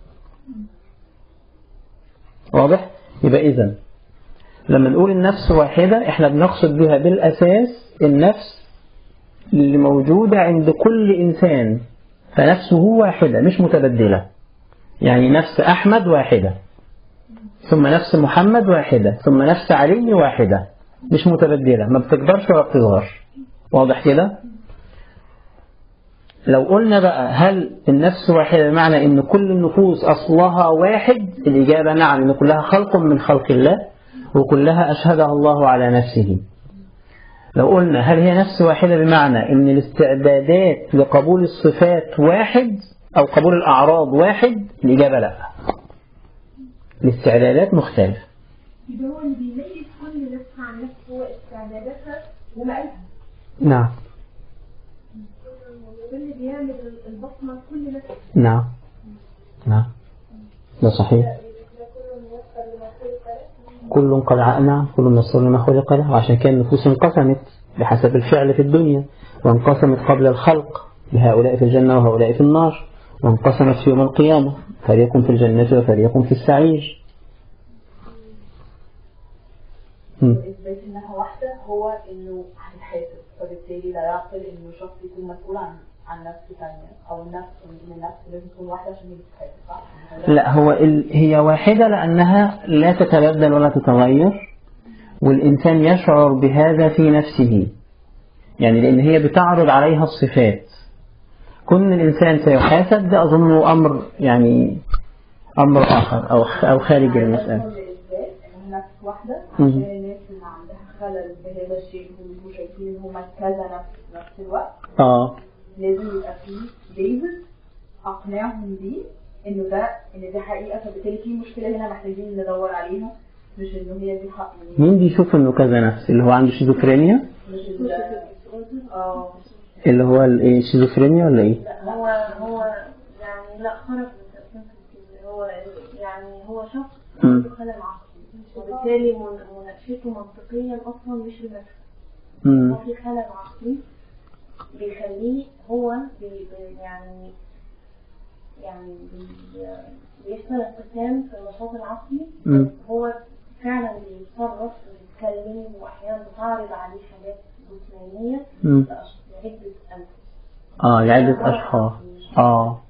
واضح؟ يبقى إذا لما نقول النفس واحدة احنا بنقصد بها بالأساس النفس اللي موجودة عند كل إنسان فنفسه واحدة مش متبدلة يعني نفس أحمد واحدة ثم نفس محمد واحدة ثم نفس علي واحدة مش متبدلة ما بتكبرش ولا بتصغر واضح كده لو قلنا بقى هل النفس واحدة بمعنى ان كل النفوس اصلها واحد الاجابة نعم ان كلها خلق من خلق الله وكلها اشهدها الله على نفسه لو قلنا هل هي نفس واحدة بمعنى ان الاستعدادات لقبول الصفات واحد او قبول الاعراض واحد الاجابة لا الاستعدادات مختلفة يبقى هو اللي بيميز كل نفس عن نفس هو استعداداتها ومقالها نعم وده اللي بيعمل البصمة لكل نفس نعم نعم ده صحيح كل قد ع- نعم كل ميسر لما خلق له وعشان كده النفوس انقسمت بحسب الفعل في الدنيا وانقسمت قبل الخلق بهؤلاء في الجنة وهؤلاء في النار وانقسمت في يوم القيامة فريق في الجنة وفريق في السعير مم. اثبات انها واحده هو انه هتتحاسب فبالتالي لا يعقل انه شخص يكون مسؤول عن عن نفس ثانيه او النفس ان النفس لازم تكون واحده عشان هي تتحاسب صح؟ لا هو ال... هي واحدة لأنها لا تتبدل ولا تتغير والإنسان يشعر بهذا في نفسه يعني لأن هي بتعرض عليها الصفات كون الإنسان سيحاسب ده أظنه أمر يعني أمر آخر أو أو خارج المسألة الاثبات انها نفس واحده مم. عشان الناس اللي عندها خلل بهذا الشيء ويبقوا شايفين ان هما كذا نفس في نفس الوقت آه لازم يبقى فيه بيزس اقنعهم بيه انه ده ان دي حقيقه فبالتالي في مشكله هنا محتاجين ندور عليها مش انه هي دي حق مين بيشوف إنه كذا نفس اللي هو عنده شيزوفرينيا مش ال- اه اللي هو الإيه شيزوفرينيا ولا إيه؟ هو هو يعني لا خرج من تقسيم الكلمة. هو يعني هو شخص مم. عنده خلل عقلي وبالتالي من- مناقشته منطقيا اصلا مش بنفسه مم. هو في خلل عقلي بيخليه هو بي بي- يعني يعني بي- بيحصل انقسام في النشاط العقلي مم. هو فعلا بيتصرف وبيتكلم واحيانا بتعرض عليه حاجات جسمانيه مم. لأش- لعده انفس آه لعدة أشخاص آه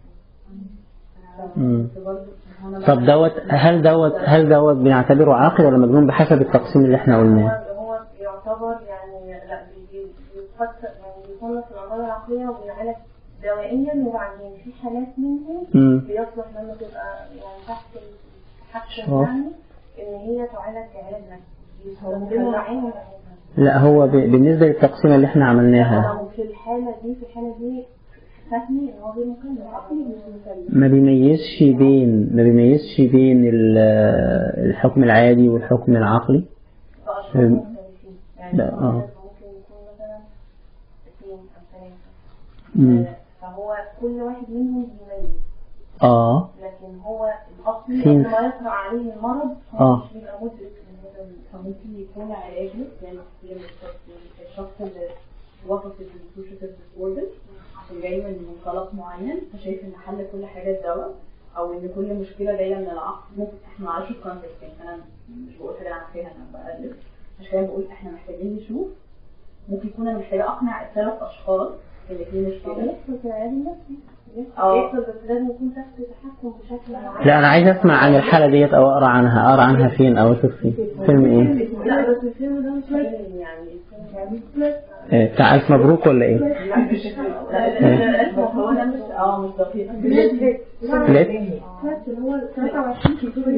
مم. طب دوت هل دوت هل دوت بنعتبره عاقل ولا مجنون بحسب التقسيم اللي احنا قلناه؟ هو هو يعتبر يعني لا بي- بي- بيتفت يعني بيصنف الأمراض العقلية وبيعالج دوائيا وبعدين في حالات منهم مم. بيصلح لما تبقى يعني تحت التحكم آه. يعني إن هي تعالج علاج نفسي يستخدموا معاهم لا هو ب- بالنسبة للتقسيمة اللي احنا عملناها في الحالة دي في الحالة دي فهمي إن هو غير مكلف عقلي مش مكلف ما بيميزش بين ما بيميزش بين ال- الحكم العادي والحكم العقلي فأشخاص أم. مختلفين يعني لا، هو آه. ممكن يكون مثلا اثنين أو ثلاثة مم. آه، فهو كل واحد منهم بيميز اه لكن هو الأصلي في- قبل ما يطلع عليه المرض هو آه. مش بيبقى مدرك إن هذا فممكن يكون علاجه يعني الشخص اللي وصف الديسوشيتيف ديسوردر عشان جاي من منطلق معين فشايف ان حل كل حاجه الدواء او ان كل مشكله جايه من العقل ممكن احنا ما نعرفش الكونتكست يعني انا مش بقول حاجه انا عارفاها انا بقلب عشان كده بقول احنا محتاجين نشوف ممكن يكون انا محتاجه اقنع الثلاث اشخاص اللي في مشكله يحصل في العيادة النفسي اه. يحصل بس لازم يكون تحت تحكم بشكل معين لا انا عايز اسمع عن الحالة ديت او اقرا عنها اقرا عنها فين او اشوف فين فيلم ايه لا بس الفيلم ده مش فيلم يعني آه، بتاع الف مبروك ولا ايه لا مش لا لا هو ده مش اه مش دقيق ليه فات اللي هو 23 كتير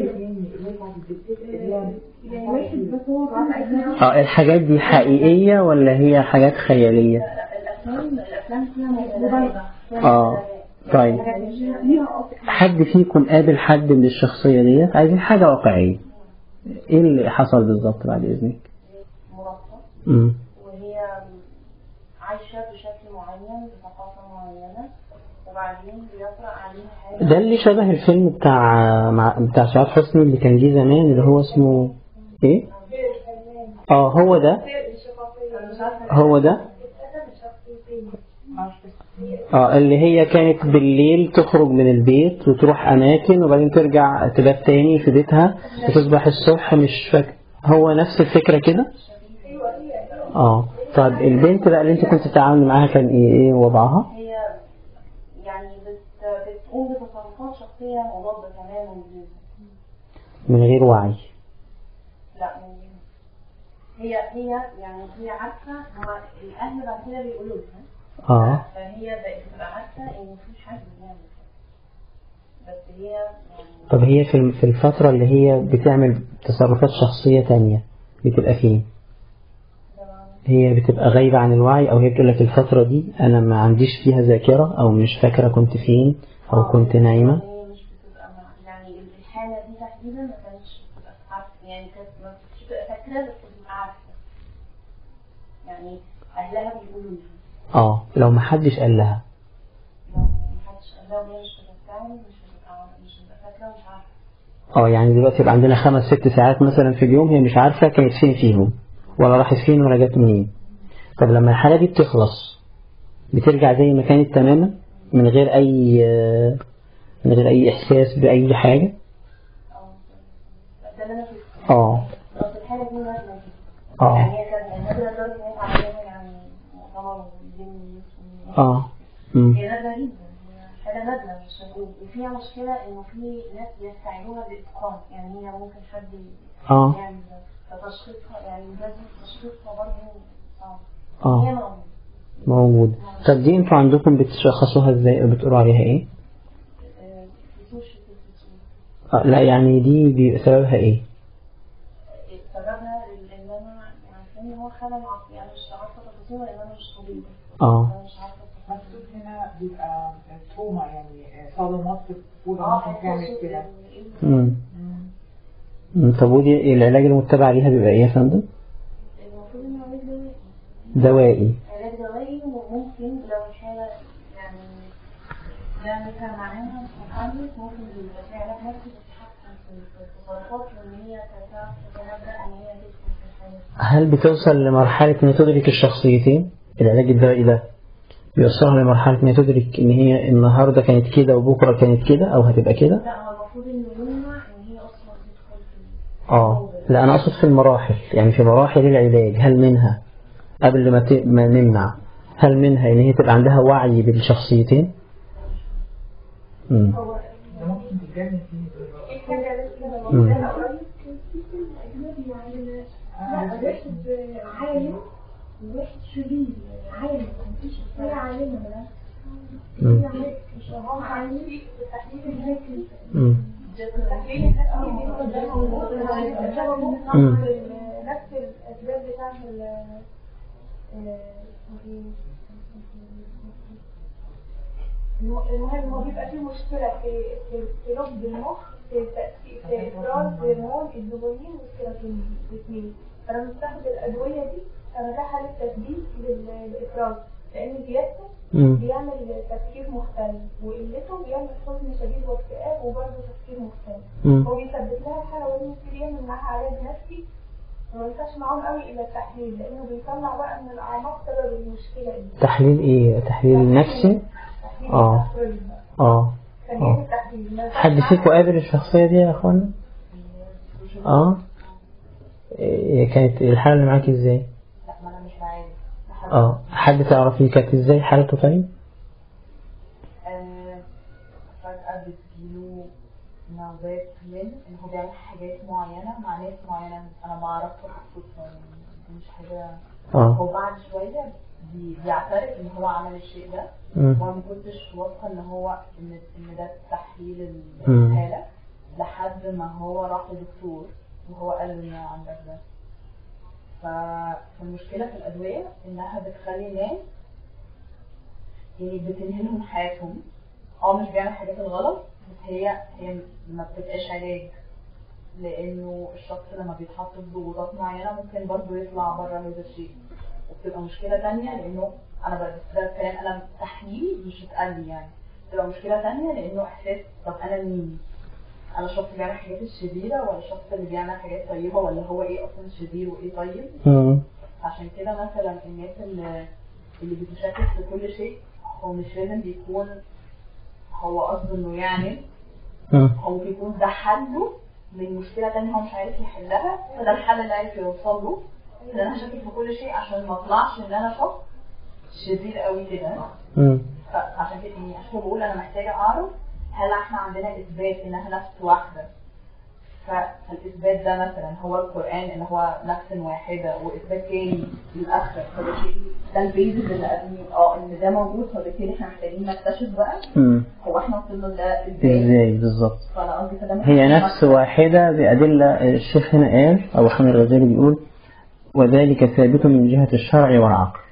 يعني واحد بس هو كان اه الحاجات دي حقيقية ولا هي حاجات خيالية الافلام الافلام فيها مبالغه اه طيب حد فيكم قابل حد من الشخصية ديت عايزين حاجة واقعية ايه اللي حصل بالظبط بعد اذنك مرفه امم وهي عايشه بشكل معين بثقافه معينه وبعدين بيطرأ عليها حاجه ده اللي شبه الفيلم بتاع مع بتاع سعاد حسني اللي كان جه زمان اللي هو اسمه ايه اه هو ده انا مش عارفه هو ده اه اللي هي كانت بالليل تخرج من البيت وتروح اماكن وبعدين ترجع تبات تاني في بيتها وتصبح الصبح مش فاكر هو نفس الفكرة كده اه طب البنت بقى اللي انت كنت بتتعامل معاها كان ايه ايه وضعها هي يعني بت... بتقوم بتصرفات شخصيه مضاده تماما ليها من غير وعي لا من هي هي يعني هي عارفه هو الاهل بعد كده بيقولوا لها اه فهي بقت تبقى عارفه ان مفيش حد بيعمل كده بس هي يعني طب هي في في الفترة اللي هي بتعمل تصرفات شخصية تانية بتبقى فين هي بتبقى غايبة عن الوعي أو هي بتقول لك الفترة دي أنا ما عنديش فيها ذاكرة أو مش فاكرة كنت فين أو كنت نايمة هي مش بتبقى مع يعني الحالة دي تحديدا ما كانتش بتبقى عارفة يعني كانت ما كانتش بتبقى فاكرة بس بتبقى عارفة يعني أهلها بيقولوا لها اه لو ما حدش قال لها لو محدش قال لها وهي مش بتتعامل مش بتبقى مش بتبقى فاكرة ومش عارفة اه يعني دلوقتي يبقى عندنا خمس ست ساعات مثلا في اليوم هي مش عارفة كانت فين فيهم ولا راحت فين ولا جت منين طب لما الحالة دي بتخلص بترجع زي ما كانت تماما من غير أي من غير أي إحساس بأي حاجة اه ده اللي أنا شفته اه بس الحالة دي نادرة جدا اه يعني هي كانت نادرة لدرجة إن هي اتعملها يعني مؤتمر وزين اه مم. هي نادرة جدا هي حاجة نادرة مش هنقول وفيها مشكلة إنه في ناس بيستعينوها بإتقان يعني هي ممكن حد اه يعمل ده فتشخيصها يعني لازم تشخيصها برضه صعب اه هي موجودة موجود طب دي انتوا عندكم بتشخصوها ازاي او بتقولوا عليها ايه؟ آه، في سوشيال تلفزيون آه لا يعني دي بي- سببها ايه؟ سببها ان انا عارفه ان هو خلل عصبي انا مش عارفه تفاصيله لان انا مش طبيبه اه انا مش عارفه التفاصيل مكتوب هنا بيبقى تروما يعني صدمات في الطفولة اه ممكن تعمل هيخشوا كده في ال- مم. مم. مم. طب ودي العلاج المتبع ليها بيبقى ايه يا فندم؟ المفروض انه علاج دوائي دوائي علاج دوائي وممكن لو الحاله يعني ده مثلا معناها محدث ممكن يبقى في علاج نفسي بتتحكم في في التصرفات وان هي تعرف تتنبأ ان هي تدخل في الحياه هل بتوصل لمرحلة ان تدرك الشخصيتين؟ العلاج الدوائي ده بيوصلها لمرحلة ان تدرك ان هي النهاردة كانت كده وبكرة كانت كده او هتبقى كده؟ لا هو المفروض انه يمنع ان هي اصلا تدخل في اه لا انا اقصد في المراحل يعني في مراحل العلاج هل منها قبل ما, ت... ما نمنع هل منها ان هي تبقى عندها وعي بالشخصيتين؟ مم. ده ممكن تتجنن فيه مم. لا واحد عالم وواحد شرير عالم مفيش شخصية عالمة ده مم. مش هو عالم تحديد الهيكل مم. مم. نفس الأسباب بتاعت ال المهم هو بيبقى فيه مشكلة في في في لب المخ في التأثير في إفراز هرمون الدوبامين والسيروتونين الاثنين فلما بتاخد الأدوية دي فمتاحة للتثبيت لل- للإفراز لان زيادته مم. بيعمل تفكير مختلف وقلته بيعمل حزن شديد واكتئاب وبرضه تفكير مختلف مم. هو بيثبت لها الحاله وابنه يبتدي يعمل معاها علاج نفسي وما ينفعش معاهم قوي الا التحليل لانه بيطلع بقى من الاعماق سبب المشكله ايه تحليل ايه تحليل نفسي تحليل آه. التفكير بقى. اه كان آه. ايه التحليل ما حد ينفعش فيكم قابل الشخصية دي يا اخوانا اه إيه كانت الحالة اللي معاك ازاي لا ما انا مش معايا اه حد تعرفيه كانت ازاي حالته طيب آه، فجأة بتجيله نوبات من ان هو بيعمل حاجات معينة مع ناس معينة انا ما اعرفش خصوصا دي مش حاجة اه هو بعد شوية بي- بيعترف ان هو عمل الشيء ده مم. وانا ما كنتش واثقة ان هو ان ان ده تحليل مم. الحالة لحد ما هو راح لدكتور وهو قال له ان عندك ده ف- فالمشكلة في الأدوية إنها بتخلي الناس يعني بتنهي لهم حياتهم اه مش بيعمل حاجات الغلط بس هي هي ما بتبقاش علاج لأنه الشخص لما بيتحط في ضغوطات معينة ممكن برضه يطلع بره هذا الشيء وبتبقى مشكلة تانية لأنه أنا بقى ده الكلام أنا تحليلي مش اتقال لي يعني بتبقى مشكلة تانية لأنه إحساس طب أنا مين؟ أنا الشخص اللي بيعمل حاجات الشريرة ولا الشخص اللي بيعمل حاجات طيبة ولا هو إيه أصلا شرير وإيه طيب؟ مم. عشان كده مثلا الناس اللي اللي بتشكك في كل شيء هو مش لازم بيكون هو قصده انه يعمل مم. هو بيكون ده حله من مشكلة تانية هو مش عارف يحلها فده الحل اللي عارف يوصل له ان انا هشكك في كل شيء عشان ما اطلعش ان انا شخص شرير قوي كده مم. فعشان كده يعني عشان كده بقول انا محتاجة اعرف هل احنا عندنا اثبات انها نفس واحدة ف- فالاثبات ده مثلا هو القران ان هو نفس واحده واثبات تاني للاخر فبالتالي ده البيزك اللي قبلين اه ان ده موجود فبالتالي احنا محتاجين نكتشف بقى مم. هو احنا وصلنا لده ازاي ازاي بالظبط فانا قصدي كده هي نفس واحدة بأدلة الشيخ هنا قال أو حامد الغزالي بيقول وذلك ثابت من جهة الشرع والعقل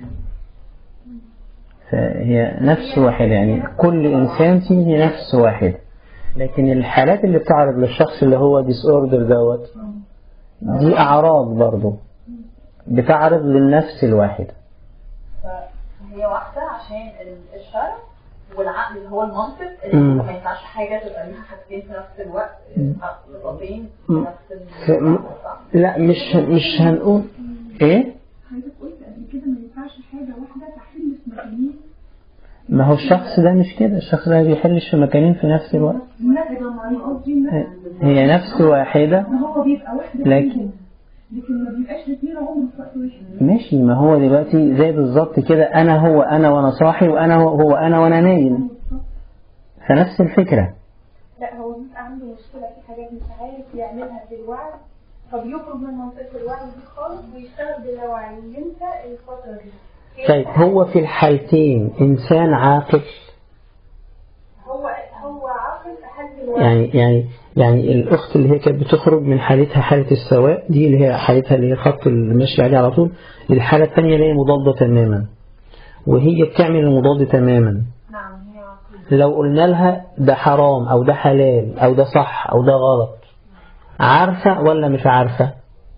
فهي نفس واحدة يعني كل إنسان فيه نفس واحدة لكن الحالات اللي بتعرض للشخص اللي هو ديس اوردر دوت دي أعراض برضه بتعرض للنفس الواحدة فهي واحده عشان ال- الشرع والعقل اللي هو المنطق مم. اللي هو ما ينفعش حاجه تبقى ليها حاجتين في نفس الوقت خطين في مم. نفس ف- م- ال صح؟ لا مش مش هنقول إيه حضرتك قلت قبل كده ما ينفعش حاجة واحدة تحل في مكانين ما هو الشخص ده مش كده الشخص ده ما بيحلش في مكانين في نفس الوقت لا أنا قصدي إن هي نفس واحدة إن هو بيبقى واحدة لكن- فيهم. لكن ما بيبقاش الاثنين عمرهم في وقت واحد ماشي ما هو دلوقتي زي بالظبط كده انا هو انا وانا صاحي وانا هو, هو انا وانا نايم فنفس الفكرة لا هو بيبقى عنده مشكلة في حاجات مش عارف يعملها في الوعي فبيخرج من منطقة الوعي دي خالص ويشتغل باللاوعي وينسى الفترة دي طيب هو في الحالتين انسان عاقل هو هو عاقل في حالة الوعي يعني يعني يعني الاخت اللي هي كانت بتخرج من حالتها حالة السواء دي اللي هي حالتها اللي هي الخط اللي ماشي عليه على طول للحالة الثانية اللي هي مضادة تماما وهي بتعمل المضاد تماما نعم هي عاقل لو قلنا لها ده حرام او ده حلال او ده صح او ده غلط عارفة ولا مش عارفة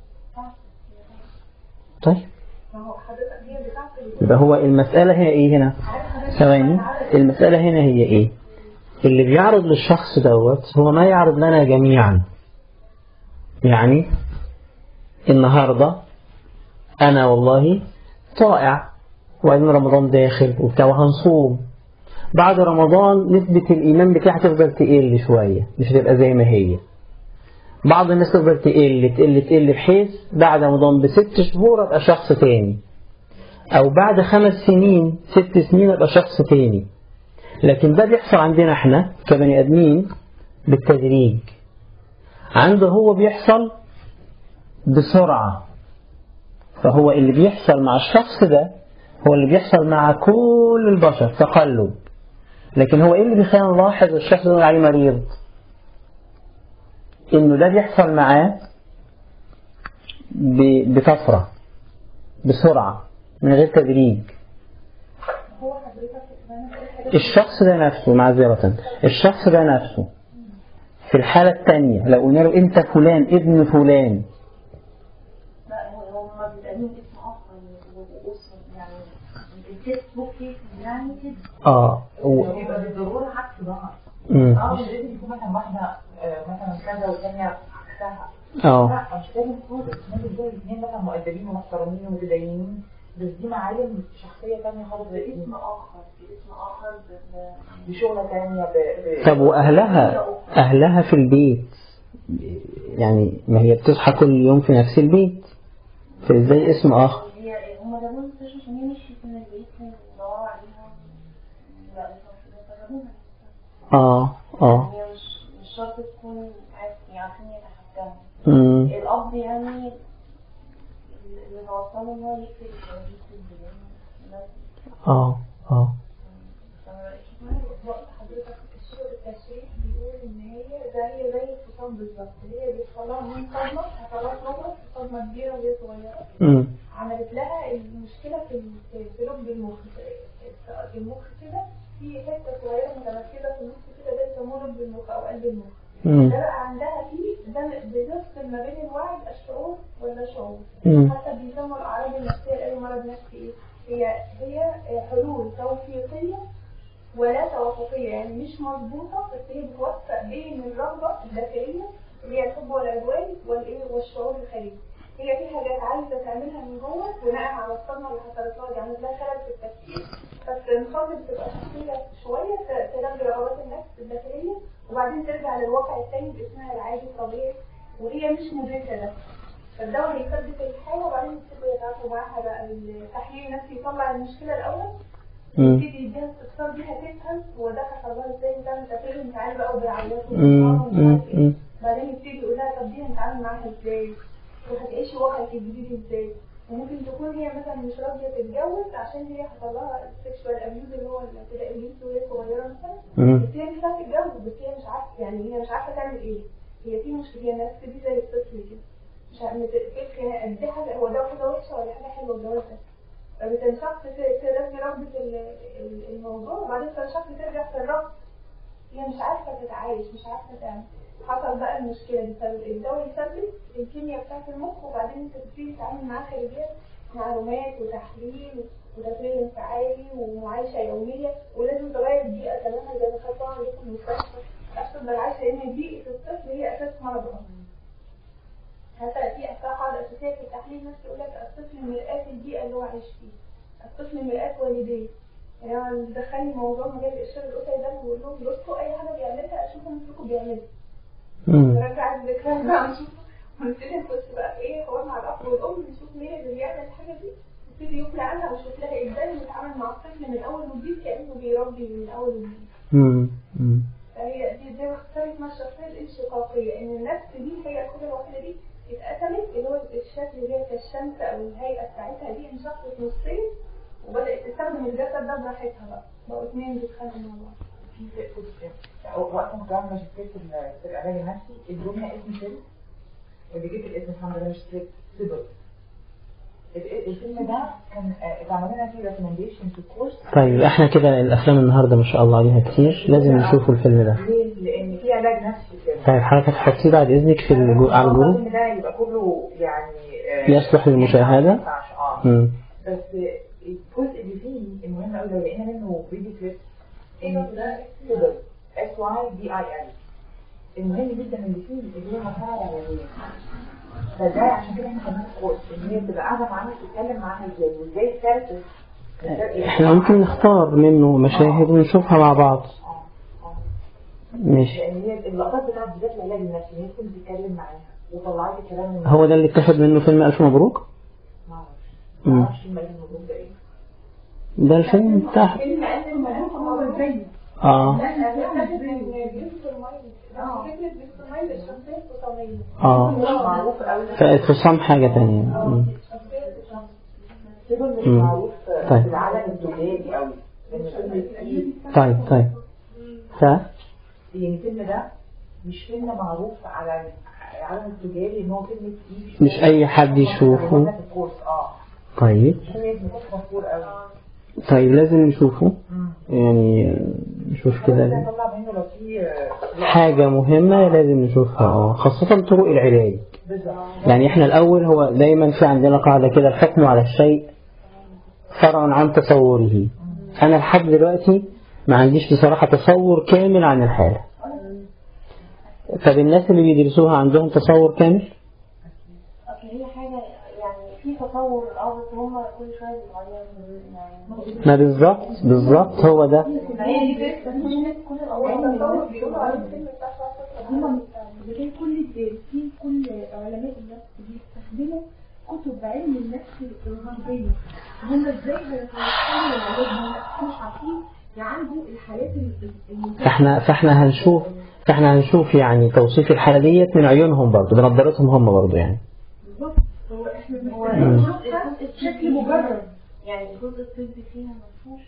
طيب فهو حضرتك هي بتعقل يبقى هو المسألة هي ايه هنا ثواني المسألة هنا هي ايه اللي بيعرض للشخص دوت هو ما يعرض لنا جميعا يعني النهاردة أنا والله طائع وبعدين رمضان داخل وبتاع وهنصوم بعد رمضان نسبة الإيمان بتاعها تفضل تقل شوية مش هتبقى زي ما هي بعض الناس تفضل تقل تقل تقل بحيث بعد رمضان بست شهور أبقى شخص تاني أو بعد خمس سنين ست سنين أبقى شخص تاني لكن ده بيحصل عندنا احنا كبني آدمين بالتدريج عنده هو بيحصل بسرعة فهو اللي بيحصل مع الشخص ده هو اللي بيحصل مع كل البشر تقلب لكن هو ايه اللي بيخلينا نلاحظ الشخص ده عليه مريض انه ده بيحصل معاه ب- بكثرة بسرعة من غير تدريج هو حضرتك انا بقول حاجات الشخص ده نفسه معذرة الشخص ده نفسه في الحالة الثانية لو قلنا له انت فلان ابن فلان لا هو هو ما بيبقى لهم اسم اصلا واسم يعني تكست بوك كيس يعني كده اه و... يبقى بالضروره عكس بعض مم. مش لازم يكون مثلا واحده آه، مثلا كذا والثانيه عكسها اه لا مش لازم خالص ممكن يكون الاثنين مثلا مؤدبين ومحترمين ومتدينين بس دي معالم شخصيه ثانيه خالص زي اسم اسم اخر اسم اخر ب- ب- بشغله ثانيه ب... ب... طب واهلها اهلها في البيت يعني ما هي بتصحى كل يوم في نفس البيت فازاي اسم اخر هي هم جابوها المستشفى عشان هي مشيت من البيت وندور عليها لا لسه جابوها اه اه هي مش مش شرط تكون عارف- عارفين يتحكموا مم. الأب يعني اللي توصله إن هو يقتل يقتل البنات اه اه وقت حضرتك الشغل التشريح بيقول ان هي زي زي الفصام بالظبط هي بيحصلها من صدمه حصلها صدمه صدمه كبيره وهي صغيره مم. عملت لها المشكله في ال- في في لب المخ المخ كده في حته صغيره متمركزه في النص كده ده يسموه لب المخ او قلب المخ مم. ده بقى عندها فيه ده بيفصل ما بين الوعي الشعور ولا شعور مم. حتى بيسموا الاعراض النفسيه لاي مرض نفسي ايه هي هي حلول توفيقيه ولا توافقيه يعني مش مظبوطه بس هي بتوفق بين الرغبه الداخليه اللي هي الحب والعدوان والايه والشعور الخارجي هي في حاجات عايزه تعملها من جوه بناء على الصدمه اللي حصلت لها دي عملت لها خلل في التفكير بس المخاطر بتبقى شخصيه شويه ت- تلبي رغبات النفس الداخليه وبعدين ترجع للواقع التاني باسمها العادي الطبيعي وهي مش مدركه ده فالدواء هيثبت الحاله وبعدين يبتدوا يتعاطوا معاها بقى التحليل النفسي يطلع المشكله الاول مم. يبتدي يديها استفسار بيها تفهم هو ده حصل لها ازاي وتعمل تفريغ انفعالي بقى وبيعيطوا مم. وبيصوروا ومش عارف إيه. مم. بعدين يبتدي يقول لها طب دي هنتعامل معاها ازاي وهتعيشي واقعك الجديد ازاي وممكن تكون هي مثلا مش راضيه تتجوز عشان هي حصل لها السكشوال ابيوز اللي هو الاعتداء الجنسي وهي صغيره مثلا مم. بس هي مش عارفه تتجوز بس هي مش عارفه يعني هي مش عارفه تعمل ايه هي في مشكله هي نفس دي زي الطفل كده مش عارفه تفكر هي دي حاجه هو ده حاجه وحشه ولا حاجه حلوه الجواز ده فبتنشق تلبي رغبه ال- ال- الموضوع وبعدين تنشق ترجع في الرفض هي مش عارفه تتعايش مش عارفه تعمل حصل بقى المشكله دي فالدواء يثبت الكيمياء بتاعت المخ وبعدين انت تبتدي تتعامل معاه خارجيا معلومات وتحليل وتفريغ انفعالي ومعايشه يوميه ولازم تغير البيئه تماما زي ما خدتوها عندكم في المستشفى احسن بالعيشه لان بيئه الطفل هي اساس مرضها حتى في قاعده اساسيه في التحليل النفسي يقول لك الطفل مرآة البيئه اللي هو عايش فيها الطفل مرآة والديه يعني انا اللي دخلني موضوع مجال الارشاد الاسري ده بقول لهم بصوا اي حاجه بيعملها اشوفوا مثلكم بيعملوا مم. نرجع الذكرى بقى نشوف ونبتدي نخش بقى في ايه حوار مع الاب والام نشوف مين اللي بيعمل الحاجه دي نبتدي يقلع عنها ونشوف لها ازاي نتعامل مع الطفل من اول وجديد كانه بيربي من اول وجديد مم. مم. فهي دي زي ما اختارت مع الشخصيه الانشقاقيه ان النفس دي هي الكتله الوحيده دي اتقسمت اللي هو الشكل اللي هي كالشمس او الهيئه بتاعتها دي انشقت نصين وبدات تستخدم الجسد ده براحتها بقى بقوا اثنين بيتخانقوا مع بعض في في- وقت ما كنت بعمل ماجستير في ال- في العلاج النفسي ادونا اسم فيلم اللي جبت الاسم الحمد لله مش سيب سيبل ال- الفيلم ده كان آه، اتعمل لنا فيه ريكومنديشن في الكورس طيب احنا كده الافلام النهارده ما شاء الله عليها كتير لازم نشوف الفيلم ده ليه؟ لان في علاج نفسي كده طيب حضرتك هتحطيه بعد اذنك في الجو... على الجروب الفيلم ده يبقى كله يعني آه، يصلح للمشاهدة؟ ما ينفعش، اه مم. بس الجزء اللي فيه المهم قوي لو لقينا منه فيديو كليب ان ده سيبل اس واي دي اي ال المهم جدا اللي فيه اللي هي مفاعل علاجيه فده عشان كده احنا كمان كورس ان هي بتبقى قاعده معانا تتكلم معاها ازاي وازاي تكرس احنا ممكن نختار منه مشاهد ونشوفها مع بعض اه اه ماشي لان هي اللقطات بتاعت بالذات العلاج النفسي ان هي تكون بتتكلم معاها وطلعت كلام من هو ده اللي اتخذ منه فيلم ألف مبروك ما اعرفش مم. ما اعرفش المجال الموجود ده ايه ده الفيلم بتاع فيلم ألف مبروك هو زيه اه لا أنا فكرة إن بيوت المايل فكرة بيوت المايل الشخصية الفصامية اه مش معروف قوي فاتصام حاجة تانية مم. سيبل مش مم. معروف طيب. في العالم التجاري قوي لان فيلم تقيل طيب طيب ف يعني الفيلم ده مش فيلم معروف على العالم التجاري ان هو فيلم تقيل مش أي حد يشوفه. عملنا في الكورس اه طيب فيلم اسمه كورس مشهور قوي طيب لازم نشوفه مم. يعني نشوف كده طلع منه لو في آه، حاجة مهمة لازم نشوفها اه خاصة طرق العلاج بالظبط يعني احنا الأول هو دايما في عندنا قاعدة كده الحكم على الشيء فرع عن تصوره أنا لحد دلوقتي ما عنديش بصراحة تصور كامل عن الحالة طب الناس اللي بيدرسوها عندهم تصور كامل اصل هي حاجه يعني في تطور اه بس هم كل شويه بيتغيروا يعني ما بالظبط بالظبط هو ده هم زي كل الدارسين كل علماء النفس بيستخدموا كتب علم النفس الغربية هم ازاي هيتوصلوا لعلاجهم مش عارفين يعالجوا الحالات المنتشرة فاحنا فاحنا هنشوف فاحنا هنشوف يعني توصيف الحالة ديت من عيونهم برضه بنظرتهم هم برضه يعني بالظبط هو احنا هو بنشوفها بشكل مجرد يعني الجزء الطبي فيها ما فيهوش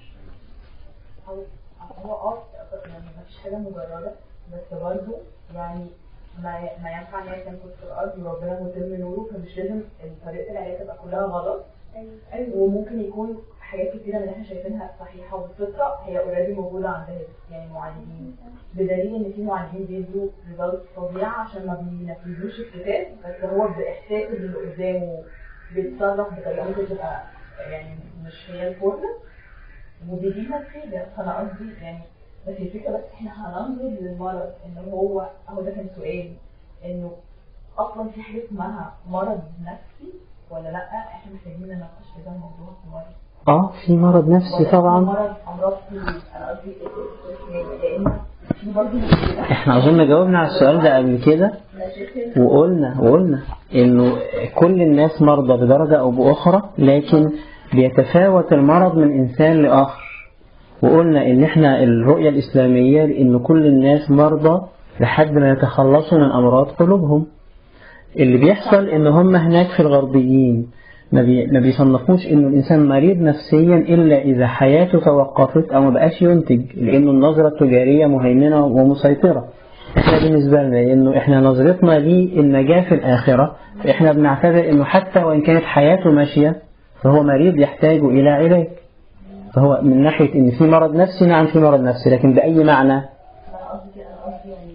هو هو اه يعني مفيش حاجة مجردة بس برضه يعني ما ما ينفع ان هي تنفذ في الارض وربنا متم نوره فمش لازم طريقة العلاج تبقى كلها غلط ايوه وممكن يكون حاجات كتيرة من اللي احنا شايفينها صحيحة وبالفطرة هي اوريدي موجودة عند يعني معالجين بدليل ان في معالجين بيدوا ريزلت فظيعة عشان ما بينفذوش الكتاب بس هو باحساسه اللي قدامه بيتصرف بطريقة ممكن تبقى يعني مش هي الفورمة وبيجيب نتيجة فأنا قصدي يعني بس الفكرة بس احنا هننظر للمرض ان هو اهو ده كان سؤال انه اصلا في حاجة اسمها مرض نفسي ولا لا احنا محتاجين نناقش في ده الموضوع في مرض اه في مرض نفسي ولا في طبعا مرض امراض في انا قصدي استثنائي لان في برضه مشكلة احنا اظن جاوبنا على السؤال ده قبل كده مشاكل وقلنا وقلنا انه كل الناس مرضى بدرجة او باخرى لكن بيتفاوت المرض من انسان لاخر وقلنا ان احنا الرؤية الاسلامية ان كل الناس مرضى لحد ما يتخلصوا من امراض قلوبهم اللي بيحصل ان هم هناك في الغربيين ما, بي ما بيصنفوش انه الانسان مريض نفسيا الا اذا حياته توقفت او ما بقاش ينتج لانه النظرة التجارية مهيمنة ومسيطرة احنا بالنسبة لنا انه احنا نظرتنا للنجاة في الاخرة فاحنا بنعتبر انه حتى وان كانت حياته ماشية فهو مريض يحتاج الى علاج فهو من ناحية ان في مرض نفسي نعم في مرض نفسي لكن بأي معنى انا قصدي انا قصدي يعني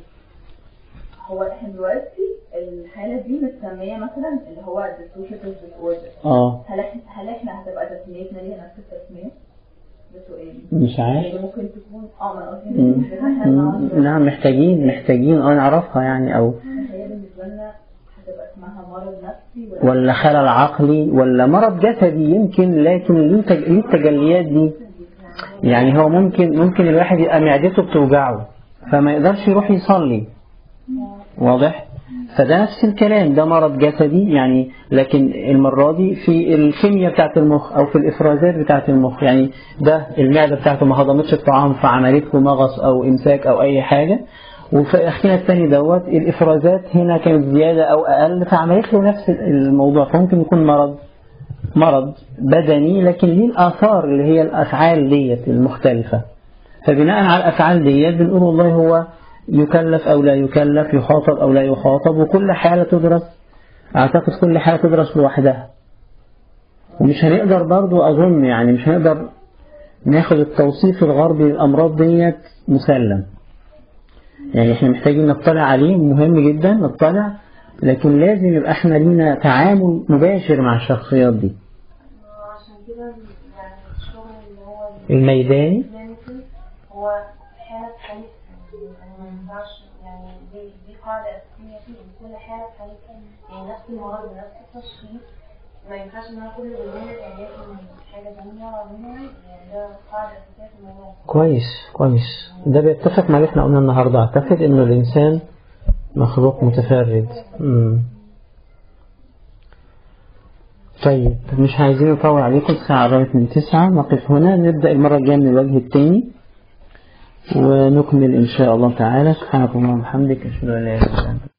هو احنا دلوقتي الحالة دي متسمية مثلا اللي هو dissociative disorder اه هل احنا هل احنا هتبقى تسميتنا ليها نفس التسمية؟ ده سؤال مش عارف يعني ممكن تكون اه ما انا قصدي مم. مش احنا مم. نعرف- نعم محتاجين محتاجين اه نعرفها يعني او هي بالنسبة لنا هتبقى اسمها مرض نفسي ولا ولا خلل عقلي ولا مرض جسدي يمكن لكن ليه تج- ليه التجليات دي يعني هو ممكن ممكن الواحد يبقى معدته بتوجعه فما يقدرش يروح يصلي واضح فده نفس الكلام ده مرض جسدي يعني لكن المرة دي في الكيمياء بتاعت المخ أو في الإفرازات بتاعت المخ يعني ده المعدة بتاعته ما هضمتش الطعام فعملت له مغص أو إمساك أو أي حاجة وفي أخينا الثاني دوت الإفرازات هنا كانت زيادة أو أقل فعملت له نفس الموضوع فممكن يكون مرض مرض بدني لكن ليه الآثار اللي هي الأفعال ديت المختلفة فبناء على الأفعال ديت بنقول والله هو يكلف أو لا يكلف يخاطب أو لا يخاطب وكل حالة تدرس أعتقد كل حالة تدرس لوحدها ومش هنقدر برضو أظن يعني مش هنقدر ناخد التوصيف الغربي للأمراض ديت مسلم يعني احنا محتاجين نطلع عليه مهم جدا نطلع لكن لازم يبقى احنا لينا تعامل مباشر مع الشخصيات دي عشان كده يعني الشغل اللي هو الميداني الكلينيكي هو حالة بحالتها يعني أنا ما ينفعش يعني دي دي قاعدة أساسية فيه إن كل حالة بحالتها يعني نفس المرض ونفس التشخيص ما ينفعش إن أنا كل برنامج علاج من حاجة تانية وأعملها يعني ده قاعدة أساسية في الموضوع كويس كويس ده بيتفق مع اللي احنا قلنا النهارده اعتقد انه الانسان مخلوق متفرد مم. طيب مش عايزين نطول عليكم الساعة قربت من تسعة نقف هنا نبدأ المرة الجاية من الوجه الثاني ونكمل إن شاء الله تعالى سبحانك اللهم وبحمدك أشهد أن لا إله إلا أنت